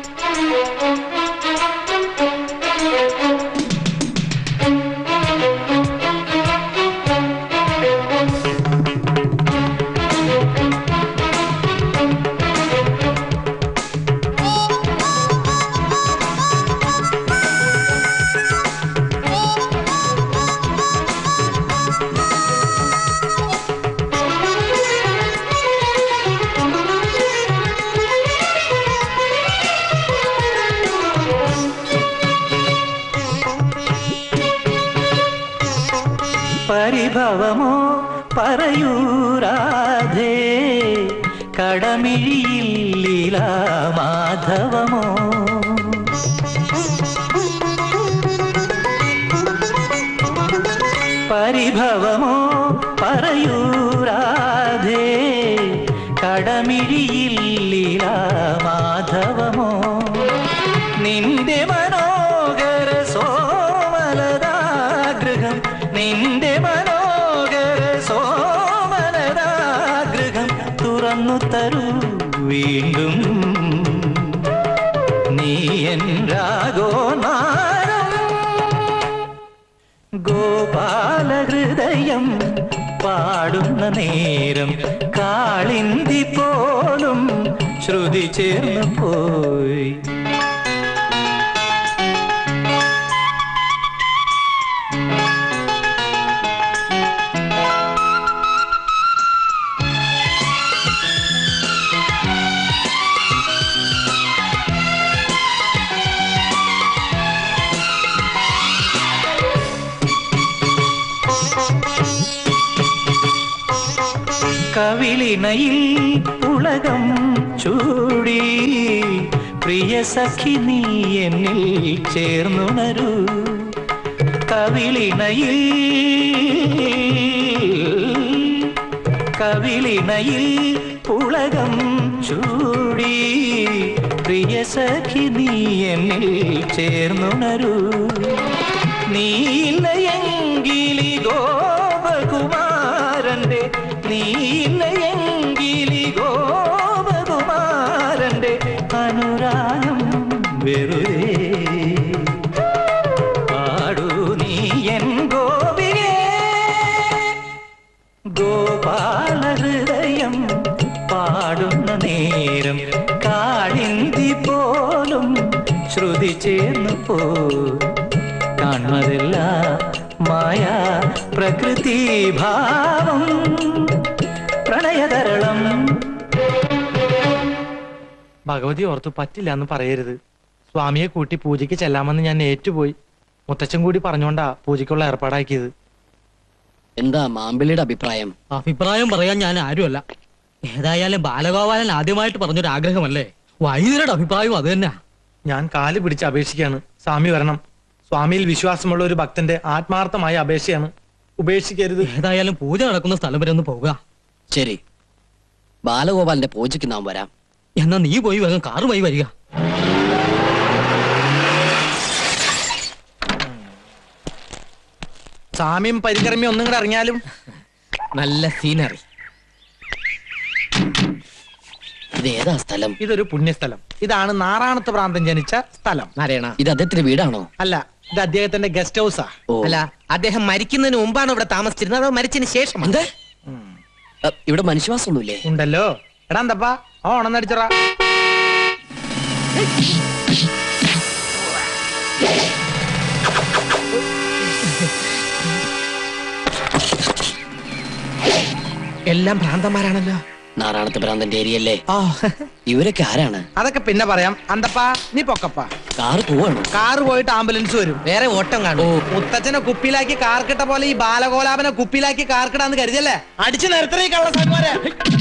പരിഭവമോ പറയൂരാധേ കടമിഴിയില്ല മാധവമോ പരിഭവമോ പറയൂരാധേ കടമിഴിയില്ല മാധവമോ നിന്റെ മനോഹര സോമലതാഗൃഹം നിന്റെ മനോഹര സോമലതാഗൃഹം തുറന്നു തരൂ വീണ്ടും നീ എൻ രാഗോ ഗോപാലഹൃദയം പാടുന്ന നേരം കാളിന്തി പോലും ശ്രുതി ചേർന്നു പോയി കവിളിണയിൽ ഉലകം ചൂടി പ്രിയ സഖി നീ എന്നിൽ ചേർന്നുണരൂ കവിളിണയിൽ കവിളിണയിൽ ഉലകം ചൂടി പ്രിയ സഖി നീ എന്നിൽ ചേർന്നുണരൂ നീലയെങ്കിലി ഗോപകുമാരന്റെ നീലയെങ്കിലി ഗോപകുമാരന്റെ അനുരാഗം വെറുതെ പാടൂ നീ എൻ ഗോപികേ ഗോപാലഹൃദയം പാടുന്ന നേരം കാളിന്തി പോലും ശ്രുതി ചേർന്നു പോ കാണുന്നതല്ല മായ പ്രകൃതി ഭാവം പ്രണയതരളം ഭഗവതി ഓർത്തു പറ്റില്ല എന്ന് പറയരുത് സ്വാമിയെ കൂട്ടി പൂജയ്ക്ക് ചെല്ലാമെന്ന് ഞാൻ ഏറ്റുപോയി മുത്തച്ഛൻ കൂടി പറഞ്ഞോണ്ടാ പൂജയ്ക്കുള്ള ഏർപ്പാടാക്കിയത് എന്താ മാമ്പിളിയുടെ അഭിപ്രായം അഭിപ്രായം പറയാൻ ഞാൻ ആരുമല്ല ഏതായാലും ബാലഗോപാലൻ ആദ്യമായിട്ട് പറഞ്ഞൊരു ആഗ്രഹമല്ലേ വൈദ്യരുടെ അഭിപ്രായവും അത് തന്നെ ഞാൻ കാല് പിടിച്ച് അപേക്ഷിക്കാണ് സ്വാമി വരണം സ്വാമിയിൽ വിശ്വാസമുള്ള ഒരു ഭക്തന്റെ ആത്മാർത്ഥമായ അപേക്ഷയാണ് ഉപേക്ഷിക്കരുത് ഏതായാലും പൂജ നടക്കുന്ന സ്ഥലം വരെ ഒന്ന് പോവുക ശരി ബാലഗോപാലിന്റെ പൂജയ്ക്ക് നാം വരാം എന്നാ നീ പോയി വേഗം കാറുമായി വരിക സാമ്യം പരികർമ്മ്യം ഒന്നും കൂടെ ഇറങ്ങിയാലും നല്ല സീനറി ഇത് ഏതാ സ്ഥലം ഇതൊരു പുണ്യസ്ഥലം ഇതാണ് നാറാണത്ത് പ്രാന്തം ജനിച്ച സ്ഥലം നാരായണ ഇത് അദ്ദേഹത്തിന്റെ വീടാണോ അല്ല ഇത് അദ്ദേഹത്തിന്റെ ഗസ്റ്റ് ഹൗസാ അല്ല അദ്ദേഹം മരിക്കുന്നതിന് മുമ്പാണ് ഇവിടെ താമസിച്ചിരുന്നത് അതോ മരിച്ചതിന് ശേഷം ഇവിടെ മനുഷ്യവാസമൊന്നുമില്ലേ ഉണ്ടല്ലോ എടാ എന്തപ്പാ ആ ഓണെന്നടിച്ചറ എല്ലാം ഭ്രാന്തന്മാരാണല്ലോ നാറാണത്ത് ഭ്രാന്തന്റെ ഏരിയല്ലേ ഇവരൊക്കെ ആരാണ് അതൊക്കെ പിന്നെ പറയാം അന്തപ്പാ നീ പൊക്കപ്പാ കാറ് പോവാണോ കാറ് പോയിട്ട് ആംബുലൻസ് വരും വേറെ ഓട്ടം കാണും മുത്തച്ഛനെ കുപ്പിയിലാക്കി കാർക്കിട്ട പോലെ ഈ ബാലഗോലാപനെ കുപ്പിയിലാക്കി കാർക്കിടാന്ന് കരുതല്ലേ അടിച്ചു നിർത്തണേ കള്ള സാമാരെ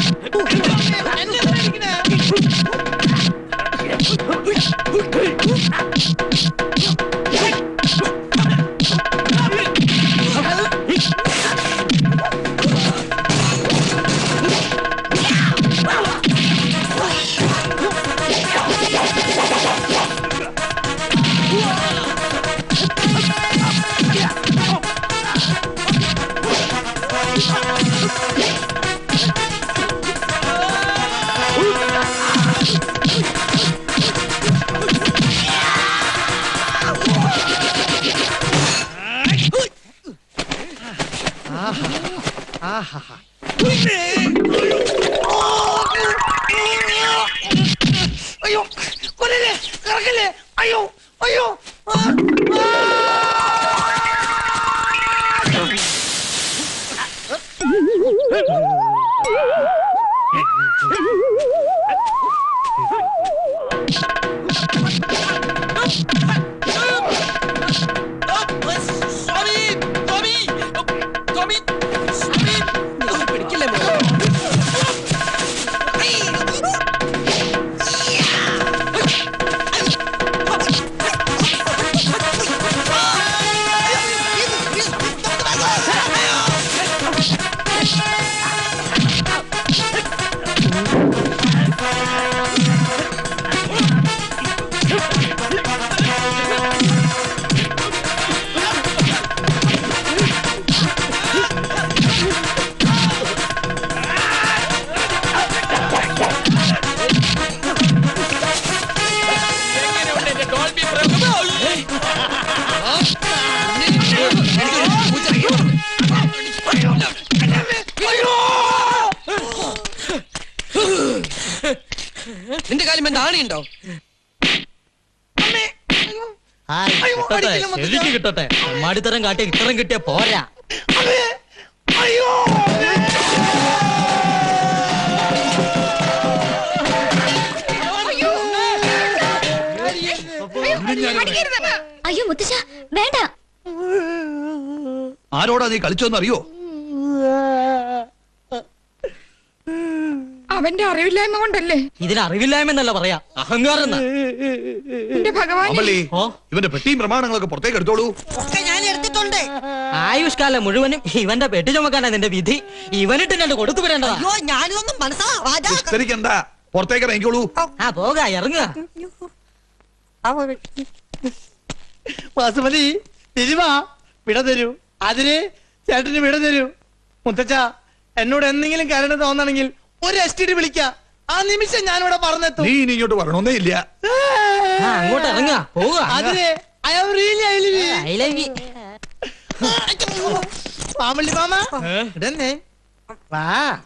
അയ്യോ കൊല്ലല്ലേ കറക്കല്ലേ അയ്യോ അയ്യോ സ്വാമി സ്വാമി സ്വാമി സ്വാമി പിടിക്കില്ലേ ആ നിന്റെ കാര്യം എന്താ ആണിയുണ്ടോ കിട്ടട്ടെ ശരിക്ക് കിട്ടട്ടെ അമ്മാടിത്തരം കാട്ടിയ ഇത്തരം കിട്ടിയ പോരാ അയ്യോ മുത്തശ്ശ വേണ്ട ആരോടാ നീ കളിച്ചോന്ന് അറിയോ അവന്റെ അറിവില്ലായ്മ കൊണ്ടല്ലേ ഇതിന് അറിവില്ലായ്മെന്നല്ല പറയാ അഹങ്കാരം എന്നാ. എന്റെ ഭഗവാൻ അമലി ഇവന്റെ പെട്ടിയും പ്രമാണങ്ങളൊക്കെ പുറത്തേക്ക് എടുത്തോളൂ ഒക്കെ ഞാൻ എടുത്തിട്ടുണ്ട് ആയുഷ്കാലം മുഴുവനും ഇവന്റെ പെട്ടി ചുമക്കാനാ നിന്റെ വിധി ഇവനിട്ട് രണ്ട് കൊടുത്തു വിടേണ്ടതാ അയ്യോ ഞാനിതൊന്നും മനസ്സിലാ രാജാ വിസ്തരിക്കണ്ട പുറത്തേക്ക് ഇറങ്ങിക്കോളൂ ആ പോക ഇറങ്ങുക വാസുമതി തിരുവാ വിട തരൂ അതിന് ചേട്ടന് വിട തരൂ മുത്തച്ഛ എന്നോട് എന്തെങ്കിലും കരുണ തോന്നണമെങ്കിൽ ഒരു എസ് ടി ഡി വിളിക്ക ആ നിമിഷം ഞാനിവിടെ പറഞ്ഞെത്തും നീ ഇനി ഇങ്ങോട്ട് വരണോന്നേ ഇല്ല അങ്ങോട്ട് ഇറങ്ങുക പോവുക അതിന് I am really I love you I love you. മാമള്ളി മാമ ഇടന്നേ വാ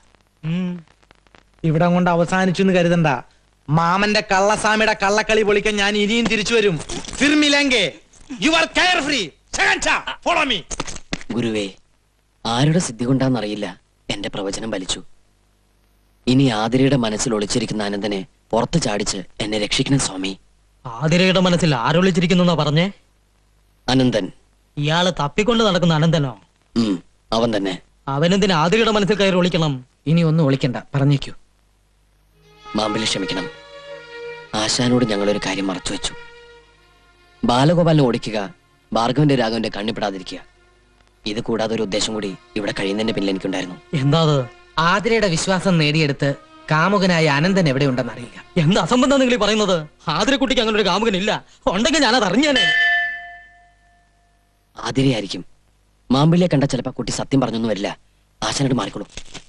ഇവിടെ കൊണ്ട് അവസാനിച്ചു എന്ന് കരുതണ്ട മാമന്റെ കള്ളസ്വാമിയുടെ കള്ളക്കളി പൊളിക്കാൻ ഞാൻ ഇനിയും തിരിച്ചു വരും ഫിർമിലെങ്കെ you are carefree follow me ഗുരുവേ ആരുടെ സിദ്ധി കൊണ്ടാന്നറിയില്ല എന്റെ പ്രവചനം വലിച്ചു ഇനി ആതിരയുടെ മനസ്സിൽ ഒളിച്ചിരിക്കുന്ന അനന്തനെ പുറത്തു ചാടിച്ച് എന്നെ രക്ഷിക്കണം സ്വാമി ആതിരയുടെ മനസ്സിൽ ആരൊളിച്ചിരിക്കുന്നു പറഞ്ഞേ അനന്തൻ ഇയാള് തപ്പിക്കൊണ്ട് നടക്കുന്ന അനന്തനോ ഉം, അവൻ തന്നെ അവനെന്തിന് ആതിരയുടെ മനസ്സിൽ കയറി ഒളിക്കണം ഇനി ഒന്നും ഒളിക്കണ്ട പറഞ്ഞേക്കൂ മാമ്പിളി ക്ഷമിക്കണം ആശാനോട് ഞങ്ങളൊരു കാര്യം മറച്ചു വെച്ചു ബാലഗോപാലിനെ ഓടിക്കുക ഭാർഗവന്റെ രാഘവന്റെ കണ്ണിപ്പെടാതിരിക്കുക ഇത് കൂടാതെ ഒരു ഉദ്ദേശം കൂടി ഇവിടെ കഴിയുന്നതിന്റെ പിന്നിൽ എനിക്കുണ്ടായിരുന്നു എന്താ അത് ആതിരയുടെ വിശ്വാസം നേടിയെടുത്ത് കാമുകനായ അനന്തൻ എവിടെയുണ്ടെന്ന് അറിയില്ല എന്ത് അസംബന്ധം നിങ്ങൾ ഈ പറയുന്നത് ആതിരക്കുട്ടിക്ക് അങ്ങനെ ഒരു കാമുകനില്ല ഉണ്ടെങ്കിൽ ഞാനത് അറിഞ്ഞേനെ ആതിരയായിരിക്കും മാമ്പിളിയെ കണ്ട ചിലപ്പോ കുട്ടി സത്യം പറഞ്ഞൊന്നും വരില്ല ആശാനോട് മാറിക്കോളൂ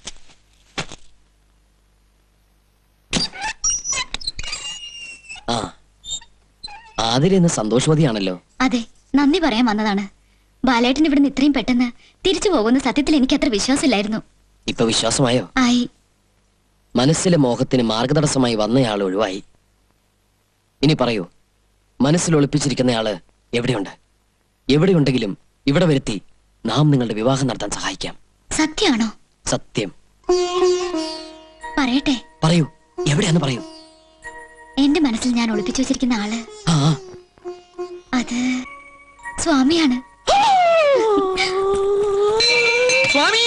ആ ആതിര ഇന്ന് സന്തോഷവതിയാണല്ലോ അതെ നന്ദി പറയാൻ വന്നതാണ് ബാലേട്ടൻ ഇവിടുന്ന് ഇത്രയും പെട്ടെന്ന് തിരിച്ചു പോകുന്ന സത്യത്തിൽ എനിക്ക് അത്ര വിശ്വാസമില്ലായിരുന്നു ഇപ്പൊ വിശ്വാസമായോ ആയി മനസ്സിലെ മോഹത്തിന് മാർഗതടസ്സമായി വന്നയാൾ ഒഴിവായി ഇനി പറയൂ മനസ്സിൽ ഒളിപ്പിച്ചിരിക്കുന്നയാള് എവിടെയുണ്ട് എവിടെയുണ്ടെങ്കിലും ഇവിടെ വരുത്തി നാം നിങ്ങളുടെ വിവാഹം നടത്താൻ സഹായിക്കാം സത്യാണോ സത്യം പറയട്ടെ പറയൂ എവിടെയാന്ന് പറയൂ എന്റെ മനസ്സിൽ ഞാൻ ഒളിപ്പിച്ചു വെച്ചിരിക്കുന്ന ആള് ആ അത് സ്വാമിയാണ് സ്വാമി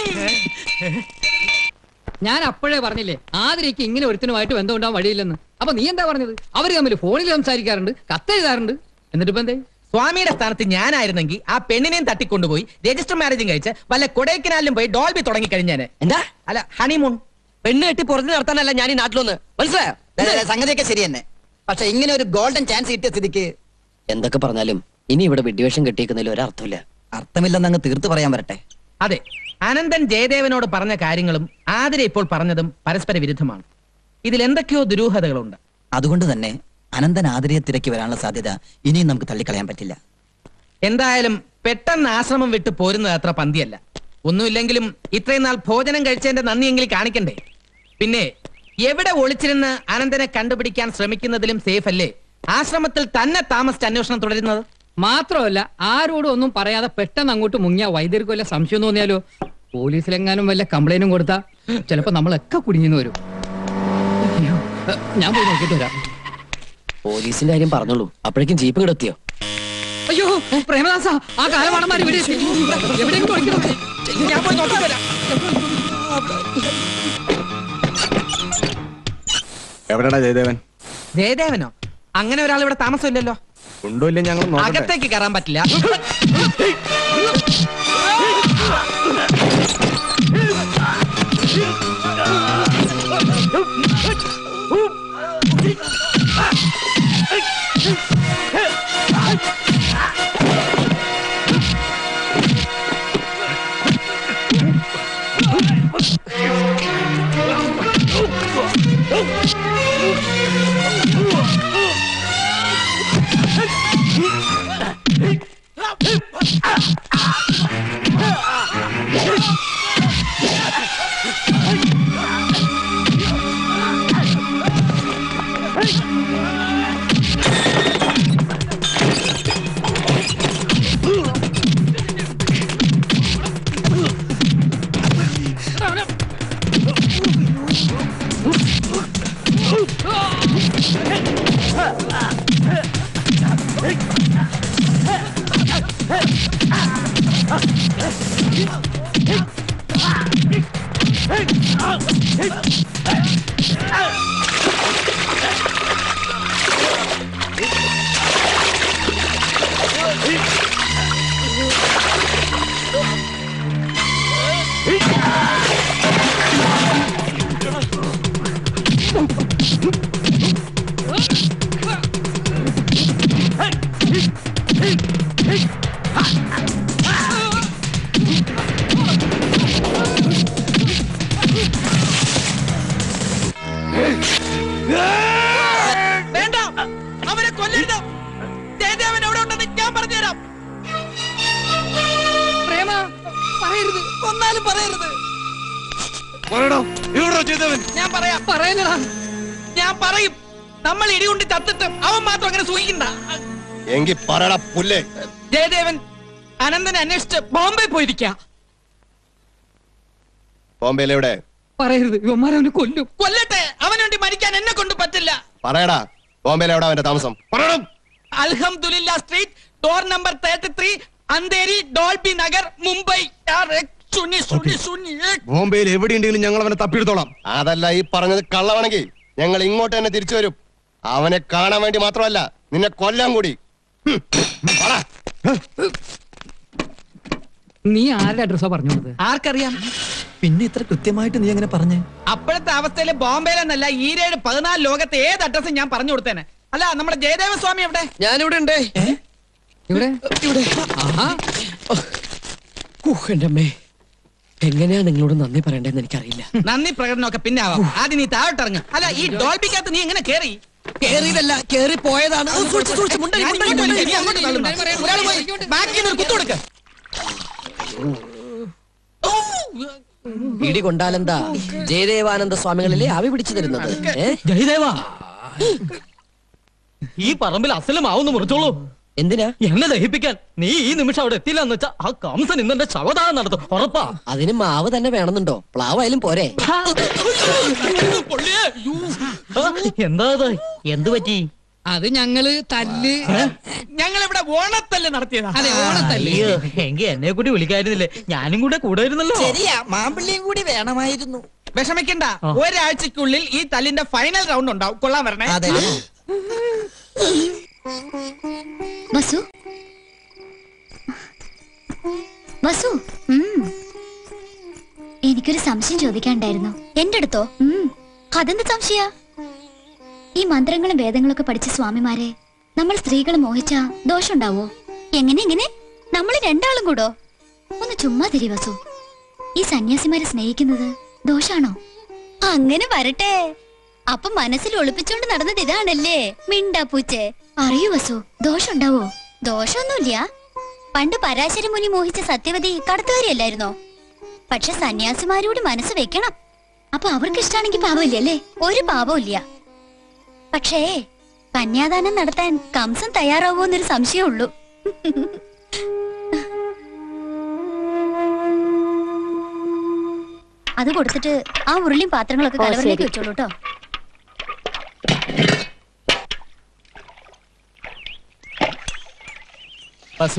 ഞാൻ അപ്പോഴേ പറഞ്ഞില്ലേ ആതിരയ്ക്ക് ഇങ്ങനെ ഒരുത്തനുമായിട്ട് ബന്ധമുണ്ടാവാൻ വഴിയില്ലെന്ന് അപ്പൊ നീ എന്താ പറഞ്ഞത് അവര് തമ്മിൽ ഫോണിൽ സംസാരിക്കാറുണ്ട് കത്തെഴുതാറുണ്ട് എന്നിട്ട് ഇപ്പൊ എന്തേ സ്വാമിയുടെ സ്ഥാനത്ത് ഞാനായിരുന്നെങ്കിൽ ആ പെണ്ണിനെയും തട്ടിക്കൊണ്ടുപോയി രജിസ്റ്റർ മാരേജും കഴിച്ച് വല്ല കൊടൈക്കനാലിലും പോയി ഡോൾബി തുടങ്ങി കഴിഞ്ഞാന് എന്താ അല്ല ഹണിമൂൺ പെണ്ണ് കെട്ടി പുറത്ത് നടത്താനല്ല ഞാൻ ഈ നാട്ടിലൊന്ന് മനസ്സിലായോ ദേ, ദേ, ദേ, സംഗതിയൊക്കെ ശരി തന്നെ പക്ഷെ ഇങ്ങനെ ഒരു ഗോൾഡൻ ചാൻസ് കിട്ടിയ സ്ഥിതിക്ക് എന്തൊക്കെ പറഞ്ഞാലും ഇനി ഇവിടെ വിഡ്വേഷം കെട്ടിയേക്കുന്നതിൽ ഒരർത്ഥമില്ല അർത്ഥമില്ലെന്ന് അങ്ങ് തീർത്ത് പറയാൻ വരട്ടെ അതെ അനന്തൻ ജയദേവനോട് പറഞ്ഞ കാര്യങ്ങളും ആതിര ഇപ്പോൾ പറഞ്ഞതും പരസ്പര വിരുദ്ധമാണ് ഇതിൽ എന്തൊക്കെയോ ദുരൂഹതകളുണ്ട് അതുകൊണ്ട് തന്നെ അനന്തൻ ആതിരയെ തിരക്കി വരാനുള്ള സാധ്യത ഇനിയും നമുക്ക് തള്ളിക്കളയാൻ പറ്റില്ല എന്തായാലും പെട്ടെന്ന് ആശ്രമം വിട്ട് പോരുന്നത് അത്ര പന്തിയല്ല ഒന്നുമില്ലെങ്കിലും ഇത്രയും നാൾ ഭോജനം കഴിച്ചതിന്റെ നന്ദിയെങ്കിലും കാണിക്കണ്ടേ പിന്നെ എവിടെ ഒളിച്ചിരുന്ന് അനന്തനെ കണ്ടുപിടിക്കാൻ ശ്രമിക്കുന്നതിലും സേഫ് അല്ലേ ആശ്രമത്തിൽ തന്നെ താമസിച്ച് അന്വേഷണം തുടരുന്നത് മാത്രമല്ല ആരോടും ഒന്നും പറയാതെ പെട്ടെന്ന് അങ്ങോട്ട് മുങ്ങിയ വൈദ്യർക്ക് വല്ല സംശയം തോന്നിയാലോ പോലീസിലെങ്ങാനും വല്ല കംപ്ലൈന്റും കൊടുത്താ ചിലപ്പോ നമ്മളൊക്കെ കുടുങ്ങിന്ന് വരും അയ്യോ, ഏ, ഞാൻ പോയി നോക്കിട്ട് വരാം പോലീസിന്റെ കാര്യം പറഞ്ഞോളൂ അപ്പോഴേക്കും ജീപ്പ് കിടത്തിയോ അയ്യോ പ്രേമദാസ ആ കാലമാണന്മാർ ഇവിടെ എത്തി. എവിടെയെങ്കിലും ഒളിക്കണം. ഞാൻ പോയി നോക്കാൻ വരാം എവിടെടാ ജയദേവൻ ജയദേവനോ അങ്ങനെ ഒരാൾ ഇവിടെ താമസമില്ലല്ലോ ഉണ്ടോ ഇല്ല ഞങ്ങൾ നോക്കട്ടെ അകത്തേക്ക് കയറാൻ പറ്റില്ല വേണ്ട അവനെ കൊല്ലരുത് ജയദേവൻ എവിടെ ഉണ്ടെന്ന് ഞാൻ പറഞ്ഞുതരാം പ്രേമ പറയരുത് ഒന്നാലും പറയരുത് ഞാൻ പറയാം പറയലടാ ഞാൻ പറയും നമ്മൾ ഇടികൊണ്ട് ചത്തിട്ടും അവൻ മാത്രം അങ്ങനെ സൂഹിക്കണ്ട എങ്കി പറയടാ പുല്ലേ ജയദേവൻ അനന്തനെ അന്വേഷിച്ച് ബോംബെ പോയിരിക്ക ബോംബെയിൽ എവിടെ പറയരുത് ഇവന്മാരവനെ കൊല്ലും കൊല്ലട്ടെ അവന് വേണ്ടി മരിക്കാൻ എന്നെ കൊണ്ട് പറ്റില്ല പറയടാ ബോംബെയിൽ എവിടെ അവന്റെ താമസം പറയണം അൽഹംദുലില്ല street door number thirty three Andheri Dolby Nagar Mumbai യാർ, ഏ, സുനി സുനി സുനി ഏ. ബോംബെയിൽ എവിടെയുണ്ടെങ്കിലും ഞങ്ങൾ അവനെ തപ്പിയെടുത്തോളാം അതല്ല ഈ പറഞ്ഞത് കള്ളമാണെങ്കിൽ ഞങ്ങൾ ഇങ്ങോട്ട് തന്നെ തിരിച്ചു വരും അവനെ കാണാൻ വേണ്ടി മാത്രമല്ല നിന്നെ കൊല്ലാൻ കൂടി ഹും. വാടാ. നീ ആരുടെ അഡ്രസ്സാ പറഞ്ഞു കൊടുത്തത് ആർക്കറിയാം പിന്നെ ഇത്ര കൃത്യമായിട്ട് നീ എങ്ങനെ പറഞ്ഞേ അപ്പോഴത്തെ അവസ്ഥയില് ബോംബെയിലെന്നല്ല ഈരേഴ് പതിനാല് ലോകത്തെ ഏത് അഡ്രസ്സും ഞാൻ പറഞ്ഞു കൊടുത്തേനെ അല്ല നമ്മുടെ ജയദേവ സ്വാമി എവിടെ ഞാനിവിടെ ഉണ്ട് ഇവിടെ ഇവിടെ എന്റെ അമ്മേ എങ്ങനെയാ നിങ്ങളോട് നന്ദി പറയണ്ടെന്ന് എനിക്കറിയില്ല നന്ദി പ്രകടനമൊക്കെ പിന്നെ ആവാം ആദ്യം നീ താഴോട്ടിറങ്ങ് അല്ല ഈ ഡോൾബിക്കകത്ത് നീ എങ്ങനെ കേറി കേറിയതല്ല കേറി പോയതാണ് ഓ, സൂക്ഷിച്ച്, സൂക്ഷിച്ച്, മുണ്ടരി, ഞാൻ മുണ്ടരി, ഇങ്ങോട്ട് മുണ്ടരി. നീ അങ്ങോട്ട് തള്ളുന്നു. ഒരാൾ പോയി ബാക്കിൽ നിന്ന് ഒരു കുത്തു കൊടുക്ക പിടി കൊണ്ടാലെന്താ ജയദേവാനന്ദ സ്വാമികളിലെ ആവി പിടിച്ചു തരുന്നത് ഏ? ജയദേവാ ഈ പറമ്പിൽ അസലമാവുന്നു മുറിച്ചോളൂ എന്തിനാ എന്നെ ദഹിപ്പിക്കാൻ നീ ഈ നിമിഷം അവിടെ എത്തില്ല എന്ന് വെച്ചാ ആ കംസൻ ഇന്നെന്റെ ശവദാനം നടത്തും ഉറപ്പാ അതിന് മാവ് തന്നെ വേണമെന്നുണ്ടോ പ്ലാവായാലും പോരെ എന്താ ഇത്? എന്ത് പറ്റി അത് ഞങ്ങള് തല്ല് ഞങ്ങൾ ഇവിടെ ഓണത്തല്ല് നടത്തിയതാ അതെ ഓണത്തല്ല് അയ്യോ എങ്കി എന്നെ കൂടി വിളിക്കായിരുന്നില്ലേ ഞാനും കൂടെ കൂടായിരുന്നല്ലോ ശരിയാ മാമ്പിള്ളിയും കൂടി വേണമായിരുന്നു വിഷമിക്കണ്ട ഒരാഴ്ചക്കുള്ളിൽ ഈ തല്ലിന്റെ ഫൈനൽ റൗണ്ട് ഉണ്ടാവും കൊള്ളാൻ വരണേ അതെ വസു വസു ഉം. എനിക്കൊരു സംശയം ചോദിക്കാണ്ടായിരുന്നു എന്റെ അടുത്തോ ഉം. അതെന്ത് സംശയ ഈ മന്ത്രങ്ങളും വേദങ്ങളൊക്കെ പഠിച്ച സ്വാമിമാരെ നമ്മൾ സ്ത്രീകൾ മോഹിച്ച ദോഷമുണ്ടാവോ എങ്ങനെ എങ്ങനെ നമ്മൾ രണ്ടാളും കൂടോ ഒന്ന് ചുമ്മാ തിരി വസു ഈ സന്യാസിമാരെ സ്നേഹിക്കുന്നത് ദോഷാണോ അങ്ങനെ വരട്ടെ അപ്പൊ മനസ്സിൽ ഒളിപ്പിച്ചോണ്ട് നടന്നത് ഇതാണല്ലേ മിണ്ടാ പൂച്ചേ അറിയൂ വസു ദോഷമുണ്ടാവോ ദോഷമൊന്നുമില്ല പണ്ട് പരാശര മുനി മോഹിച്ച സത്യവതി കടത്തുകാരിയല്ലായിരുന്നോ പക്ഷെ സന്യാസിമാരോട് മനസ്സ് വെക്കണം അപ്പൊ അവർക്ക് ഇഷ്ടാണെങ്കിൽ പാവമില്ലല്ലേ ഒരു പാപമില്ല പക്ഷേ കന്യാദാനം നടത്താൻ കംസൻ തയ്യാറാവോ എന്നൊരു സംശയമുള്ളൂ അത് കൊടുത്തിട്ട് ആ ഉരുളിയും പാത്രങ്ങളൊക്കെ ഓ, കലവറിലേക്ക് ശരി. വെച്ചോളൂ കേട്ടോ വസു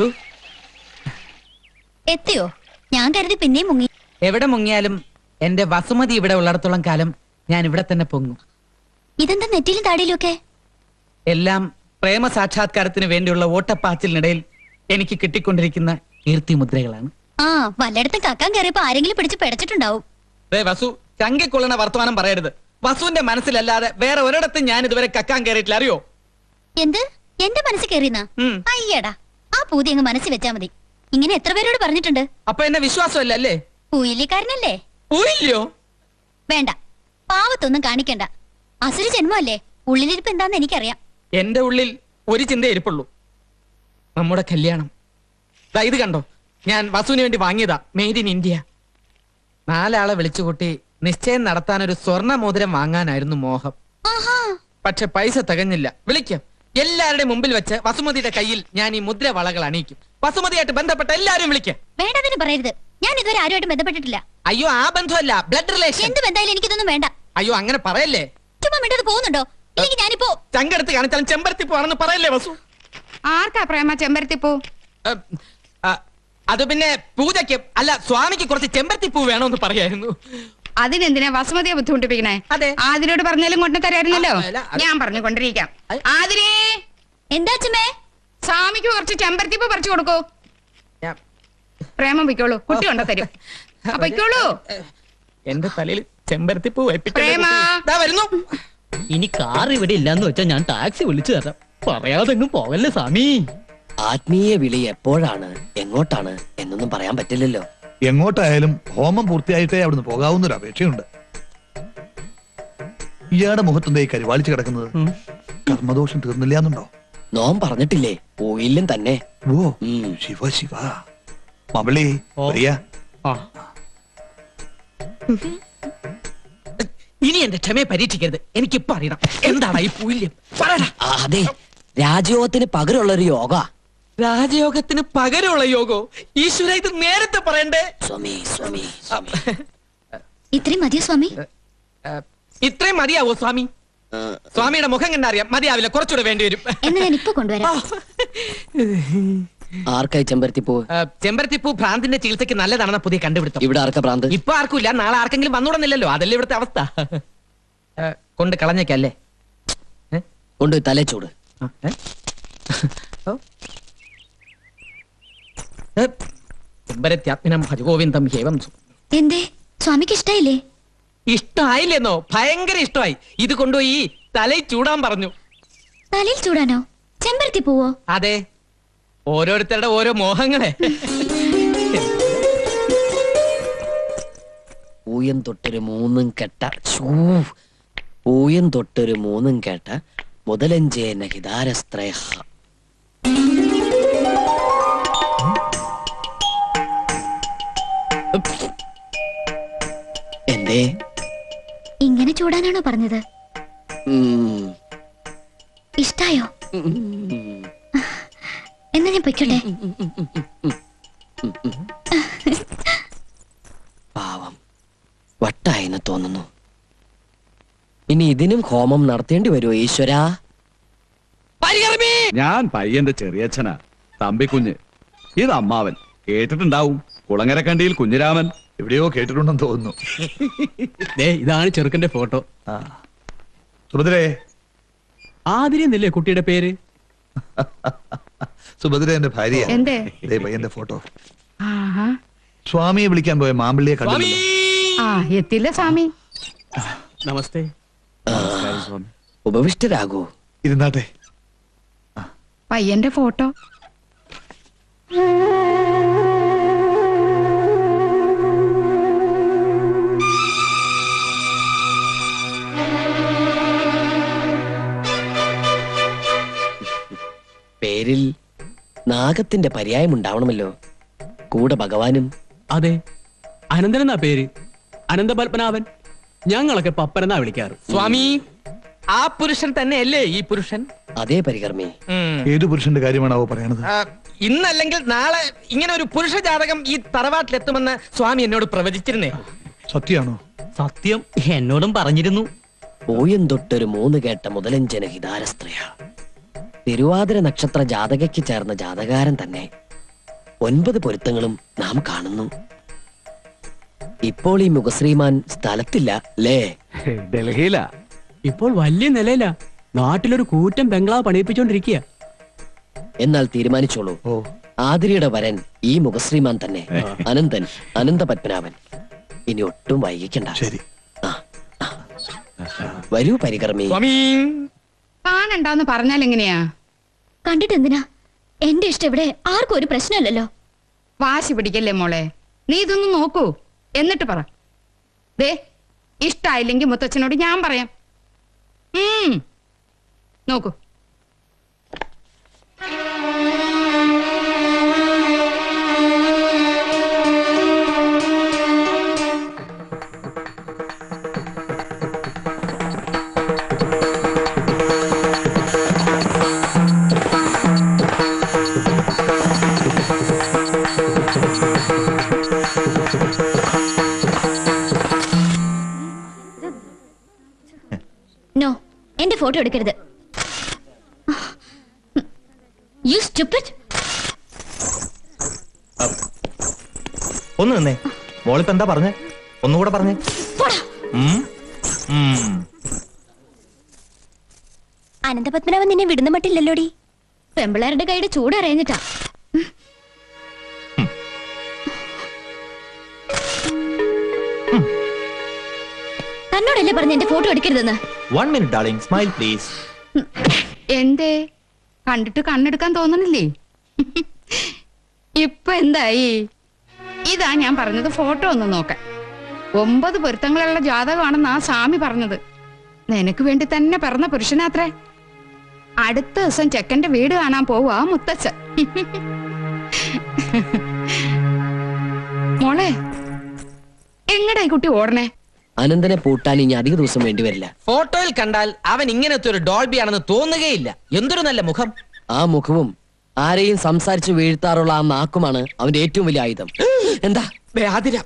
എത്തിയോ ഞാൻ കരുതി പിന്നെയും മുങ്ങി എവിടെ മുങ്ങിയാലും എന്റെ വസുമതി ഇവിടെ ഉള്ളിടത്തോളം കാലം ഞാൻ ഇവിടെ തന്നെ പൊങ്ങും ഇതെന്താ നെറ്റിയിലും താടിയിലും ഒക്കെ എല്ലാം പ്രേമ സാക്ഷാത്കാരത്തിന് വേണ്ടിയുള്ള ഓട്ടപ്പാച്ചിലിനിടയിൽ എനിക്ക് കിട്ടിക്കൊണ്ടിരിക്കുന്ന കീർത്തിമുദ്രകളാണ് ആ വല്ലയിടത്തും കക്കാൻ കയറിയപ്പോ ആരെങ്കിലും പിടിച്ച് പെടച്ചിട്ടുണ്ടാവും ദേ വസു ചങ്കിക്കൊള്ളുന്ന വർത്തമാനം പറയരുത് വസുവിന്റെ മനസ്സിലല്ലാതെ വേറെ ഒരിടത്തും ഞാൻ ഇതുവരെ കക്കാൻ കയറിയിട്ടില്ല അറിയോ എന്ത് എന്റെ മനസ്സിൽ കയറിയെന്നാ ഉം. അയ്യടാ ആ പൂതി അങ്ങ് മനസ്സിൽ വെച്ചാ മതി ഇങ്ങനെ എത്ര പേരോട് പറഞ്ഞിട്ടുണ്ട് അപ്പൊ എന്നെ വിശ്വാസമല്ല അല്ലേ പൂയിലിക്കാരനല്ലേ പോയില്ലയോ വേണ്ട പാവത്തൊന്നും കാണിക്കണ്ട അസുര ജന്മല്ലേ ഉള്ളിലിരിപ്പ് എന്താന്ന് എനിക്കറിയാം എന്റെ ഉള്ളിൽ ഒരു ചിന്തയേ ഇരിപ്പുള്ളൂ നമ്മുടെ കല്യാണം ദാ ഇത് കണ്ടോ ഞാൻ വസുവിന് വേണ്ടി വാങ്ങിയതാ മെയ്ഡ് ഇൻ ഇന്ത്യ നാലാളെ വിളിച്ചുകൂട്ടി നിശ്ചയം നടത്താൻ ഒരു സ്വർണ്ണ മോതിരം വാങ്ങാനായിരുന്നു മോഹം പക്ഷെ പൈസ തികഞ്ഞില്ല വിളിക്കാം എല്ലാവരുടെയും മുമ്പിൽ വെച്ച് വസുമതിയുടെ കയ്യിൽ ഞാൻ ഈ മുദ്ര വളകൾ അണിയിക്കും വസുമതിയായിട്ട് ബന്ധപ്പെട്ട എല്ലാവരും വിളിക്കാം വേണ്ടതിന് പറയരുത് ഞാൻ ഇതുവരെ ആരുമായിട്ട് ബന്ധപ്പെട്ടിട്ടില്ല അയ്യോ ആ ബന്ധമല്ല ബ്ലഡ് റിലേഷൻ എന്ത് ബന്ധായാലും എനിക്കിതൊന്നും വേണ്ട അയ്യോ അങ്ങനെ പറയല്ലേ ചുമ്മാ മിണ്ടത് പോകുന്നുണ്ടോ ഇല്ലെങ്കിൽ ഞാനിപ്പോ ചങ്കെടുത്ത് കാണിച്ചാലും ചെമ്പരത്തിപ്പൂ ആണെന്ന് പറയല്ലേ വസു ആർക്കാ പ്രേമ ചെമ്പരത്തിപ്പൂ ആ, അത് പിന്നെ പൂജയ്ക്ക് അല്ല സ്വാമിക്ക് കുറച്ച് ചെമ്പരത്തിപ്പൂ വേണമെന്ന് പറയായിരുന്നു അതിനെന്തിനാ വസുമതിയെ ബുദ്ധിമുട്ടിപ്പിക്കണേ ആതിരോട് പറഞ്ഞാലും കൊണ്ടു തരായിരുന്നല്ലോ ഞാൻ പറഞ്ഞു കൊണ്ടിരിക്കാം ആതിരേ എന്താ ചുമേ സ്വാമിക്ക് കുറച്ച് ചെമ്പരത്തിപ്പൂ പറിച്ചു കൊടുക്കൂ പ്രേമം പൊയ്ക്കോളൂ കുട്ടി കൊണ്ടു തരും അപ്പൊ പൊയ്ക്കോളൂ എന്റെ തലയിൽ ചെമ്പരത്തിപ്പൂ പ്രേമ. വരുന്നു ഇനി കാർ ഇവിടെ ഇല്ലാന്ന് വെച്ചാ ഞാൻ ടാക്സി വിളിച്ചു തരാം പറയാതെങ്ങും പോകല്ലേ സ്വാമി ആത്മീയ വിളി എപ്പോഴാണ് എങ്ങോട്ടാണ് എന്നൊന്നും പറയാൻ പറ്റില്ലല്ലോ എങ്ങോട്ടായാലും ഹോമം പൂർത്തിയായിട്ടേ അവിടുന്ന് പോകാവുന്ന ഒരു അപേക്ഷയുണ്ട് ഇയാളുടെ മുഖത്തെന്താ ഈ കരിവാളിച്ച് കിടക്കുന്നത് കർമ്മദോഷം തീർന്നില്ല എന്നുണ്ടോ നോം പറഞ്ഞിട്ടില്ലേ ഓയിലും തന്നെ ഓ ശിവ ശിവ മകളി പ്രിയ ഇനി എന്റെ ക്ഷമയെ പരീക്ഷിക്കരുത് എനിക്കിപ്പോ അറിയണം എന്താണ് ഈ പൂല്യം പറയടാ ആ, അതെ രാജയോഗത്തിന് പകരമുള്ള ഒരു യോഗ രാജയോഗത്തിന് പകരമുള്ള യോഗോ ഈശ്വര ഇത് നേരത്തെ പറയണ്ടേ സ്വാമി സ്വാമി ഇത്രയും മതിയോ സ്വാമി ഇത്രയും മതിയാവോ സ്വാമി സ്വാമിയുടെ മുഖം കണ്ടറിയാം മതിയാവില്ല കുറച്ചുകൂടെ വേണ്ടി വരും എന്ന് ഞാൻ ഇപ്പൊ കൊണ്ടുവരാം ആർക്കായി ചെമ്പരത്തിപ്പൂ ആ, ചെമ്പരത്തിപ്പൂ ഭ്രാന്തിന്റെ ചികിത്സയ്ക്ക് നല്ലതാണെന്ന പുതിയ കണ്ടുപിടുത്തം ഇവിടെ ആർക്കാ ഭ്രാന്ത് ഇപ്പൊ ആർക്കുമില്ല നാളെ ആർക്കെങ്കിലും വന്നുകൂടുന്നില്ലല്ലോ അതല്ലേ ഇവിടുത്തെ അവസ്ഥ ആ, കൊണ്ട് കളഞ്ഞേക്കല്ലേ കൊണ്ടുപോയി തലേ ചൂട് ചെമ്പരത്യാത്മിനം ഭജഗോവിന്ദം ഹേവം സു. എന്തേ സ്വാമിക്ക് ഇഷ്ടായില്ലേ ഇഷ്ടമായില്ലെന്നോ ഭയങ്കര ഇഷ്ടമായി ഇത് കൊണ്ടുപോയി തലയിൽ ചൂടാൻ പറഞ്ഞു തലയിൽ ചൂടാനോ ചെമ്പരത്തി പോവോ അതെ ഓരോരുത്തരുടെ ഓരോ മോഹങ്ങളെ പൂയം തൊട്ടൊരു മൂന്നും കെട്ട ഛൂ. പൂയം തൊട്ടൊരു മൂന്നും കേട്ട മുതലഞ്ചേന ഹിതാരസ്ത്രയ എന്തേ ഇങ്ങനെ ചൂടാനാണോ പറഞ്ഞത് ഉം. ഇഷ്ടായോ എന്നാ ഞാൻ പൊയ്ക്കോട്ടെ പാവം വട്ടായെന്ന് തോന്നുന്നു ഇനി ഇതിനും ഹോമം നടത്തേണ്ടി വരുമോ ഈശ്വരാ ഞാൻ പയ്യന്റെ ചെറിയച്ഛനാ തമ്പിക്കുഞ്ഞ് ഇത് അമ്മാവൻ കേട്ടിട്ടുണ്ടാവും കുളങ്ങരക്കണ്ടിയിൽ കുഞ്ഞിരാമൻ എവിടെയോ കേട്ടിട്ടുണ്ടെന്ന് തോന്നുന്നു ഇതാണ് ചെറുക്കന്റെ ഫോട്ടോ സുഭദ്രേ ആതിരി എന്നല്ലേ കുട്ടിയുടെ പേര് സുഭദ്ര എന്റെ ഭാര്യ എന്തേ? ദേ പയ്യന്റെ ഫോട്ടോ ആഹാ സ്വാമിയെ വിളിക്കാൻ പോയ മാമ്പിള്ളിയെ കണ്ടില്ല ആ എത്തില്ല സ്വാമി നമസ്തേ ഉപവിഷ്ടരാകൂ ഇരുന്നാട്ടെ പയ്യന്റെ ഫോട്ടോ പേരിൽ നാഗത്തിന്റെ പര്യായം ഉണ്ടാവണമല്ലോ കൂടെ ഭഗവാനും അതെ അനന്തൻ എന്നാ പേര് അനന്തപത്മനാഭൻ ഞങ്ങളൊക്കെ പപ്പനെന്നാ വിളിക്കാറ് സ്വാമി ആ പുരുഷൻ തന്നെയല്ലേ ഈ പുരുഷൻ അതേ പരികർമ്മി ഉം. ഏതു പുരുഷന്റെ കാര്യമാണാവോ പറയണത് ആ, ഇന്നല്ലെങ്കിൽ നാളെ ഇങ്ങനെ ഒരു പുരുഷ ജാതകം ഈ തറവാട്ടിലെത്തുമെന്ന് സ്വാമി എന്നോട് പ്രവചിച്ചിരുന്നേ സത്യാണോ സത്യം എന്നോടും പറഞ്ഞിരുന്നു പൂയം തൊട്ടൊരു മൂന്ന് കേട്ട മുതലഞ്ചന ഹിതാരസ്ത്രയ തിരുവാതിര നക്ഷത്ര ജാതകയ്ക്ക് ചേർന്ന ജാതകാരൻ തന്നെ ഒൻപത് പൊരുത്തങ്ങളും നാം കാണുന്നു ഇപ്പോൾ ഈ മുഖശ്രീമാൻ സ്ഥലത്തില്ല അല്ലേ ഡൽഹിയിലാ ഇപ്പോൾ വലിയ നിലയില നാട്ടിലൊരു കൂറ്റൻ ബംഗ്ലാവ് പണിയിപ്പിച്ചോണ്ടിരിക്കുക എന്നാൽ തീരുമാനിച്ചോളൂ ആതിരിയുടെ വരൻ ഈ മുഖശ്രീമാൻ തന്നെ അനന്തൻ അനന്ത പത്മനാഭൻ ഇനി ഒട്ടും വൈകിക്കണ്ട ശരി വരൂ പരികർമ്മി കാണണ്ടാന്ന് പറഞ്ഞാൽ എങ്ങനെയാ കണ്ടിട്ട് എന്തിനാ എന്റെ ഇഷ്ടം ഇവിടെ ആർക്കും ഒരു പ്രശ്നമല്ലല്ലോ വാശി പിടിക്കല്ലേ മോളെ നീ ഇതൊന്ന് നോക്കൂ എന്നിട്ട് പറ ദേ ഇഷ്ടായില്ലെങ്കിൽ മുത്തച്ഛനോട് ഞാൻ പറയാം ഉം. നോക്കൂ നോ എന്റെ ഫോട്ടോ എടുക്കരുത് യു സ്റ്റുപ്പിഡ് ഒന്ന് നിന്നേ മോളിപ്പോ എന്താ പറഞ്ഞേ ഒന്നുകൂടെ പറഞ്ഞേ ഉം. ഉം. അനന്തപത്മനാഭൻ നിന്നെ വിടുന്ന മട്ടില്ലല്ലോടി പെമ്പിളാരുടെ കൈയുടെ ചൂട് അറിയാഞ്ഞിട്ടാ തന്നോടല്ലേ പറഞ്ഞ എന്റെ ഫോട്ടോ എടുക്കരുതെന്ന് one minute darling smile please എന്തേ കണ്ടിട്ട് കണ്ണെടുക്കാൻ തോന്നണില്ലേ ഇപ്പൊ എന്തായി ഇതാ ഞാൻ പറഞ്ഞത് ഫോട്ടോ ഒന്ന് നോക്കാൻ ഒമ്പത് പൊരുത്തങ്ങളുള്ള ജാതകമാണെന്ന് ആ സ്വാമി പറഞ്ഞത് നിനക്ക് വേണ്ടി തന്നെ പിറന്ന പുരുഷനാത്രേ അടുത്ത ദിവസം ചെക്കന്റെ വീട് കാണാൻ പോവാ മുത്തച്ഛൻ മോളെ എങ്ങടായി കുട്ടി ഓടണേ അനന്തനെ പൂട്ടാൻ ഇനി അധിക ദിവസം വേണ്ടി വരില്ല ഫോട്ടോയിൽ കണ്ടാൽ അവൻ ഇങ്ങനത്തെ ഒരു ഡോൾബി ആണെന്ന് തോന്നുകയില്ല എന്തൊരു നല്ല മുഖം ആ മുഖവും ആരെയും സംസാരിച്ച് വീഴ്ത്താറുള്ള ആ നാക്കുമാണ് അവന്റെ ഏറ്റവും വലിയ ആയുധം എന്താ ആതിര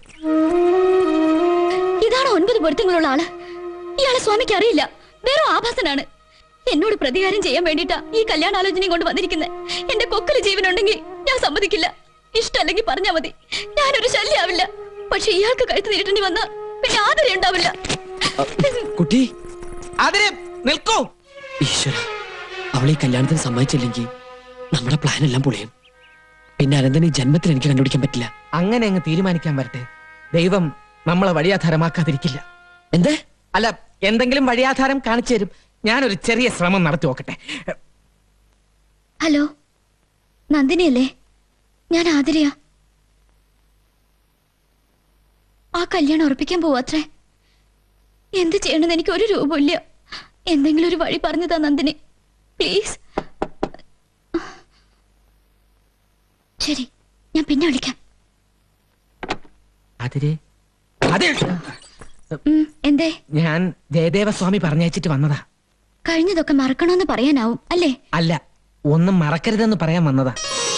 ഇതാണ് ഒൻപത് പൊരുത്തങ്ങളുള്ള ആള് ഇയാളെ സ്വാമിക്ക് അറിയില്ല വേറെ ആഭാസനാണ് എന്നോട് പ്രതികാരം ചെയ്യാൻ വേണ്ടിട്ടാ ഈ കല്യാണാലോചനയും കൊണ്ട് വന്നിരിക്കുന്നത് എന്റെ കൊക്കല് ജീവനുണ്ടെങ്കിൽ ഞാൻ സമ്മതിക്കില്ല ഇഷ്ടമല്ലെങ്കിൽ പറഞ്ഞാ മതി ഞാനൊരു ശല്യാവില്ല പക്ഷെ ഇയാൾക്ക് കഴുത്ത് നീട്ടേണ്ടി വന്ന പിന്നെ ആദരം ഉണ്ടാവില്ല കുട്ടി അതിന് നിൽക്കൂ ഈശ്വര അവളെ ഈ കല്യാണത്തിന് സമ്മതിച്ചില്ലെങ്കിൽ നമ്മുടെ പ്ലാൻ എല്ലാം പൊളിയും പിന്നെ അനന്തനെ ഈ ജന്മത്തിൽ എനിക്ക് കണ്ടുപിടിക്കാൻ പറ്റില്ല അങ്ങനെ അങ്ങ് തീരുമാനിക്കാൻ വരട്ടെ ദൈവം നമ്മളെ വഴിയാധാരമാക്കാതിരിക്കില്ല എന്തേ അല്ല എന്തെങ്കിലും വഴിയാധാരം കാണിച്ചു തരും ഞാനൊരു ചെറിയ ശ്രമം നടത്തി നോക്കട്ടെ ഹലോ നന്ദിനിയല്ലേ ഞാൻ ആതിരയാ ആ കല്യാണം ഉറപ്പിക്കാൻ പോവാത്രേ എന്ത് ചെയ്യണമെന്ന് എനിക്ക് ഒരു രൂപമില്ല എന്തെങ്കിലും ഒരു വഴി പറഞ്ഞു താ നന്ദിനി പ്ലീസ് ശരി ഞാൻ പിന്നെ വിളിക്കാം അതിര് അതെ ഉം, എന്തേ ഞാൻ ജയദേവസ്വാമി പറഞ്ഞയച്ചിട്ട് വന്നതാ കഴിഞ്ഞതൊക്കെ മറക്കണമെന്ന് പറയാനാവും അല്ലേ അല്ല ഒന്നും മറക്കരുതെന്ന് പറയാൻ വന്നതാ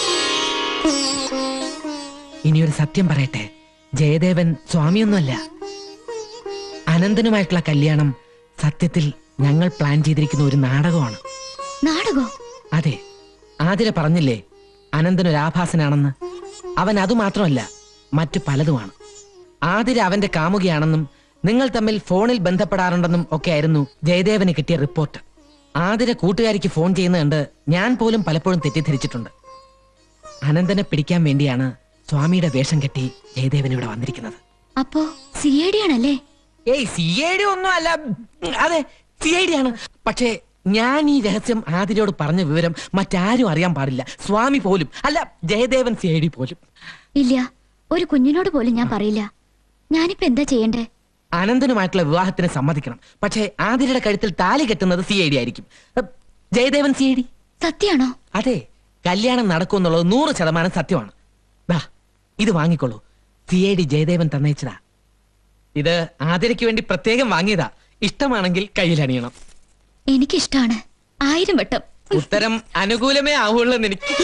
ഇനിയൊരു സത്യം പറയട്ടെ ജയദേവൻ സ്വാമിയൊന്നുമല്ല അനന്തനുമായിട്ടുള്ള കല്യാണം സത്യത്തിൽ ഞങ്ങൾ പ്ലാൻ ചെയ്തിരിക്കുന്ന ഒരു നാടകമാണ് നാടകോ അതെ ആതിര പറഞ്ഞില്ലേ അനന്തൻ ഒരു ആഭാസനാണെന്ന് അവൻ അതുമാത്രമല്ല മറ്റു പലതുമാണ് ആതിര അവന്റെ കാമുകയാണെന്നും നിങ്ങൾ തമ്മിൽ ഫോണിൽ ബന്ധപ്പെടാറുണ്ടെന്നും ഒക്കെ ആയിരുന്നു ജയദേവന് കിട്ടിയ റിപ്പോർട്ട് ആതിര കൂട്ടുകാരിക്ക് ഫോൺ ചെയ്യുന്നത് കണ്ട് ഞാൻ പോലും പലപ്പോഴും തെറ്റിദ്ധരിച്ചിട്ടുണ്ട് അനന്തനെ പിടിക്കാൻ വേണ്ടിയാണ് സ്വാമിയുടെ വേഷം കെട്ടി ജയദേവൻ ഇവിടെ വന്നിരിക്കുന്നത് അപ്പോ സി ഐ ഡി ആണല്ലേ ഏയ് സി ഐ ഡി ഒന്നും അല്ല അതെ സി ഐ ഡി ആണ് പക്ഷേ ഞാൻ ഈ രഹസ്യം ആതിരയോട് പറഞ്ഞ വിവരം മറ്റാരും അറിയാൻ പാടില്ല സ്വാമി പോലും അല്ല ജയദേവൻ സി ഐ ഡി പോലും ഇല്ല ഒരു കുഞ്ഞിനോട് പോലും ഞാൻ പറയില്ല ഞാനിപ്പോ എന്താ ചെയ്യണ്ടേ അനന്തനുമായിട്ടുള്ള വിവാഹത്തിന് സമ്മതിക്കണം പക്ഷേ ആതിരയുടെ കഴുത്തിൽ താലി കെട്ടുന്നത് സി ഐ ഡി ആയിരിക്കും അഹ്, ജയദേവൻ സി ഐ ഡി സത്യാണോ അതെ കല്യാണം നടക്കുമെന്നുള്ളത് നൂറ് ശതമാനം സത്യമാണ് ദാ ഇത് വാങ്ങിക്കോളൂ സി ഐ ഡി ജയദേവൻ തന്നയച്ചതാ ഇത് ആതിരയ്ക്ക് വേണ്ടി പ്രത്യേകം വാങ്ങിയതാ ഇഷ്ടമാണെങ്കിൽ കയ്യിലണിയണം എനിക്കിഷ്ടാണ് ആയിരം വട്ടം ഉത്തരം അനുകൂലമേ ആവുള്ളൂ എന്ന് എനിക്ക്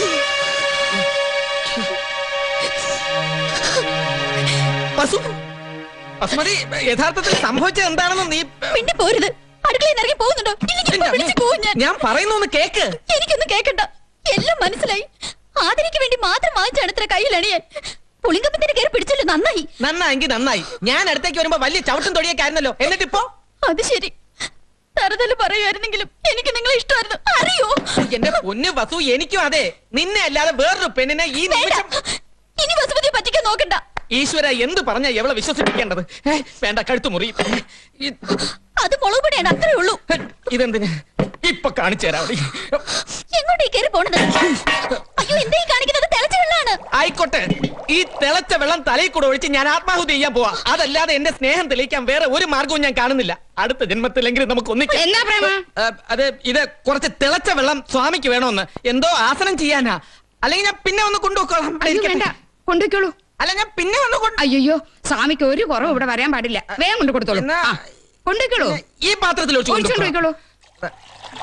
വസു വസുമതി യഥാർത്ഥത്തിൽ സംഭവിച്ചത് എന്താണെന്ന് നീ പിന്നെ പോരുത് അടുക്കളയിൽ ഇറങ്ങി പോകുന്നുണ്ടോ ഇല്ലെങ്കിൽ ഇപ്പൊ വിളിച്ച് പോവും ഞാൻ ഞാൻ പറയുന്നു ഒന്ന് കേക്ക് എനിക്കൊന്നും കേക്കണ്ട എല്ലാം മനസ്സിലായി ആദരിക്ക് വേണ്ടി മാത്രം വാങ്ങിച്ചാണ് ഇത്ര കയ്യിലണിയാൻ പുളിങ്കപ്പത്തിന് കയറി പിടിച്ചല്ലോ നന്നായി നന്നായെങ്കിൽ നന്നായി ഞാൻ അടുത്തേക്ക് വരുമ്പോ വലിയ ചവിട്ടും തൊടിയൊക്കെ ആയിരുന്നല്ലോ എന്നിട്ടിപ്പോ അത് ശരി തറുതല് പറയുമായിരുന്നെങ്കിലും എനിക്ക് നിങ്ങളെ ഇഷ്ടമായിരുന്നു അറിയോ എന്റെ പൊന്നു വസു എനിക്കും അതെ നിന്നെ അല്ലാതെ വേറൊരു പെണ്ണിനെ ഈ നിമിഷം ഇനി വസുമതിയെ പറ്റിക്കാൻ നോക്കണ്ട ഈശ്വര എന്ത് പറഞ്ഞ എവളെ വിശ്വസിപ്പിക്കേണ്ടത് ഏ, വേണ്ട കഴുത്തു മുറി അത് മുളക് പൊടിയാണ് അത്രേ ഉള്ളൂ ഇതെന്തിന് ഇപ്പൊ കാണിച്ചു തരാം അവിടെ. എങ്ങോട്ടേ കയറി പോണത് അയ്യോ എന്താ ഈ കാണിക്കുന്നത് തിളച്ച വെള്ളമാണ് ആയിക്കോട്ടെ ഈ തിളച്ച വെള്ളം തലയിൽ കൂടെ ഒഴിച്ച് ഞാൻ ആത്മാഹുതി ചെയ്യാൻ പോവാ അതല്ലാതെ എന്റെ സ്നേഹം തെളിയിക്കാൻ വേറെ ഒരു മാർഗവും ഞാൻ കാണുന്നില്ല അടുത്ത ജന്മത്തിലെങ്കിലും നമുക്ക് ഒന്നിക്കാം എന്നാ പ്രേമ? ഏ, അത് ഇത് കുറച്ച് തിളച്ച വെള്ളം സ്വാമിക്ക് വേണമെന്ന് എന്തോ ആസനം ചെയ്യാനാ അല്ലെങ്കിൽ ഞാൻ പിന്നെ ഒന്ന് കൊണ്ടുപോക്കോളാം അയ്യോ വേണ്ട കൊണ്ടുവയ്ക്കോളൂ അല്ല ഞാൻ പിന്നെ വന്ന് അയ്യോ സ്വാമിക്ക് ഒരു കുറവ് ഇവിടെ വരാൻ പാടില്ല വേഗം കൊണ്ട് കൊടുത്തോളൂ ആ, കൊണ്ടുവയ്ക്കോളൂ ഈ പാത്രത്തിൽ ഒഴിച്ച് ഒഴിച്ചോണ്ട് കൊണ്ടുവയ്ക്കോളൂ. പോയിക്കോളൂ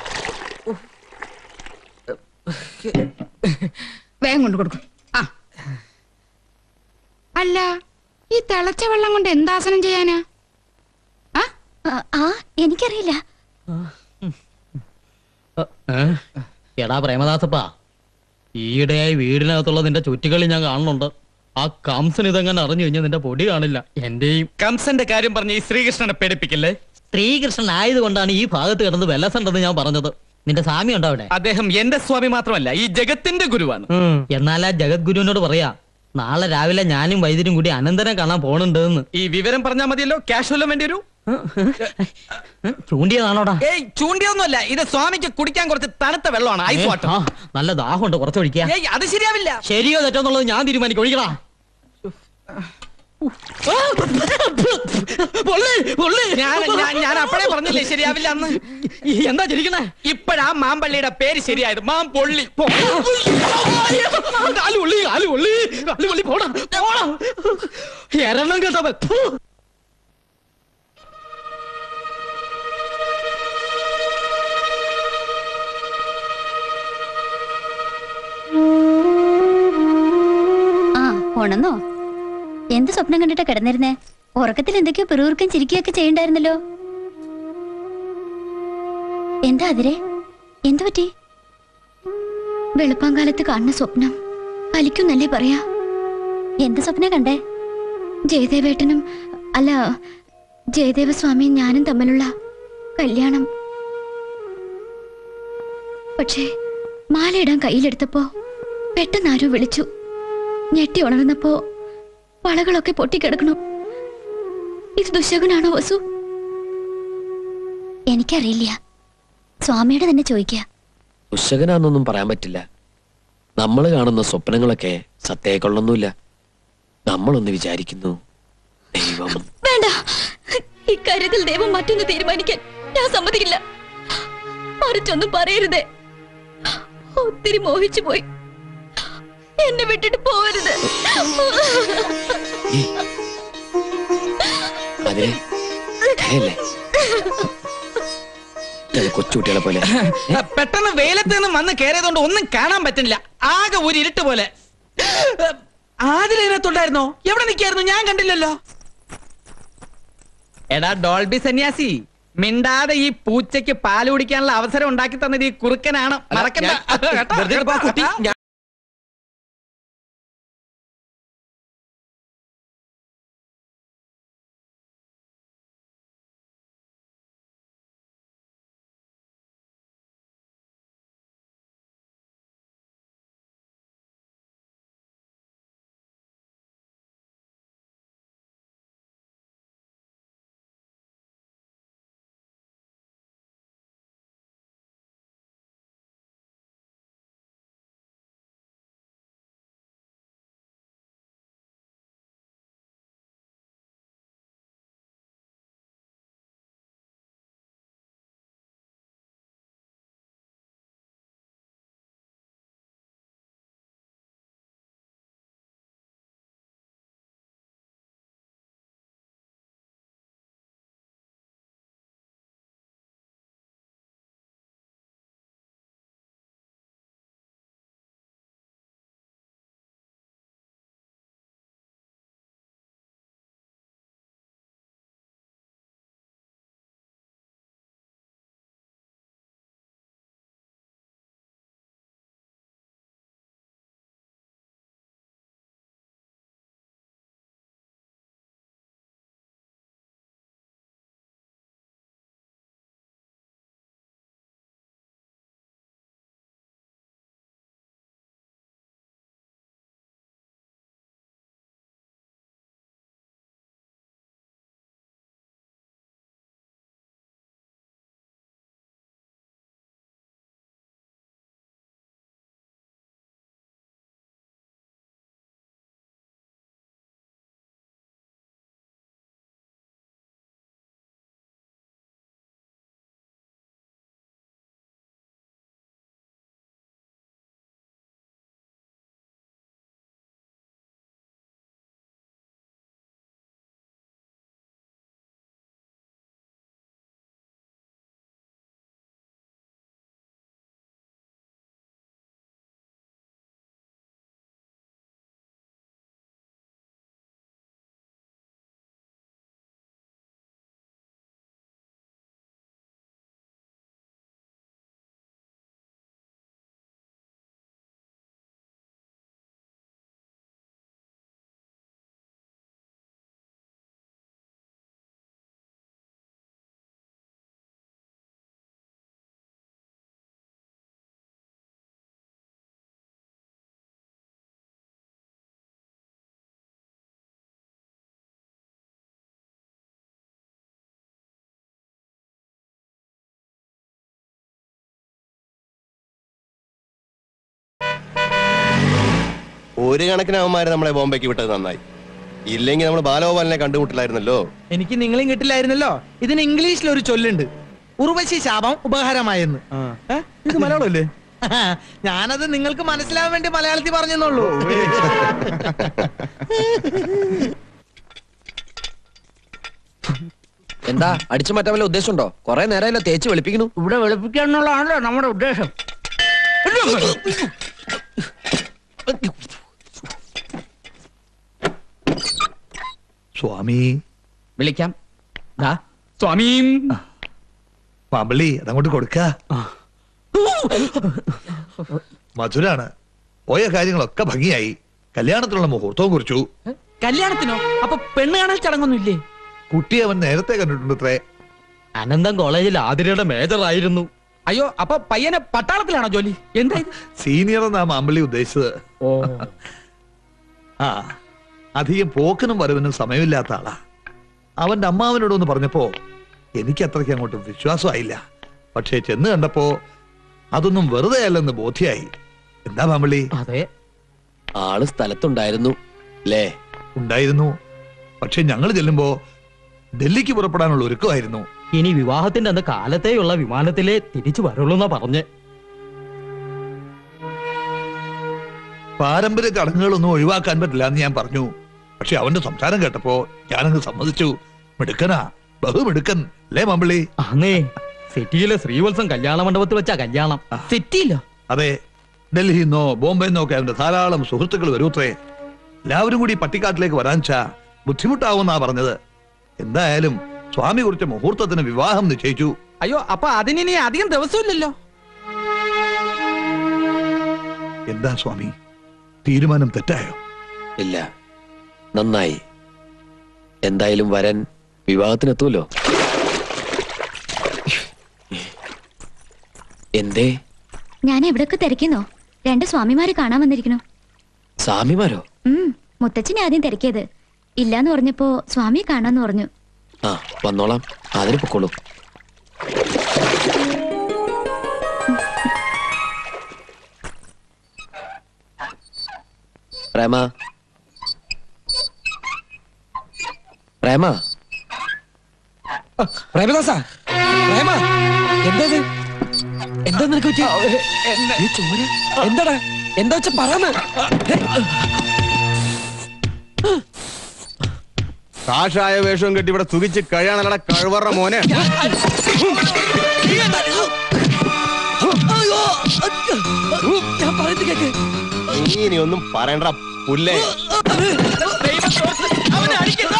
വേഗം കൊണ്ട് കൊടുക്കും ആ അല്ല ഈ തിളച്ച വെള്ളം കൊണ്ട് എന്താസനം ചെയ്യാനാ ആ, ആ എനിക്കറിയില്ല എടാ പ്രേമദാസപ്പാ ഈയിടെയായി വീടിനകത്തുള്ള നിന്റെ ചുറ്റുകളി ഞാൻ കാണുന്നുണ്ട് ആ കംസൻ ഇതെങ്ങനെ അറിഞ്ഞു കഴിഞ്ഞാൽ നിന്റെ പൊടി കാണില്ല എന്റെയും കംസന്റെ കാര്യം പറഞ്ഞ് ഈ ശ്രീകൃഷ്ണനെ പേടിപ്പിക്കില്ലേ ശ്രീകൃഷ്ണൻ ആയതുകൊണ്ടാണ് ഈ ഭാഗത്ത് കിടന്ന് വെല്ലസുണ്ടെന്ന് ഞാൻ പറഞ്ഞത് നിന്റെ സ്വാമി ഉണ്ടോ അവിടെ അദ്ദേഹം എന്റെ സ്വാമി മാത്രമല്ല ഈ ജഗത്തിന്റെ ഗുരുവാണ് എന്നാൽ ആ ജഗദ്ഗുരുവിനോട് പറയാ നാളെ രാവിലെ ഞാനും വൈദ്യരും കൂടി അനന്തരം കാണാൻ പോണുണ്ടെന്ന് ഈ വിവരം പറഞ്ഞാൽ മതിയല്ലോ ക്യാഷ് വല്ലതും വേണ്ടി വരൂ ചൂണ്ടിയതാണോടാ ഏയ് ചൂണ്ടിയൊന്നുമല്ല ഇത് സ്വാമിക്ക് കുടിക്കാൻ കുറച്ച് തണുത്ത വെള്ളമാണ് ഐസ് വാട്ടർ ആ, നല്ല ദാഹമുണ്ട് കുറച്ച് ഒഴിക്കുക ഏയ് അത് ശരിയാവില്ല ശരിയോ തെറ്റോ എന്നുള്ളത് ഞാൻ തീരുമാനിക്കും ഒഴിക്കടാ ഞാൻ ഞാൻ- ഞാൻ അപ്പഴേ പറഞ്ഞില്ലേ ശരിയാവില്ല അന്ന് എന്താ ചിരിക്കണേ ഇപ്പഴാ മാമ്പള്ളിയുടെ പേര് ശരിയായത് മാം പൊള്ളി കാലുള്ളി കാലുള്ളി കാലുള്ളി പോടാ പോടാ എരണം കേട്ടവൻ ഫു. ആ ഉണന്നോ എന്ത് സ്വപ്നം കണ്ടിട്ടാ കിടന്നിരുന്നേ ഉറക്കത്തിൽ എന്തൊക്കെയോ പിറുവിറുക്കം ചിരിക്കുകയൊക്കെ ചെയ്യണ്ടായിരുന്നല്ലോ എന്താ അതിരെ എന്തു പറ്റി വെളുപ്പാങ്കാലത്ത് കാണുന്ന സ്വപ്നം ഫലിക്കുന്നല്ലേ പറയാ എന്ത് സ്വപ്നം കണ്ടേ ജയദേവേട്ടനും അല്ല ജയദേവ സ്വാമിയും ഞാനും തമ്മിലുള്ള കല്യാണം പക്ഷേ മാലയിടാൻ കയ്യിലെടുത്തപ്പോ പെട്ടെന്ന് ആരോ വിളിച്ചു ഞെട്ടി ഉണർന്നപ്പോ വളകളൊക്കെ പൊട്ടിക്കിടക്കണു ഇത് ദുശകുനാണോ വസു എനിക്കറിയില്ല സ്വാമിയുടെ തന്നെ ചോദിക്കുക ഉശകനാന്നൊന്നും പറയാൻ പറ്റില്ല നമ്മൾ കാണുന്ന സ്വപ്നങ്ങളൊക്കെ സത്യമായിക്കൊള്ളൊന്നുമില്ല നമ്മളൊന്ന് വിചാരിക്കുന്നു ദൈവം വേണ്ട ഇക്കാര്യത്തിൽ ദൈവം മറ്റൊന്ന് തീരുമാനിക്കാൻ ഞാൻ സമ്മതിക്കില്ല മറിച്ചൊന്നും പറയരുതേ ഒത്തിരി മോഹിച്ചു പോയി എന്നെ വിട്ടിട്ട് പോകരുത് അതിനെ കരയല്ലേ ഇത് കൊച്ചുകുട്ടികളെ പോലെ പെട്ടെന്ന് വെയിലത്ത് നിന്നും വന്ന് കയറിയതുകൊണ്ട് ഒന്നും കാണാൻ പറ്റുന്നില്ല ആകെ ഒരു ഇരുട്ട് പോലെ ആദിലതിനകത്തുണ്ടായിരുന്നോ എവിടെ നിൽക്കായിരുന്നു ഞാൻ കണ്ടില്ലല്ലോ എടാ ഡോൾബി സന്യാസി മിണ്ടാതെ ഈ പൂച്ചയ്ക്ക് പാല് കുടിക്കാനുള്ള അവസരം ഉണ്ടാക്കി തന്നത് ഈ കുറുക്കനാണ് മറക്കണ്ട വെറുതെ ഇരുപ്പാ കുട്ടി. ഞാൻ ഒരു കണക്കിന് അവന്മാര് നമ്മളെ ബോംബെക്ക് വിട്ടത് നന്നായി ഇല്ലെങ്കിൽ നമ്മൾ ബാലഗോപാലിനെ കണ്ടുമുട്ടില്ലായിരുന്നല്ലോ എനിക്ക് നിങ്ങളും കിട്ടില്ലായിരുന്നല്ലോ ഇതിന് ഇംഗ്ലീഷിൽ ഒരു ചൊല്ലുണ്ട് ഉർവശി ശാപം ഉപകാരമായെന്ന് ഇത് മലയാളമല്ലേ ഞാനത് നിങ്ങൾക്ക് മനസ്സിലാവാൻ വേണ്ടി മലയാളത്തിൽ പറഞ്ഞെന്നുള്ളൂ എന്താ അടിച്ചു മാറ്റാൻ വല്ല ഉദ്ദേശമുണ്ടോ കൊറേ നേരമല്ലോ തേച്ച് വെളുപ്പിക്കുന്നു ഇവിടെ വെളുപ്പിക്കാന്നുള്ളതാണല്ലോ നമ്മുടെ ഉദ്ദേശം സ്വാമി വിളിക്കാം ദാ സ്വാമി മാമ്പള്ളി അതങ്ങോട്ട് കൊടുക്ക മധുരാണ് പോയ കാര്യങ്ങളൊക്കെ ഭംഗിയായി കല്യാണത്തിനുള്ള മുഹൂർത്തവും കുറിച്ചു കല്യാണത്തിനോ അപ്പൊ പെണ്ണ് കാണാൻ ചടങ്ങൊന്നും ഇല്ലേ കുട്ടിയെ അവൻ നേരത്തെ കണ്ടിട്ടുണ്ടത്രേ അനന്തം കോളേജിൽ ആതിരയുടെ മേജർ ആയിരുന്നു അയ്യോ അപ്പൊ പയ്യനെ പട്ടാളത്തിലാണോ ജോലി എന്താ ഇത്? സീനിയർ എന്നാ മാമ്പള്ളി ഉദ്ദേശിച്ചത് ഓ ആ അധികം പോക്കിനും വരവിനും സമയമില്ലാത്ത ആളാ അവന്റെ അമ്മാവനോടൊന്ന് പറഞ്ഞപ്പോ എനിക്ക് അത്രയ്ക്ക് അങ്ങോട്ട് വിശ്വാസമായില്ല പക്ഷേ ചെന്ന് കണ്ടപ്പോ അതൊന്നും വെറുതെ അല്ലെന്ന് ബോധ്യായി എന്താ മാമ്പള്ളി അതെ ആള് സ്ഥലത്തുണ്ടായിരുന്നു അല്ലേ ഉണ്ടായിരുന്നു പക്ഷെ ഞങ്ങൾ ചെല്ലുമ്പോ ഡൽഹിക്ക് പുറപ്പെടാനുള്ള ഒരുക്കമായിരുന്നു ഇനി വിവാഹത്തിന്റെ അന്ന് കാലത്തെയുള്ള വിമാനത്തിലെ തിരിച്ചു വരുള്ളൂ എന്നാ പറഞ്ഞ് പാരമ്പര്യ ചടങ്ങുകളൊന്നും ഒഴിവാക്കാൻ പറ്റില്ല എന്ന് ഞാൻ പറഞ്ഞു പക്ഷെ അവന്റെ സംസാരം കേട്ടപ്പോ ഞാനങ്ങ് സമ്മതിച്ചു മിടുക്കനാ ബഹുമിടുക്കൻ അല്ലേ മാമ്പള്ളി അന്നേ സിറ്റിയിലെ ശ്രീവത്സം കല്യാണ മണ്ഡപത്തിൽ വെച്ചാ കല്യാണം സിറ്റിയിലോ അതെ ഡൽഹിയിൽ നിന്നോ ബോംബെയിൽ നിന്നോ ഒക്കെ അവന്റെ ധാരാളം സുഹൃത്തുക്കൾ വരൂത്രേ എല്ലാവരും കൂടി പട്ടിക്കാട്ടിലേക്ക് വരാൻ ചാ ബുദ്ധിമുട്ടാവുന്നാ പറഞ്ഞത് എന്തായാലും സ്വാമി കുറിച്ച മുഹൂർത്തത്തിന് വിവാഹം നിശ്ചയിച്ചു അയ്യോ അപ്പൊ അതിനി അധികം ദിവസമില്ലല്ലോ എന്താ സ്വാമി തീരുമാനം തെറ്റായോ ഇല്ല നന്നായി എന്തായാലും വരൻ വിവാഹത്തിനെത്തുമല്ലോ എന്തേ ഞാൻ എവിടെയൊക്കെ തിരക്കുന്നോ രണ്ട് സ്വാമിമാരെ കാണാൻ വന്നിരിക്കണു സ്വാമിമാരോ ഉം മുത്തച്ഛനെ ആദ്യം തിരക്കിയത് ഇല്ലാന്ന് പറഞ്ഞപ്പോ സ്വാമിയെ കാണാന്ന് പറഞ്ഞു ആ വന്നോളാം അതിന് പൊക്കോളൂ പ്രേമ പ്രേമ പ്രേമദാസ പ്രേമ എന്താ ഇത്? എന്താ നിനക്ക് പറ്റി ഈ ചോര എന്താടാ എന്താ വെച്ച പറന്ന് കാഷായ വേഷവും കെട്ടി ഇവിടെ സുഖിച്ച് കഴിയാനല്ലട കഴിവറ മോനെ ഞാൻ പറയുന്നത് കേക്ക് നീ ഇനി ഒന്നും പറയണ്ട പുല്ലേ അവനെ അടിക്കണ്ട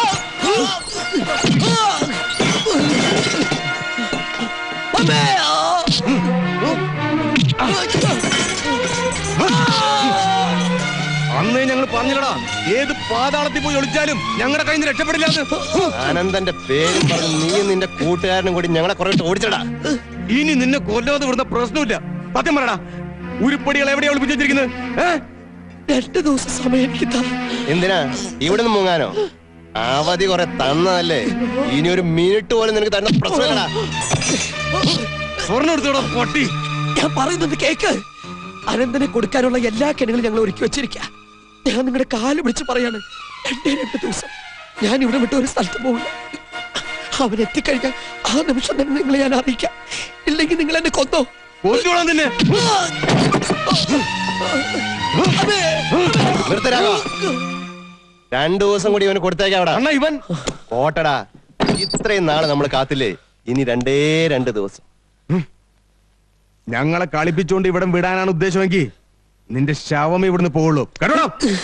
അമ്മേ അന്നേ ഞങ്ങൾ പറഞ്ഞില്ലടാ ഏത് പാതാളത്തിൽ പോയി ഒളിച്ചാലും ഞങ്ങളുടെ കയ്യിൽ നിന്ന് രക്ഷപ്പെടില്ല ആനന്ദന്റെ പേരും പറഞ്ഞ് നീയും നിന്റെ കൂട്ടുകാരനും കൂടി ഞങ്ങളെ കുറെ ഓടിച്ചടാ ഇനി നിന്നെ കൊല്ലാതെ വിടുന്ന പ്രശ്നമില്ല സത്യം പറയടാ ഉരുപ്പടികൾ എവിടെയാ ഒളിപ്പിച്ചു വെച്ചിരിക്കുന്നത് ഏ? രണ്ട് ദിവസം സമയം എനിക്ക് താ. എന്തിനാ ഇവിടെ നിന്ന് മുങ്ങാനോ അവധി കുറെ തന്നതല്ലേ ഇനി ഒരു മിനിറ്റ് പോലും നിനക്ക് തരുന്ന പ്രശ്നമില്ലടാ സ്വർണ്ണം എടുത്തോടാ പൊട്ടി ഞാൻ പറയുന്നത് കേക്ക് അനന്തനെ കൊടുക്കാനുള്ള എല്ലാ കിണങ്ങളും ഞങ്ങൾ ഒരുക്കി വെച്ചിരിക്കുക ഞാൻ നിങ്ങളുടെ കാല് പിടിച്ച് പറയാണ് രണ്ടേ രണ്ട് ദിവസം ഞാൻ ഇവിടെ വിട്ട് ഒരു സ്ഥലത്ത് പോകില്ല അവൻ എത്തിക്കഴിഞ്ഞാൽ ആ നിമിഷം തന്നെ നിങ്ങളെ ഞാൻ അറിയിക്കാം ഇല്ലെങ്കിൽ നിങ്ങൾ എന്നെ കൊന്നോ കൊന്നോളാം നിന്നെ നിർത്ത് രാഘവ. രണ്ടു ദിവസം കൂടി ഇവന് കൊടുത്തേക്കാവടാ അണ്ണ ഇവൻ ഓട്ടടാ ഇത്രയും നാള് നമ്മൾ കാത്തില്ലേ ഇനി രണ്ടേ രണ്ട് ദിവസം ഞങ്ങളെ കളിപ്പിച്ചുകൊണ്ട് ഇവിടെ വിടാനാണ് ഉദ്ദേശമെങ്കിൽ നിന്റെ ശവം ഇവിടുന്ന് പോവുള്ളൂ കേട്ടോ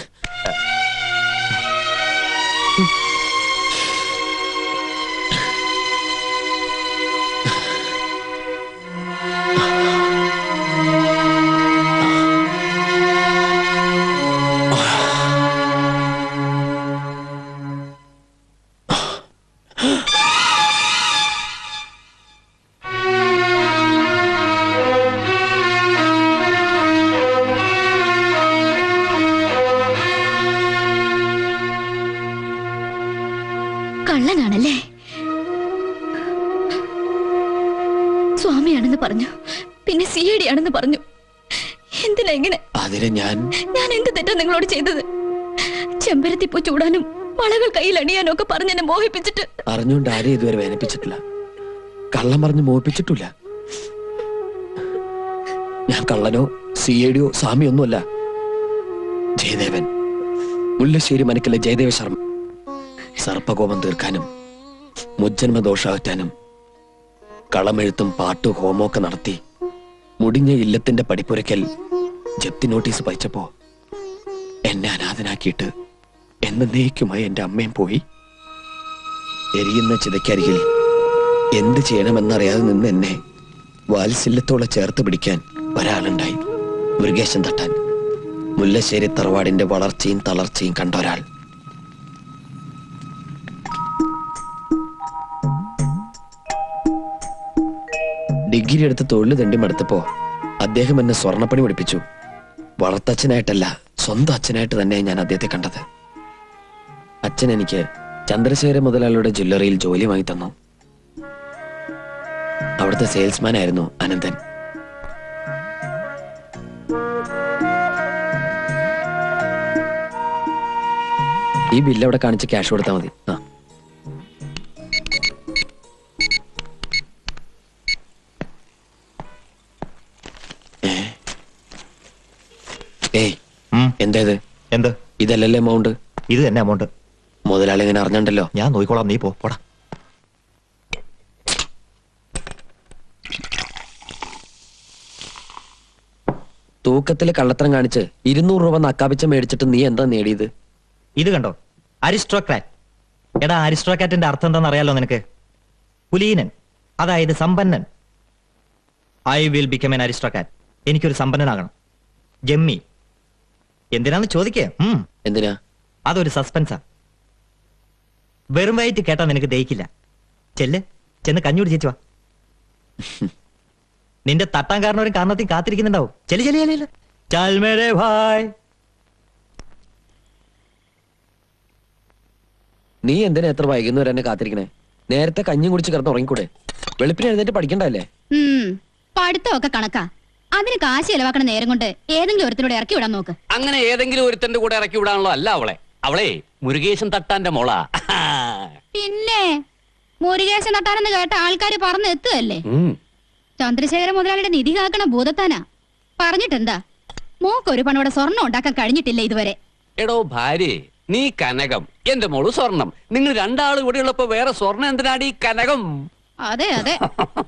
കള്ളനാണല്ലേ സ്വാമിയാണെന്ന് പറഞ്ഞു പിന്നെ സി ഐ ഡി ആണെന്ന് പറഞ്ഞു എന്തിനാ ഇങ്ങനെ അതിന് ഞാൻ ഞാൻ എന്ത് തെറ്റാ നിങ്ങളോട് ചെയ്തത് ചെമ്പരത്തിപ്പൂ ചൂടാനും വളകൾ കയ്യിൽ അണിയാനും ഒക്കെ പറഞ്ഞെന്നെ മോഹിപ്പിച്ചിട്ട് അറിഞ്ഞുകൊണ്ട് ആരെയും ഇതുവരെ വേദനിപ്പിച്ചിട്ടില്ല കള്ളം പറഞ്ഞ് മോഹിപ്പിച്ചിട്ടില്ല ഞാൻ കള്ളനോ സി ഐ ഡിയോ സ്വാമിയൊന്നുമല്ല ജയദേവൻ മുല്ലശ്ശേരി മനക്കിലെ ജയദേവ ശർമ്മ സർപ്പകോപം തീർക്കാനും മുജ്ജന്മ ദോഷാറ്റാനും കളമെഴുത്തും പാട്ടു ഹോമമൊക്കെ നടത്തി മുടിഞ്ഞ ഇല്ലത്തിന്റെ പടിപ്പുരയ്ക്കൽ ജപ്തി നോട്ടീസ് വായിച്ചപ്പോ എന്നെ അനാഥനാക്കിയിട്ട് എന്നേക്കുമായി എന്റെ അമ്മയും പോയി എരിയുന്ന ചിതയ്ക്കരികിൽ എന്ത് ചെയ്യണമെന്നറിയാതെ നിന്ന് എന്നെ വാത്സല്യത്തോടെ ചേർത്ത് പിടിക്കാൻ ഒരാളുണ്ടായി മൃഗേശൻ തട്ടാൻ മുല്ലശ്ശേരി തറവാടിന്റെ വളർച്ചയും തളർച്ചയും കണ്ട ഒരാൾ ഡിഗ്രി എടുത്ത് തൊഴിൽ തെണ്ടി മടുത്തപ്പോ അദ്ദേഹം എന്നെ സ്വർണ്ണപ്പണി പഠിപ്പിച്ചു വളർത്തച്ഛനായിട്ടല്ല സ്വന്തം അച്ഛനായിട്ട് തന്നെ ഞാൻ അദ്ദേഹത്തെ കണ്ടത് അച്ഛൻ എനിക്ക് ചന്ദ്രശേഖര മുതലാളിയുടെ ജ്വല്ലറിയിൽ ജോലി വാങ്ങി തന്നു അവിടുത്തെ സെയിൽസ്മാൻ ആയിരുന്നു അനന്തൻ ഈ ബില്ല് അവിടെ കാണിച്ച് ക്യാഷ് കൊടുത്താൽ മതി ആ ഏ? ഏയ് എന്താ ഇത് എന്ത് ഇതല്ലല്ലേ എമൗണ്ട് ഇത് തന്നെ എമൗണ്ട് മുതലാളി ഇങ്ങനെ അറിഞ്ഞണ്ടല്ലോ ഞാൻ നോക്കിക്കോളാം നീ പോ പോടാ തൂക്കത്തില് കള്ളത്തരം കാണിച്ച് ഇരുന്നൂറ് രൂപ നക്കാപ്പിച്ച മേടിച്ചിട്ട് നീ എന്താ നേടിയത് ഇത് കണ്ടോ അരിസ്ട്രോക്രാറ്റ് എടാ അരിസ്ട്രോക്രാറ്റിന്റെ അർത്ഥം എന്താണെന്ന് അറിയാലോ നിനക്ക് കുലീനൻ അതായത് സമ്പന്നൻ I will become an aristocrat എനിക്കൊരു സമ്പന്നനാകണം ജമ്മി എന്തിനാന്ന് ചോദിക്കേ എന്തിനാ അതൊരു സസ്പെൻസാ വെറും വയറ്റ് കേട്ടാ നിനക്ക് ദഹിക്കില്ല ചെല്ല് ചെന്ന് കഞ്ഞൂടി ചേച്ചു വാ നിന്റെ തട്ടാൻ കാരണവരും കാരണത്തിൽ കാത്തിരിക്കുന്നുണ്ടാവും ചെല്ലു ചെല്ലു ചെല്ലു ചൽ മേരെ ഭായ് നീ എന്തിനാ എത്ര വൈകുന്നവരെ എന്നെ കാത്തിരിക്കണേ നേരത്തെ കഞ്ഞി കുടിച്ച് കിടന്ന് ഉറങ്ങിക്കൂടെ വെളുപ്പിന് എഴുന്നേറ്റ് പഠിക്കണ്ടല്ലേ ഉം പഠിത്തമൊക്കെ കണക്കാ അതിന് കാശ് ചെലവാക്കണ നേരം കൊണ്ട് ഏതെങ്കിലും ഒരുത്തിലൂടെ ഇറക്കി വിടാൻ നോക്ക് അങ്ങനെ ഏതെങ്കിലും ഒരുത്തന്റെ കൂടെ ഇറക്കി വിടാനുള്ള അല്ല അവളെ അവളെ മുരുകേശൻ തട്ടാന്റെ മോളാ പിന്നെ മുരുകേശൻ നട്ടാനെന്ന് കേട്ട ആൾക്കാര് പറഞ്ഞു എത്തുകയല്ലേ ചന്ദ്രശേഖര മുതലാളിയുടെ നിധി കാക്കണ ഭൂതത്താനാ പറഞ്ഞിട്ടെന്താ മോക്കൊരു പണോടെ സ്വർണ്ണം ഉണ്ടാക്കാൻ കഴിഞ്ഞിട്ടില്ല ഇതുവരെ എടോ ഭാര്യ നീ കനകം എന്റെ മോള് സ്വർണം നിങ്ങൾ രണ്ടാളും ഇവിടെ ഉള്ളപ്പോ വേറെ സ്വർണം എന്തിനാടി കനകം അതെ അതെ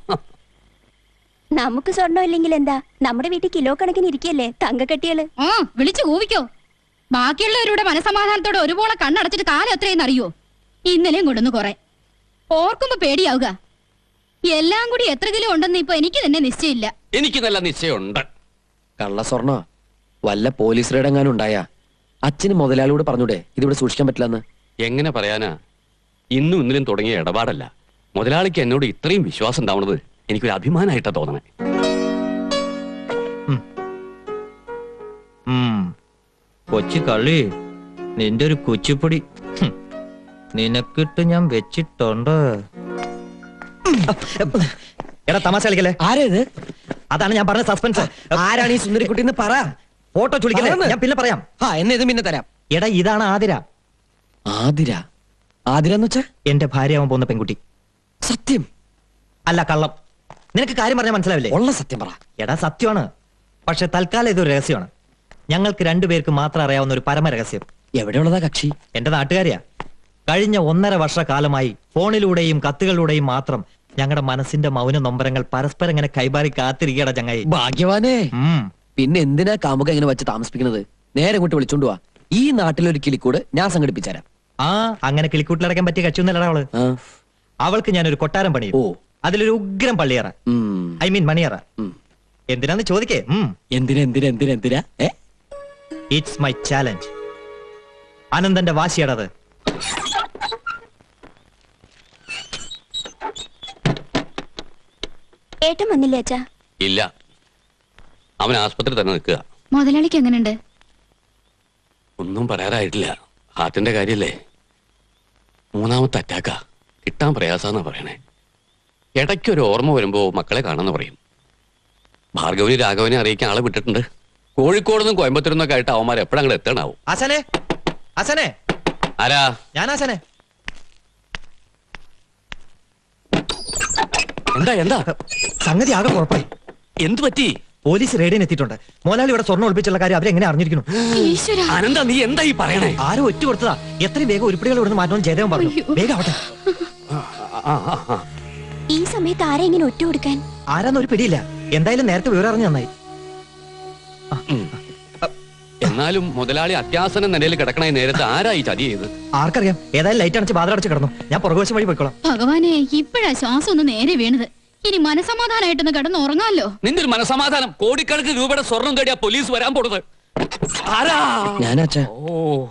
നമുക്ക് സ്വർണ്ണം ഇല്ലെങ്കിൽ എന്താ നമ്മുടെ വീട്ടിൽ കിലോ കണക്കിന് ഇരിക്കല്ലേ തങ്കക്കെട്ടികള് ആ വിളിച്ചു കൂവിക്കോ ബാക്കിയുള്ളവരുടെ മനസമാധാനത്തോടെ ഒരുപോലെ കണ്ണടച്ചിട്ട് കാലം എത്രയെന്ന് അറിയോ ഇന്നലെയും കൊണ്ടുവന്ന് കുറെ ഓർക്കുമ്പോ പേടിയാവുക എല്ലാം കൂടി എത്ര കിലോ ഉണ്ടെന്ന് ഇപ്പൊ എനിക്ക് തന്നെ നിശ്ചയില്ല എനിക്ക് നല്ല നിശ്ചയമുണ്ട് കള്ള സ്വർണ്ണ വല്ല പോലീസ് റെയ്ഡെങ്ങാനും ഉണ്ടായാ അച്ഛന് മുതലാളിയോട് പറഞ്ഞൂടെ ഇതിവിടെ സൂക്ഷിക്കാൻ പറ്റില്ലെന്ന് എങ്ങനെ പറയാനാ ഇന്നും ഇന്നലും തുടങ്ങിയ ഇടപാടല്ല മുതലാളിക്ക് എന്നോട് ഇത്രയും വിശ്വാസം ഉണ്ടാവണത് എനിക്കൊരു അഭിമാനമായിട്ടാ തോന്നണേ ഉം. കൊച്ചു കള്ളി നിന്റെ ഒരു കുച്ചിപ്പൊടി ഹും. നിനക്കിട്ട് ഞാൻ വെച്ചിട്ടുണ്ട് എടാ തമാശ കളിക്കല്ലേ ആരേത് അതാണ് ഞാൻ പറഞ്ഞ സസ്പെൻസ് ആരാണ് ഈ സുന്ദരിക്കുട്ടി എന്ന് പറ ഫോട്ടോ ചുളിക്കല്ലേ പറന്ന്. ഞാൻ പിന്നെ പറയാം ആ എന്നെ ഇത് പിന്നെ തരാം എടാ ഇതാണ് ആതിര ആതിര ആതിര എന്ന് വെച്ചാ എന്റെ ഭാര്യയാവാൻ പോകുന്ന പെൺകുട്ടി സത്യം അല്ല കള്ളം നിനക്ക് കാര്യം പറഞ്ഞാൽ മനസ്സിലാവില്ലേ ഉള്ള സത്യം പറ എടാ സത്യമാണ് പക്ഷെ തൽക്കാലം ഇതൊരു രഹസ്യമാണ് ഞങ്ങൾക്ക് രണ്ടുപേർക്ക് മാത്രം അറിയാവുന്ന ഒരു പരമ രഹസ്യം എവിടെയുള്ളതാ കക്ഷി എന്റെ നാട്ടുകാരിയാ കഴിഞ്ഞ ഒന്നര വർഷക്കാലമായി ഫോണിലൂടെയും കത്തുകളിലൂടെയും മാത്രം ഞങ്ങളുടെ മനസ്സിന്റെ മൗന നൊമ്പരങ്ങൾ പരസ്പരം ഇങ്ങനെ കൈമാറി കാത്തിരിക്കട ചങ്ങായി ഭാഗ്യവാനേ പിന്നെ എന്തിനാ കാമുക ഇങ്ങനെ വെച്ച് താമസിപ്പിക്കുന്നത് നേരെ ഇങ്ങോട്ട് വിളിച്ചോണ്ട് വാ ഈ നാട്ടിലൊരു കിളിക്കൂട് ഞാൻ സംഘടിപ്പിച്ചുതരാം ആ അങ്ങനെ കിളിക്കൂട്ടിലടക്കാൻ പറ്റിയ കച്ചൊന്നല്ലടാ അവള് അവൾക്ക് ഞാനൊരു കൊട്ടാരം പണിയും അതിലൊരു ഉഗ്രം പള്ളിയറ ഐ മീൻ മണിയറ എന്തിനാന്ന് ചോദിക്കേ എന്തിനാ എന്തിനാ എന്തിനാ എന്തിനാ ഏ ഇറ്റ്സ് മൈ ചാലഞ്ച് അനന്തന്റെ വാശിയടത് ഏട്ടൻ വന്നില്ലേ അച്ഛാ ഇല്ല അവൻ ആസ്പത്രി തന്നെ നിൽക്കുക മുതലാളിക്ക് എങ്ങനെയുണ്ട് ഒന്നും പറയാറായിട്ടില്ല ഹാർട്ടിന്റെ കാര്യല്ലേ മൂന്നാമത്തെ അറ്റാക്കാ കിട്ടാൻ പ്രയാസാന്നാ പറയണേ ഇടയ്ക്കൊരു ഓർമ്മ വരുമ്പോ മക്കളെ കാണാന്ന് പറയും ഭാർഗവന് രാഘവനെ അറിയിക്കാൻ ആളെ വിട്ടിട്ടുണ്ട് കോഴിക്കോട് നിന്നും കോയമ്പത്തൂർ നിന്നൊക്കെ ആയിട്ട് അവന്മാർ എപ്പോഴങ്ങനെ എത്തണാവും ആശാനെ ആശാനെ ആരാ ഞാൻ ആശാനെ എന്താ എന്താ സംഗതി ആകെ കുഴപ്പമായി എന്ത് പറ്റി പോലീസ് റേഡിയൻ എത്തിയിട്ടുണ്ട് മോലാളി ഇവിടെ സ്വർണ്ണം ഒളിപ്പിച്ചുള്ള കാര്യം അവരെങ്ങനെ അറിഞ്ഞിരിക്കുന്നു അനന്ത നീ എന്താ ഈ പറയണേ ആരും ഒറ്റ കൊടുത്തതാ എത്രയും വേഗം ഉരുപ്പടികൾ ഇവിടുന്ന് മാറ്റണമെന്ന് ജയദേവൻ പറഞ്ഞു വേഗം ആവട്ടെ ഈ സമയത്ത് ആരെ ഇങ്ങനെ ഒറ്റ കൊടുക്കാൻ ആരാന്ന് ഒരു പിടിയില്ല എന്തായാലും നേരത്തെ വിവരം അറിഞ്ഞു നന്നായി എന്നാലും മുതലാളി അത്യാസന നിലയിൽ കിടക്കണ ഈ നേരത്തെ ആരാ ഈ ചതി ചെയ്ത് ആർക്കറിയാം ഏതായാലും ലൈറ്റ് അടച്ച് ബാധ കിടന്നു ഞാൻ പുറകുവശം വഴി പോയിക്കോളാം ഭഗവാനെ ഇപ്പോഴാ ശ്വാസം ഒന്ന് നേരെ വീണത് ഇനി മനസമാധാനായിട്ടൊന്ന് കിടന്ന് ഉറങ്ങാമല്ലോ നിന്റെ ഒരു മനസമാധാനം കോടിക്കണക്കിന് രൂപയുടെ സ്വർണം തേടിയാ പോലീസ് വരാൻ പോണത് ആരാ ഞാനാച്ചാ ഓ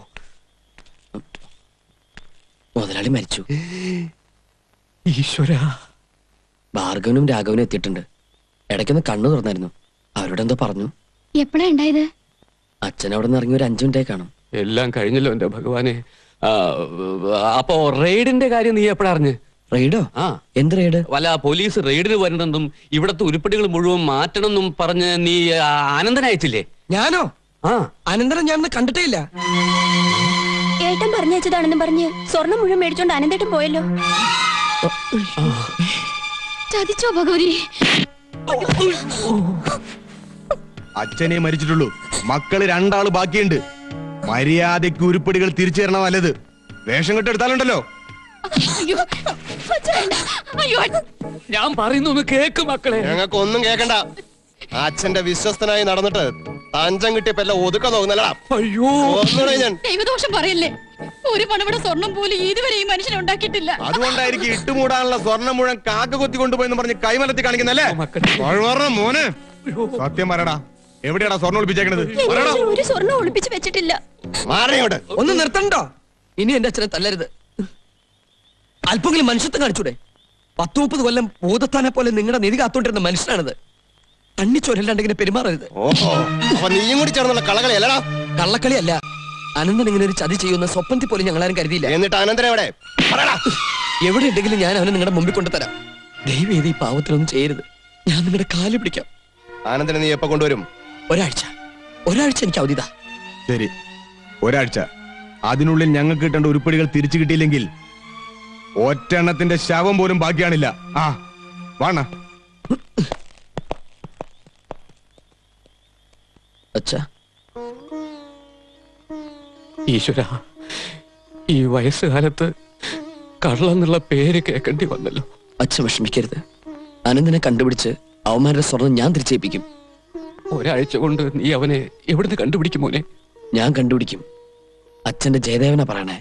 മുതലാളി മരിച്ചു ഈശ്വര ഭാർഗവനും രാഘവനും എത്തിയിട്ടുണ്ട് ഇടയ്ക്കൊന്ന് കണ്ണു തുറന്നായിരുന്നു അവരോട് എന്തോ പറഞ്ഞു എപ്പോഴാ ഉണ്ടായത് അച്ഛൻ അവിടെ നിന്ന് ഇറങ്ങി ഒരു അഞ്ചു മിനിറ്റേ കാണും എല്ലാം കഴിഞ്ഞല്ലോ എന്റെ ഭഗവാനെ ആ, അപ്പോ റെയ്ഡിന്റെ കാര്യം നീ എപ്പോഴാ അറിഞ്ഞ് റെയ്ഡോ ആ എന്ത് റെയ്ഡ് വല്ല പോലീസ് റെയ്ഡിന് വരണമെന്നും ഇവിടത്തെ ഉരുപ്പടികൾ മുഴുവൻ മാറ്റണമെന്നും പറഞ്ഞ് നീ ആ, ആനന്ദനെ അയച്ചില്ലേ ഞാനോ ആ അനന്തരം ഞാൻ കണ്ടിട്ടേ ഇല്ല ഏട്ടൻ പറഞ്ഞയച്ചതാണെന്ന് പറഞ്ഞ് സ്വർണം മുഴുവൻ മേടിച്ചോണ്ട് അനന്തേട്ടൻ പോയല്ലോ ചതിച്ചോ ഭഗവതി അച്ഛനെ മരിച്ചിട്ടുള്ളൂ മക്കള് രണ്ടാള് ബാക്കിയുണ്ട് മര്യാദയ്ക്ക് ഉരുപ്പടികൾ തിരിച്ചു തരണം നല്ലത് വേഷം കെട്ടെടുത്താലുണ്ടല്ലോ അയ്യോ അച്ഛാ, അയ്യോ ഞാൻ പറയുന്നു ഒന്ന് കേക്ക് മക്കളെ ഞങ്ങൾക്ക് ഒന്നും കേക്കണ്ട അച്ഛന്റെ വിശ്വസ്തനായി നടന്നിട്ട് തഞ്ചം കിട്ടിയപ്പോ എല്ലാം ഒതുക്കാൻ നോക്കുന്നല്ലടാ അയ്യോ ഞാൻ ദൈവദോഷം പറയല്ലേ ഒരു പണവിടെ സ്വർണം പോലും ഇതുവരെ ഈ മനുഷ്യനെ ഉണ്ടാക്കിയിട്ടില്ല അതുകൊണ്ടായിരിക്കും ഇട്ടുമൂടാനുള്ള സ്വർണ്ണം മുഴുവൻ കാക്ക കൊത്തി കൊണ്ടുപോയെന്ന് പറഞ്ഞ് കൈമലത്തി കാണിക്കുന്നല്ലേ വഴുവറ മോനെ സത്യം പറയടാ എവിടെയാടാ സ്വർണ്ണം ഒളിപ്പിച്ചേക്കണത് പറയടാ ഒരു സ്വർണം ഒളിപ്പിച്ച് വെച്ചിട്ടില്ല മാറിയോട്ട് ഒന്ന് നിർത്തണ്ടോ ഇനി എന്റെ അച്ഛനെ തല്ലരുത് അല്പമെങ്കിലും മനുഷ്യത്വം കാണിച്ചൂടെ പത്ത് മുപ്പത് കൊല്ലം ഭൂതത്താനെ പോലെ നിങ്ങളുടെ നിധി കാത്തോണ്ടിരുന്ന മനുഷ്യനാണിത് കണ്ണിച്ചോരല്ലാണ്ട് ഇങ്ങനെ പെരുമാറരുത് ഓഹോ അപ്പൊ നീയും കൂടി ചേർന്നുള്ള കളകളി അല്ലടാ കള്ളക്കളിയല്ല അനന്തൻ ഇങ്ങനെ ഒരു ചതി ചെയ്യുന്ന സ്വപ്നത്തിൽ പോലും ഞങ്ങളാരും കരുതിയില്ല എന്നിട്ട് അനന്തരം എവിടെ എവിടെ ഉണ്ടെങ്കിലും ഞാൻ അവനെ നിങ്ങളുടെ മുമ്പിൽ കൊണ്ടുതരാം ദൈവം ഇത് ഈ പാവത്തിലൊന്നും ചെയ്യരുത് ഞാൻ നിങ്ങളുടെ കാല് പിടിക്കാം ആനന്ദനെ നീ എപ്പോ കൊണ്ടുവരും ഒരാഴ്ച ഒരാഴ്ച എനിക്ക് അവധിതാ ശരി ഒരാഴ്ച അതിനുള്ളിൽ ഞങ്ങൾക്ക് കിട്ടേണ്ട ഉരുപ്പടികൾ തിരിച്ചു കിട്ടിയില്ലെങ്കിൽ ഒറ്റെണ്ണത്തിന്റെ ശവം പോലും ബാക്കിയാണില്ല ആ വാണ അച്ഛാ ഈശ്വര ഈ വയസ്സുകാലത്ത് കള്ളെന്നുള്ള പേര് കേൾക്കേണ്ടി വന്നല്ലോ അച്ഛൻ വിഷമിക്കരുത് അനന്തനെ കണ്ടുപിടിച്ച് അവന്മാരുടെ സ്വർണം ഞാൻ തിരിച്ചേൽപ്പിക്കും ഒരാഴ്ച കൊണ്ട് നീ അവനെ എവിടുന്ന് കണ്ടുപിടിക്കും മോനെ ഞാൻ കണ്ടുപിടിക്കും അച്ഛന്റെ ജയദേവന പറയണേ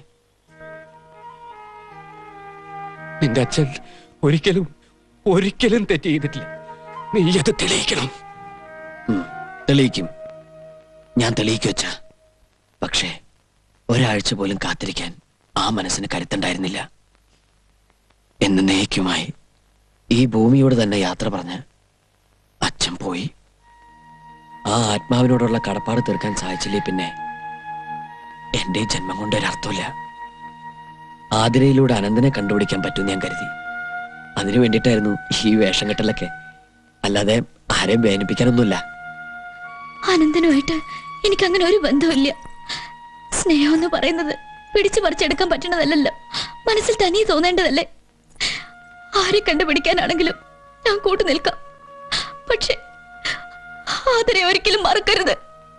നിന്റെ അച്ഛൻ ഒരിക്കലും ഒരിക്കലും തെറ്റ് ചെയ്തിട്ടില്ല നീ അത് തെളിയിക്കണം തെളിയിക്കും ഞാൻ തെളിയിക്കും അച്ഛാ പക്ഷേ ഒരാഴ്ച പോലും കാത്തിരിക്കാൻ ആ മനസ്സിന് കരുത്തുണ്ടായിരുന്നില്ല എന്നേക്കുമായി ഈ ഭൂമിയോട് തന്നെ യാത്ര പറഞ്ഞ് അച്ഛൻ പോയി ആ ആത്മാവിനോടുള്ള കടപ്പാട് തീർക്കാൻ സാധിച്ചില്ലേ പിന്നെ എന്റെ ഈ ജന്മം കൊണ്ട് ഒരർത്ഥമില്ല ആതിരയിലൂടെ അനന്തനെ കണ്ടുപിടിക്കാൻ പറ്റും ഞാൻ കരുതി അതിനു വേണ്ടിയിട്ടായിരുന്നു ഈ വേഷം കെട്ടലൊക്കെ അല്ലാതെ ആരെയും വേദനിപ്പിക്കാനൊന്നുമില്ല അനന്തനുമായിട്ട് എനിക്ക് അങ്ങനെ ഒരു ബന്ധമില്ല സ്നേഹം എന്ന് പറയുന്നത് പിടിച്ചു പറിച്ചെടുക്കാൻ പറ്റണതല്ലല്ലോ മനസ്സിൽ തനിയെ തോന്നേണ്ടതല്ലേ ആരെ കണ്ടുപിടിക്കാനാണെങ്കിലും ഞാൻ കൂട്ടു നിൽക്കാം പക്ഷെ ആദരെ ഒരിക്കലും മറക്കരുത്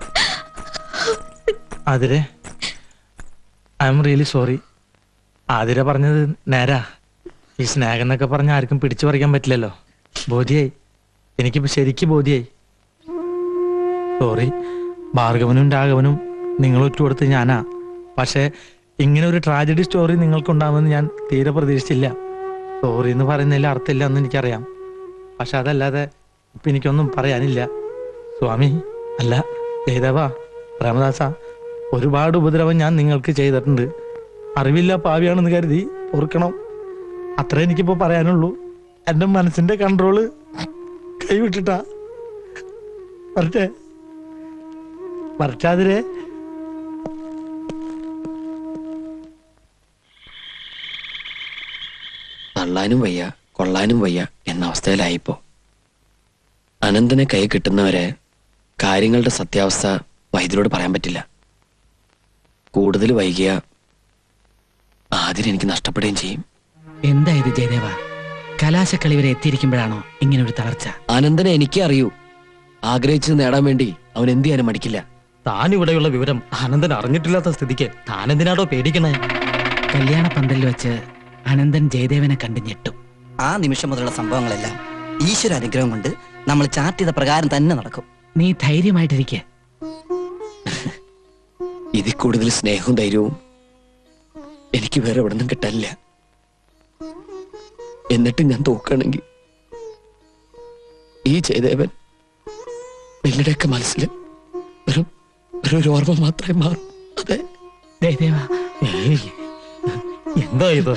അതിരെ I am really sorry Athira പറഞ്ഞത് നേരാ ഈ സ്നേഹം എന്നൊക്കെ പറഞ്ഞ ആർക്കും പിടിച്ചു പറിക്കാൻ പറ്റില്ലല്ലോ ബോധ്യായി എനിക്കിപ്പോ ശരിക്ക് ബോധ്യായി സോറി ഭാർഗവനും രാഘവനും നിങ്ങൾ ഒറ്റുകൊടുത്ത് ഞാനാ പക്ഷേ ഇങ്ങനെ ഒരു ട്രാജഡി സ്റ്റോറി നിങ്ങൾക്കുണ്ടാവുമെന്ന് ഞാൻ തീരെ പ്രതീക്ഷിച്ചില്ല സോറി എന്ന് പറയുന്നതിൽ അർത്ഥമില്ല എന്ന് എനിക്കറിയാം പക്ഷെ അതല്ലാതെ ഇപ്പൊ എനിക്കൊന്നും പറയാനില്ല സ്വാമി അല്ല ജയദേവ രാമദാസ ഒരുപാട് ഉപദ്രവം ഞാൻ നിങ്ങൾക്ക് ചെയ്തിട്ടുണ്ട് അറിവില്ല പാവിയാണെന്ന് കരുതി ഓർക്കണം അത്ര എനിക്കിപ്പോ പറയാനുള്ളൂ എന്റെ മനസ്സിന്റെ കൺട്രോള് കൈവിട്ടിട്ടാ വരട്ടെ വരട്ടാതിരെ തള്ളാനും വയ്യ കൊള്ളാനും വയ്യ എന്ന അവസ്ഥയിലായിപ്പോ അനന്തനെ കൈ കിട്ടുന്നവരെ കാര്യങ്ങളുടെ സത്യാവസ്ഥ വൈദ്യരോട് പറയാൻ പറ്റില്ല കൂടുതൽ വൈകിയ ആദ്യം എനിക്ക് നഷ്ടപ്പെടുകയും ചെയ്യും എന്താ ഇത് ജയദേവ കലാശക്കളി വരെ എത്തിയിരിക്കുമ്പോഴാണോ ഇങ്ങനെ ഒരു തളർച്ച ആനന്ദനെ എനിക്കേ അറിയൂ ആഗ്രഹിച്ചത് നേടാൻ വേണ്ടി അവൻ എന്ത് ചെയ്യാനും മടിക്കില്ല താൻ ഇവിടെയുള്ള വിവരം അനന്തൻ അറിഞ്ഞിട്ടില്ലാത്ത സ്ഥിതിക്ക് താൻ എന്തിനാടോ പേടിക്കണേ കല്യാണ പന്തലിൽ വെച്ച് അനന്തൻ ജയദേവനെ കണ്ട് ഞെട്ടും ആ നിമിഷം മുതലുള്ള സംഭവങ്ങളെല്ലാം ഈശ്വര അനുഗ്രഹം കൊണ്ട് നമ്മൾ ചാർട്ട് ചെയ്ത പ്രകാരം തന്നെ നടക്കും നീ ധൈര്യമായിട്ടിരിക്കെ ഇതിൽ കൂടുതൽ സ്നേഹവും ധൈര്യവും എനിക്ക് വേറെ എവിടെ നിന്നും കിട്ടാനില്ല എന്നിട്ട് ഞാൻ തോക്കുകയാണെങ്കിൽ ഈ ജയദേവൻ വെള്ളിയുടെയൊക്കെ മനസ്സിൽ വെറും വെറും ഒരു ഓർമ്മ മാത്രമേ മാറും അതെ ജയദേവ എന്താ ഇത്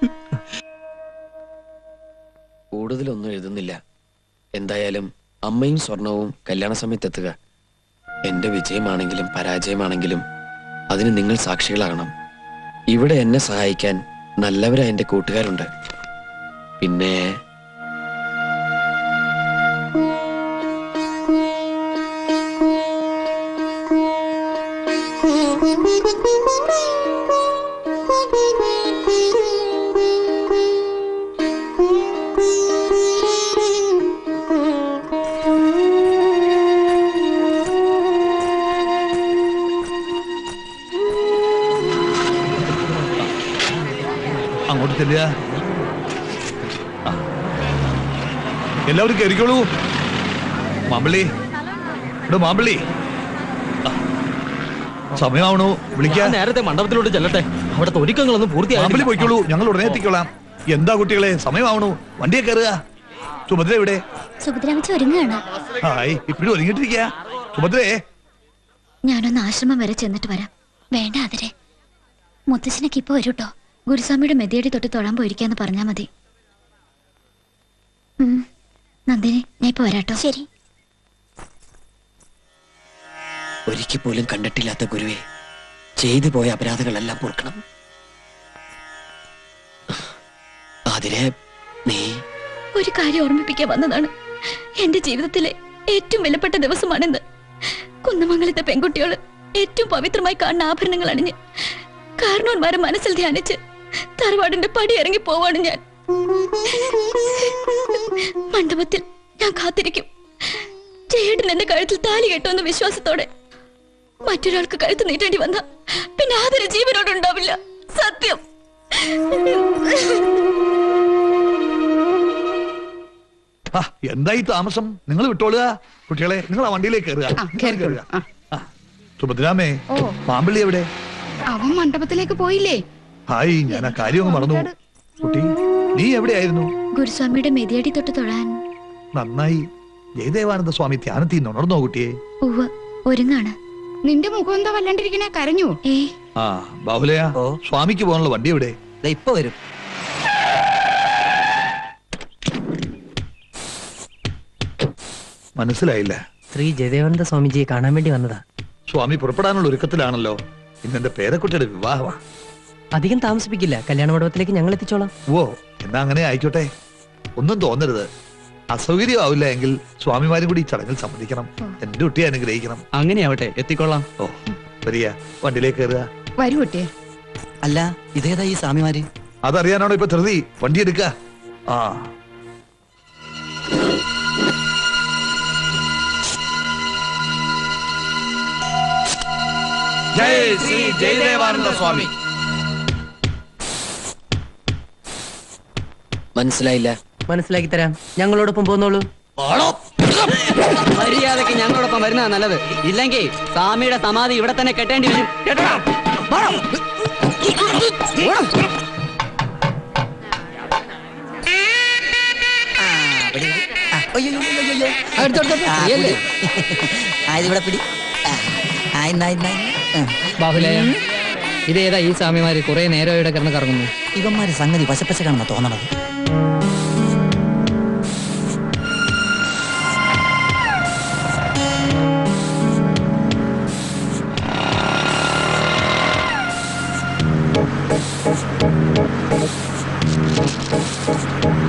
കൂടുതലൊന്നും എഴുതുന്നില്ല എന്തായാലും അമ്മയും സ്വർണവും കല്യാണ സമയത്ത് എത്തുക എന്റെ വിജയമാണെങ്കിലും പരാജയമാണെങ്കിലും അതിന് നിങ്ങൾ സാക്ഷികളാകണം ഇവിടെ എന്നെ സഹായിക്കാൻ നല്ലവരായ എന്റെ കൂട്ടുകാരുണ്ട് പിന്നെ അങ്ങോട്ട് ചെല്ലുക ആ. എല്ലാവരും കയറിക്കോളൂ മാമ്പള്ളി ഇവിടെ മാമ്പള്ളി ആ. സമയമാവണു വിളിക്കാൻ ഞാൻ നേരത്തെ മണ്ഡപത്തിലോട്ട് ചെല്ലട്ടെ അവിടുത്തെ ഒരുക്കങ്ങളൊന്നും മാമ്പള്ളി പൂർത്തിയായി പോയിക്കോളൂ ഞങ്ങൾ ഉടനെ എത്തിക്കോളാം എന്താ കുട്ടികളെ സമയമാവണു വണ്ടിയെ കയറുക സുഭദ്ര എവിടെ സുഭദ്രാമച്ചി ഒരുങ്ങാണ് ഹായ് ഇപ്പോഴും ഒരുങ്ങിട്ടിരിക്കുക സുഭദ്രേ ഞാനൊന്ന് ആശ്രമം വരെ ചെന്നിട്ട് വരാം വേണ്ട അതിരെ മുത്തശ്ശനൊക്കെ ഇപ്പൊ വരൂട്ടോ ഗുരുസ്വാമിയുടെ മെതിയടി തൊട്ട് തൊഴാൻ പോയിരിക്കാന്ന് പറഞ്ഞാ മതി ഉം. നന്ദിനി ഞാൻ ഇപ്പൊ വരാട്ടോ ശരി ഒരിക്കൽ പോലും കണ്ടിട്ടില്ലാത്ത ഗുരുവെ ചെയ്തു പോയ അപരാധങ്ങളെല്ലാം പൊറുക്കണം അതിരെ നീ ഒരു കാര്യം ഓർമ്മിപ്പിക്കാൻ വന്നതാണ് എന്റെ ജീവിതത്തിലെ ഏറ്റവും വിലപ്പെട്ട ദിവസമാണെന്ന് കുന്നമംഗലത്തെ പെൺകുട്ടികള് ഏറ്റവും പവിത്രമായി കാണുന്ന ആഭരണങ്ങൾ അണിഞ്ഞ് കാരണവന്മാരെ മനസ്സിൽ ധ്യാനിച്ച് തറവാടിന്റെ പടി ഇറങ്ങി പോവാണ് ഞാൻ മണ്ഡപത്തിൽ ഞാൻ കാത്തിരിക്കും ചേട്ടൻ എന്റെ കഴുത്തിൽ താലി കെട്ടുമെന്ന വിശ്വാസത്തോടെ മറ്റൊരാൾക്ക് കഴുത്ത് നീട്ടേണ്ടി വന്ന പിന്നെ ആദര ജീവനോടുണ്ടാവില്ല സത്യം ആ എന്തായി താമസം നിങ്ങൾ വിട്ടോളുക കുട്ടികളെ നിങ്ങൾ ആ വണ്ടിയിലേക്ക് കയറുക കയറുക ആ. സുഭദ്രാമേ ഓ. മാമ്പള്ളി എവിടെ അവൻ മണ്ഡപത്തിലേക്ക് പോയില്ലേ ഹായ് ഞാൻ ആ കാര്യം അങ്ങ് മറന്നു കുട്ടി നീ എവിടെയായിരുന്നു ഗുരുസ്വാമിയുടെ മെതിയടി തൊട്ട് തൊഴാൻ നന്നായി ജയദേവാനന്ദ സ്വാമി ധ്യാനത്തിൽ നിന്ന് ഉണർന്നോ കുട്ടിയെ ഉവ്വ് ഒരുങ്ങാണ് നിന്റെ മുഖം എന്താ വല്ലാണ്ടിരിക്കണേ കരഞ്ഞു ഏ ആ ബാഹുലയ സ്വാമിക്ക് പോകാനുള്ള വണ്ടി എവിടെ ഇപ്പൊ വരും മനസ്സിലായില്ല ശ്രീ ജയദേവാനന്ദ സ്വാമിജിയെ കാണാൻ വേണ്ടി വന്നതാ സ്വാമി പുറപ്പെടാനുള്ള ഒരുക്കത്തിലാണല്ലോ ഇന്നെന്റെ പേരക്കുട്ടിയുടെ വിവാഹമാ അധികം താമസിപ്പിക്കില്ല കല്യാണ മണ്ഡപത്തിലേക്ക് ഞങ്ങൾ എത്തിച്ചോളാം ഓ എന്നാ അങ്ങനെ ആയിക്കോട്ടെ ഒന്നും തോന്നരുത് അസൗകര്യമാവില്ല എങ്കിൽ സ്വാമിമാരും കൂടി ഈ ചടങ്ങിൽ സമ്മതിക്കണം എന്റെ കുട്ടിയെ അനുഗ്രഹിക്കണം അങ്ങനെയാവട്ടെ എത്തിക്കൊള്ളാം ഓ വരിക വണ്ടിയിലേക്ക് കയറുക വരൂ കുട്ടിയെ അല്ല ഇതേതാ ഈ സ്വാമിമാര് അതറിയാനാണോ ഇപ്പൊ ധൃതി വണ്ടി എടുക്ക ആ ജയ് ശ്രീ ജയദേവാനന്ദ സ്വാമി മനസ്സിലായില്ല മനസ്സിലാക്കി തരാം ഞങ്ങളോടൊപ്പം പോന്നോളൂ മര്യാദക്ക് ഞങ്ങളോടൊപ്പം വരുന്നതാ നല്ലത് ഇല്ലെങ്കിൽ സ്വാമിയുടെ സമാധി ഇവിടെ തന്നെ കെട്ടേണ്ടി വരും കേട്ടോ ഇവിടെ പിടി ആ, ആ, ഇന്നാ, ഇന്നാ, ഇന്നാ. ആ. ബാഹുലയ ഇതേതാ ഈ സ്വാമിമാര് കുറെ നേരം ഇവിടെ കിടന്ന് കറങ്ങുന്നു ഇവന്മാര് സംഗതി വശപ്പശക്കാണെന്നാ തോന്നണത്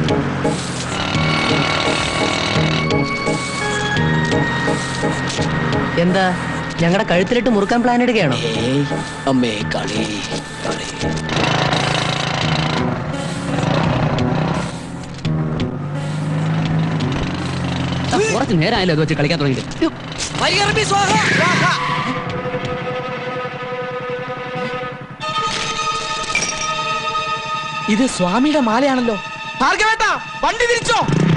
ആ എന്താ ഞങ്ങളുടെ കഴുത്തിലിട്ട് മുറുക്കാൻ പ്ലാൻ ഇടുകയാണോ അമ്മേ കളി കളി ആ, കുറച്ച് നേരമായല്ലോ അത് വെച്ച് കളിക്കാൻ തുടങ്ങിയിട്ട് ഇത് സ്വാമിയുടെ മാലയാണല്ലോ ഭാർഗവേട്ട വണ്ടി തിരിച്ചോ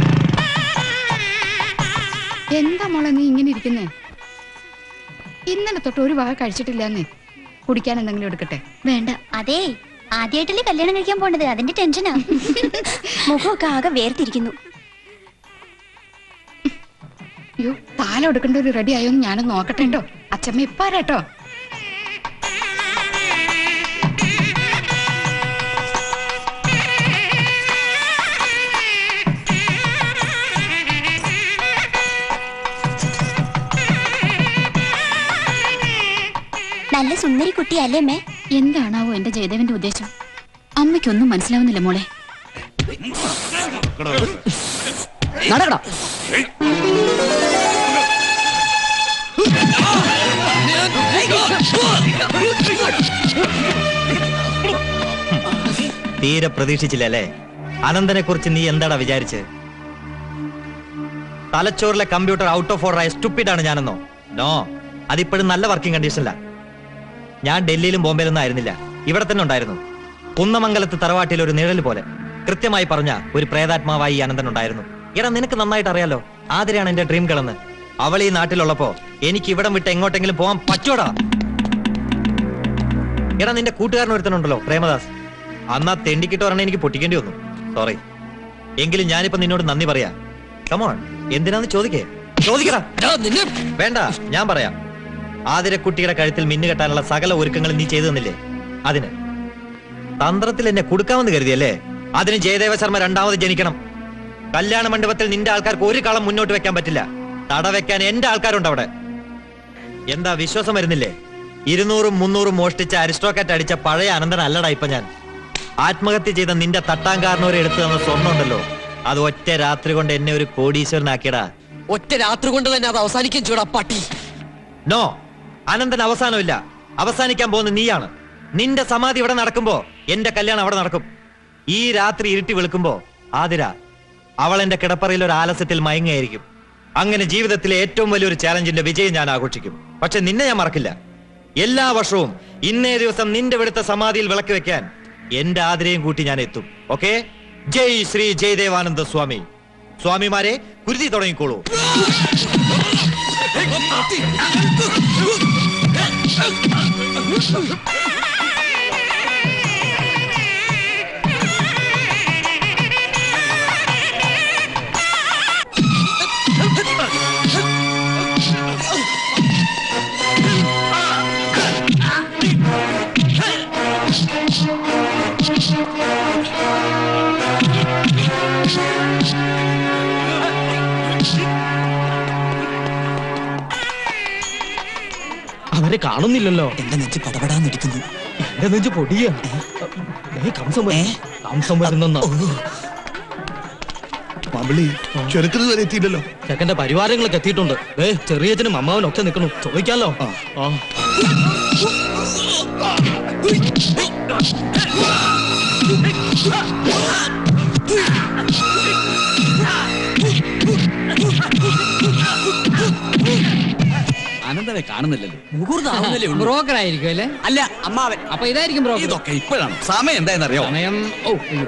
എന്താ മോളെ നീ ഇങ്ങനെ ഇരിക്കുന്നേ ഇന്നലെ തൊട്ട് ഒരു വക കഴിച്ചിട്ടില്ലെന്നേ കുടിക്കാൻ എന്തെങ്കിലും എടുക്കട്ടെ വേണ്ട അതേ ആദ്യമായിട്ടല്ലേ കല്യാണം കഴിക്കാൻ പോണത് അതിന്റെ ടെൻഷനാ മുഖമൊക്കെ ആകെ വേർതിരിക്കുന്നു അയ്യോ താലം എടുക്കേണ്ട ഒരു റെഡി ആയോന്ന് ഞാനൊന്ന് നോക്കട്ടെ കേട്ടോ അച്ഛമ്മ ഇപ്പാരാട്ടോ നല്ല സുന്ദരി കുട്ടിയല്ലേ മേ എന്താണാവോ എന്റെ ജയദേവന്റെ ഉദ്ദേശം അമ്മയ്ക്കൊന്നും മനസ്സിലാവുന്നില്ല മോളെ നടക്കടാ തീരെ പ്രതീക്ഷിച്ചില്ല അല്ലേ അനന്തനെ കുറിച്ച് നീ എന്താടാ വിചാരിച്ച് തലച്ചോറിലെ കമ്പ്യൂട്ടർ ഔട്ട് ഓഫ് ഓർഡർ ആയ സ്റ്റുപ്പിഡ് ആണ് ഞാനെന്നോ നോ അതിപ്പോഴും നല്ല വർക്കിംഗ് കണ്ടീഷനില്ല ഞാൻ ഡൽഹിയിലും ബോംബെയിലൊന്നും ആയിരുന്നില്ല ഇവിടെ തന്നെ ഉണ്ടായിരുന്നു കുന്നമംഗലത്ത് തറവാട്ടിൽ ഒരു നിഴൽ പോലെ കൃത്യമായി പറഞ്ഞ ഒരു പ്രേതാത്മാവായി ഈ അനന്തൻ ഉണ്ടായിരുന്നു എടാ നിനക്ക് നന്നായിട്ട് അറിയാലോ ആതിരയാണ് എന്റെ ഡ്രീം ഗളെന്ന് അവൾ ഈ നാട്ടിലുള്ളപ്പോ എനിക്ക് ഇവിടം വിട്ട് എങ്ങോട്ടെങ്കിലും പോകാൻ പറ്റോടാ എടാ നിന്റെ കൂട്ടുകാരൻ ഒരുത്തനുണ്ടല്ലോ പ്രേമദാസ് അന്നാ തെണ്ടിക്കിട്ട് പറഞ്ഞ എനിക്ക് പൊട്ടിക്കേണ്ടി വന്നു സോറി എങ്കിലും ഞാനിപ്പോ നിന്നോട് നന്ദി പറയാ കമോൺ എന്തിനാന്ന് ചോദിക്കേ ചോദിക്കടാ വേണ്ട ഞാൻ പറയാം ആതിരക്കുട്ടിയുടെ കഴുത്തിൽ മിന്നു കെട്ടാനുള്ള സകല ഒരുക്കങ്ങളും നീ ചെയ്തു തന്നില്ലേ അതിന് തന്ത്രത്തിൽ എന്നെ കൊടുക്കാമെന്ന് കരുതിയല്ലേ അതിന് ജയദേവ ശർമ്മ രണ്ടാമത് ജനിക്കണം കല്യാണ മണ്ഡപത്തിൽ നിന്റെ ആൾക്കാർക്ക് ഒരു കളം മുന്നോട്ട് വെക്കാൻ പറ്റില്ല തട വെക്കാൻ എന്റെ ആൾക്കാരുണ്ട് അവിടെ എന്താ വിശ്വാസം വരുന്നില്ലേ ഇരുന്നൂറും മുന്നൂറും മോഷ്ടിച്ച അരിസ്റ്റോക്കാറ്റ് അടിച്ച പഴയ അനന്തൻ അല്ലടാ ഇപ്പൊ ഞാൻ ആത്മഹത്യ ചെയ്ത നിന്റെ തട്ടാങ്കാരനോരെ എടുത്തു തന്ന സ്വർണ്ണം ഉണ്ടല്ലോ അത് ഒറ്റ രാത്രി കൊണ്ട് എന്നെ ഒരു കോടീശ്വരനാക്കിയടാ ഒറ്റ രാത്രി കൊണ്ട് തന്നെ അത് അവസാനിക്കും ചൂടാ പട്ടി നോ അനന്തൻ അവസാനമില്ല അവസാനിക്കാൻ പോകുന്ന നീയാണ് നിന്റെ സമാധി ഇവിടെ നടക്കുമ്പോ എന്റെ കല്യാണം അവിടെ നടക്കും ഈ രാത്രി ഇരുട്ടി വെളുക്കുമ്പോ ആതിര അവൾ എന്റെ കിടപ്പറയിൽ ഒരു ആലസ്യത്തിൽ മയങ്ങായിരിക്കും അങ്ങനെ ജീവിതത്തിലെ ഏറ്റവും വലിയൊരു ചാലഞ്ചിന്റെ വിജയം ഞാൻ ആഘോഷിക്കും പക്ഷെ നിന്നെ ഞാൻ മറക്കില്ല എല്ലാ വർഷവും ഇന്നേ ദിവസം നിന്റെ ഇവിടുത്തെ സമാധിയിൽ വിളക്ക് വെക്കാൻ എന്റെ ആതിരയും കൂട്ടി ഞാൻ എത്തും ഓക്കെ ജയ് ശ്രീ ജയദേവാനന്ദ സ്വാമി സ്വാമിമാരെ കുരുതി തുടങ്ങിക്കോളൂ അവരെ കാണുന്നില്ലല്ലോ എന്റെ നെഞ്ച് പടപടാന്നിരിക്കുന്നു എന്റെ നെഞ്ച് പൊടിയ കംസം വരു- കംസം വരുന്ന മമ്പിളി ചെറുക്കത് വരെ എത്തിയില്ലല്ലോ ചെക്കന്റെ പരിവാരങ്ങളൊക്കെ എത്തിയിട്ടുണ്ട് ഏ ചെറിയച്ഛനും അമ്മാവനും ഒക്കെ നിൽക്കണം ചോദിക്കാലോ ആ അനന്തനെ കാണുന്നില്ലല്ലോ മുഹൂർത്താവുന്നല്ലേ ഉള്ളൂ ബ്രോക്കർ ആയിരിക്കും അല്ലേ അല്ല അമ്മാവൻ അപ്പൊ ഇതായിരിക്കും ബ്രോക്കർ ഇതൊക്കെ ഇപ്പോഴാണ് സമയം എന്തായെന്നറിയോ സമയം ഓ അയ്യോ.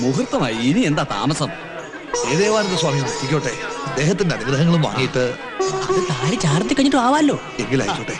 മുഹൂർത്തമായി ഇനി എന്താ താമസം ശ്രീദേവാനന്ദ സ്വാമി എത്തിക്കോട്ടെ അദ്ദേഹത്തിന്റെ അനുഗ്രഹങ്ങളും വാങ്ങിയിട്ട് താലി ചാർത്തി കഴിഞ്ഞിട്ട് ആവാലോ എങ്കിലായിക്കോട്ടെ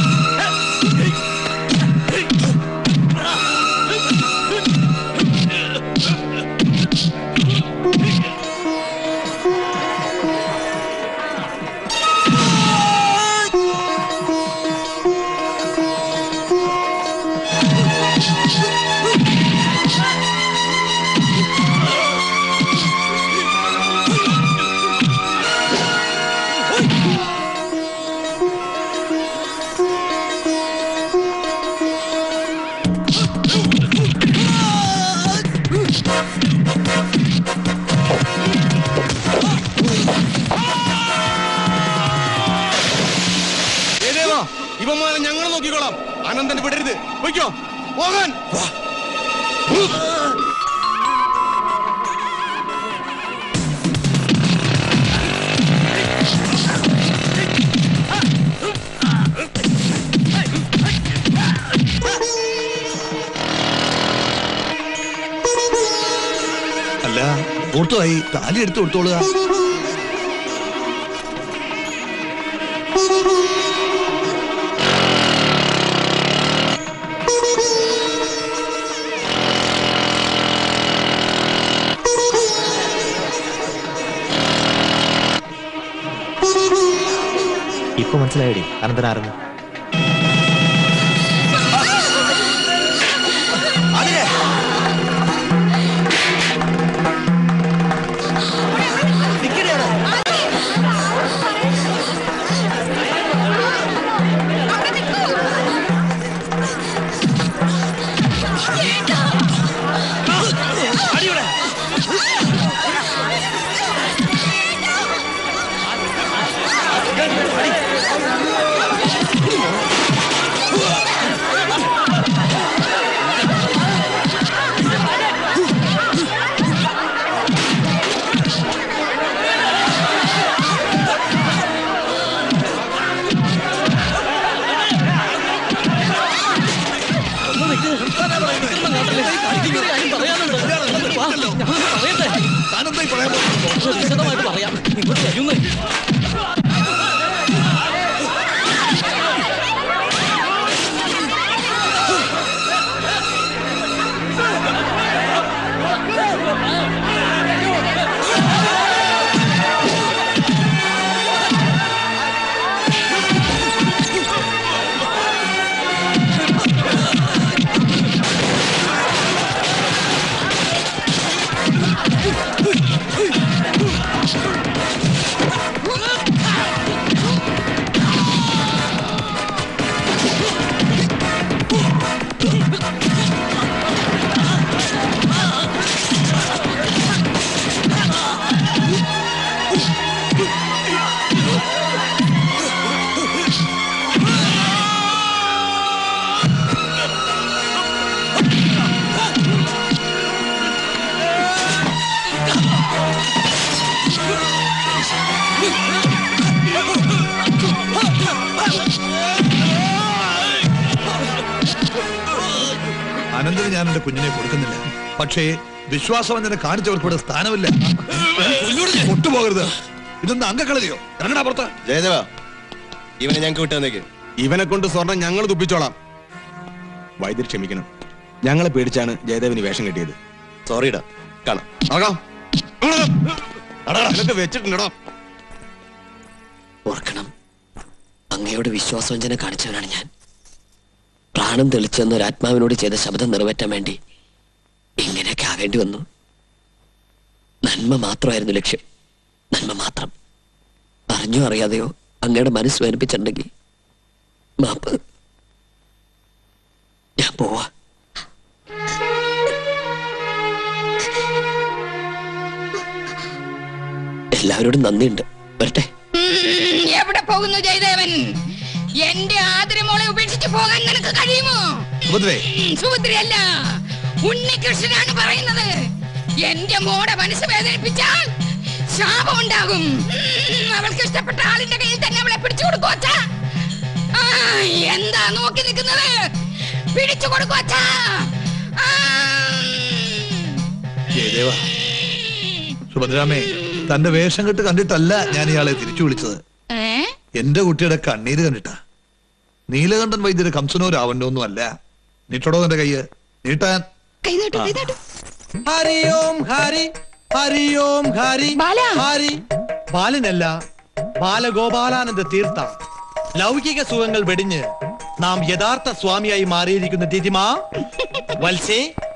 ഏതേവാ ഇവന്മാരെ ഞങ്ങൾ നോക്കിക്കോളാം അനന്തന് വിടരുത് വയ്ക്കോ പോകാൻ അല്ല ഓർത്തുമായി താലി എടുത്തു കൊടുത്തോളുക ഇപ്പൊ മനസ്സിലായടി അനന്തനാരെന്ന് വിശദമായിട്ട് പറയാം ഇങ്ങോട്ട് വരുന്നേ അനന്തന് ഞാൻ എന്റെ കുഞ്ഞിനെ കൊടുക്കുന്നില്ല പക്ഷേ വിശ്വാസവഞ്ചന കാണിച്ചവർക്ക് ഇവിടെ സ്ഥാനമില്ല ഒട്ടുപോകരുത് ഇതൊന്നും അംഗക്കളരിയോ ഇറങ്ങടാ പുറത്ത് ജയദേവ ഇവനെ ഞങ്ങൾക്ക് വിട്ടു ഇവനെ കൊണ്ട് സ്വർണം ഞങ്ങൾ തുപ്പിച്ചോളാം വൈദ്യർ ക്ഷമിക്കണം ഞങ്ങളെ പേടിച്ചാണ് ജയദേവന് വേഷം കെട്ടിയത് സോറിടാ കാണാം ആകാം അതൊക്കെ വെച്ചിട്ടുണ്ടോ ഓർക്കണം അങ്ങയോട് വിശ്വാസവഞ്ചന കാണിച്ചവനാണ് ഞാൻ പ്രാണം തെളിച്ചെന്ന ഒരു ആത്മാവിനോട് ചെയ്ത ശബ്ദം നിറവേറ്റാൻ വേണ്ടി ഇങ്ങനെയൊക്കെ ആകേണ്ടി വന്നു നന്മ മാത്രമായിരുന്നു ലക്ഷ്യം നന്മ മാത്രം അറിഞ്ഞോ അറിയാതെയോ അങ്ങയുടെ മനസ്സ് വേദനിപ്പിച്ചിട്ടുണ്ടെങ്കിൽ മാപ്പ് ഞാൻ പോവാ എല്ലാവരോടും നന്ദിയുണ്ട് വരട്ടെ ഉം, എവിടെ പോകുന്നു ജയദേവൻ എന്റെ ആദരമോളെ ഉപേക്ഷിച്ച് പോകാൻ നിനക്ക് കഴിയുമോ സുഭദ്രേ ഉം, സുഭദ്രയല്ല ഉണ്ണികൃഷ്ണനാണ് പറയുന്നത് എന്റെ മോടെ മനസ്സ് വേദനിപ്പിച്ചാൽ ശാപം ഉണ്ടാകും ഉം, അവൾക്ക് ഇഷ്ടപ്പെട്ട ആളിന്റെ കയ്യിൽ തന്നെ അവളെ പിടിച്ചു കൊടുക്കുവച്ച എന്താ നോക്കി നിൽക്കുന്നത് പിടിച്ചു കൊടുക്കുവച്ച ജയദേവ സുഭദ്രാമേ തന്റെ വേഷം കെട്ട് കണ്ടിട്ടല്ല ഞാൻ ഇയാളെ തിരിച്ചു വിളിച്ചത് ഏ എന്റെ കുട്ടിയുടെ കണ്ണീര് കണ്ടിട്ടാ നീലകണ്ഠൻ വൈദ്യര് കംസനോ രാവണനോ അല്ല നീട്ടടോ തന്റെ കയ്യ് നീട്ടാൻ കൈതാട്ടു കൈതാട്ടു ഹരി ഓം ഹരി ഹരി ഓം ഹരി ഹരി ബാലനല്ല ബാലഗോപാലാനന്ദ തീർത്ഥ ലൗകിക സുഖങ്ങൾ വെടിഞ്ഞ് നാം യഥാർത്ഥ സ്വാമിയായി മാറിയിരിക്കുന്ന തിഥിമ വത്സേ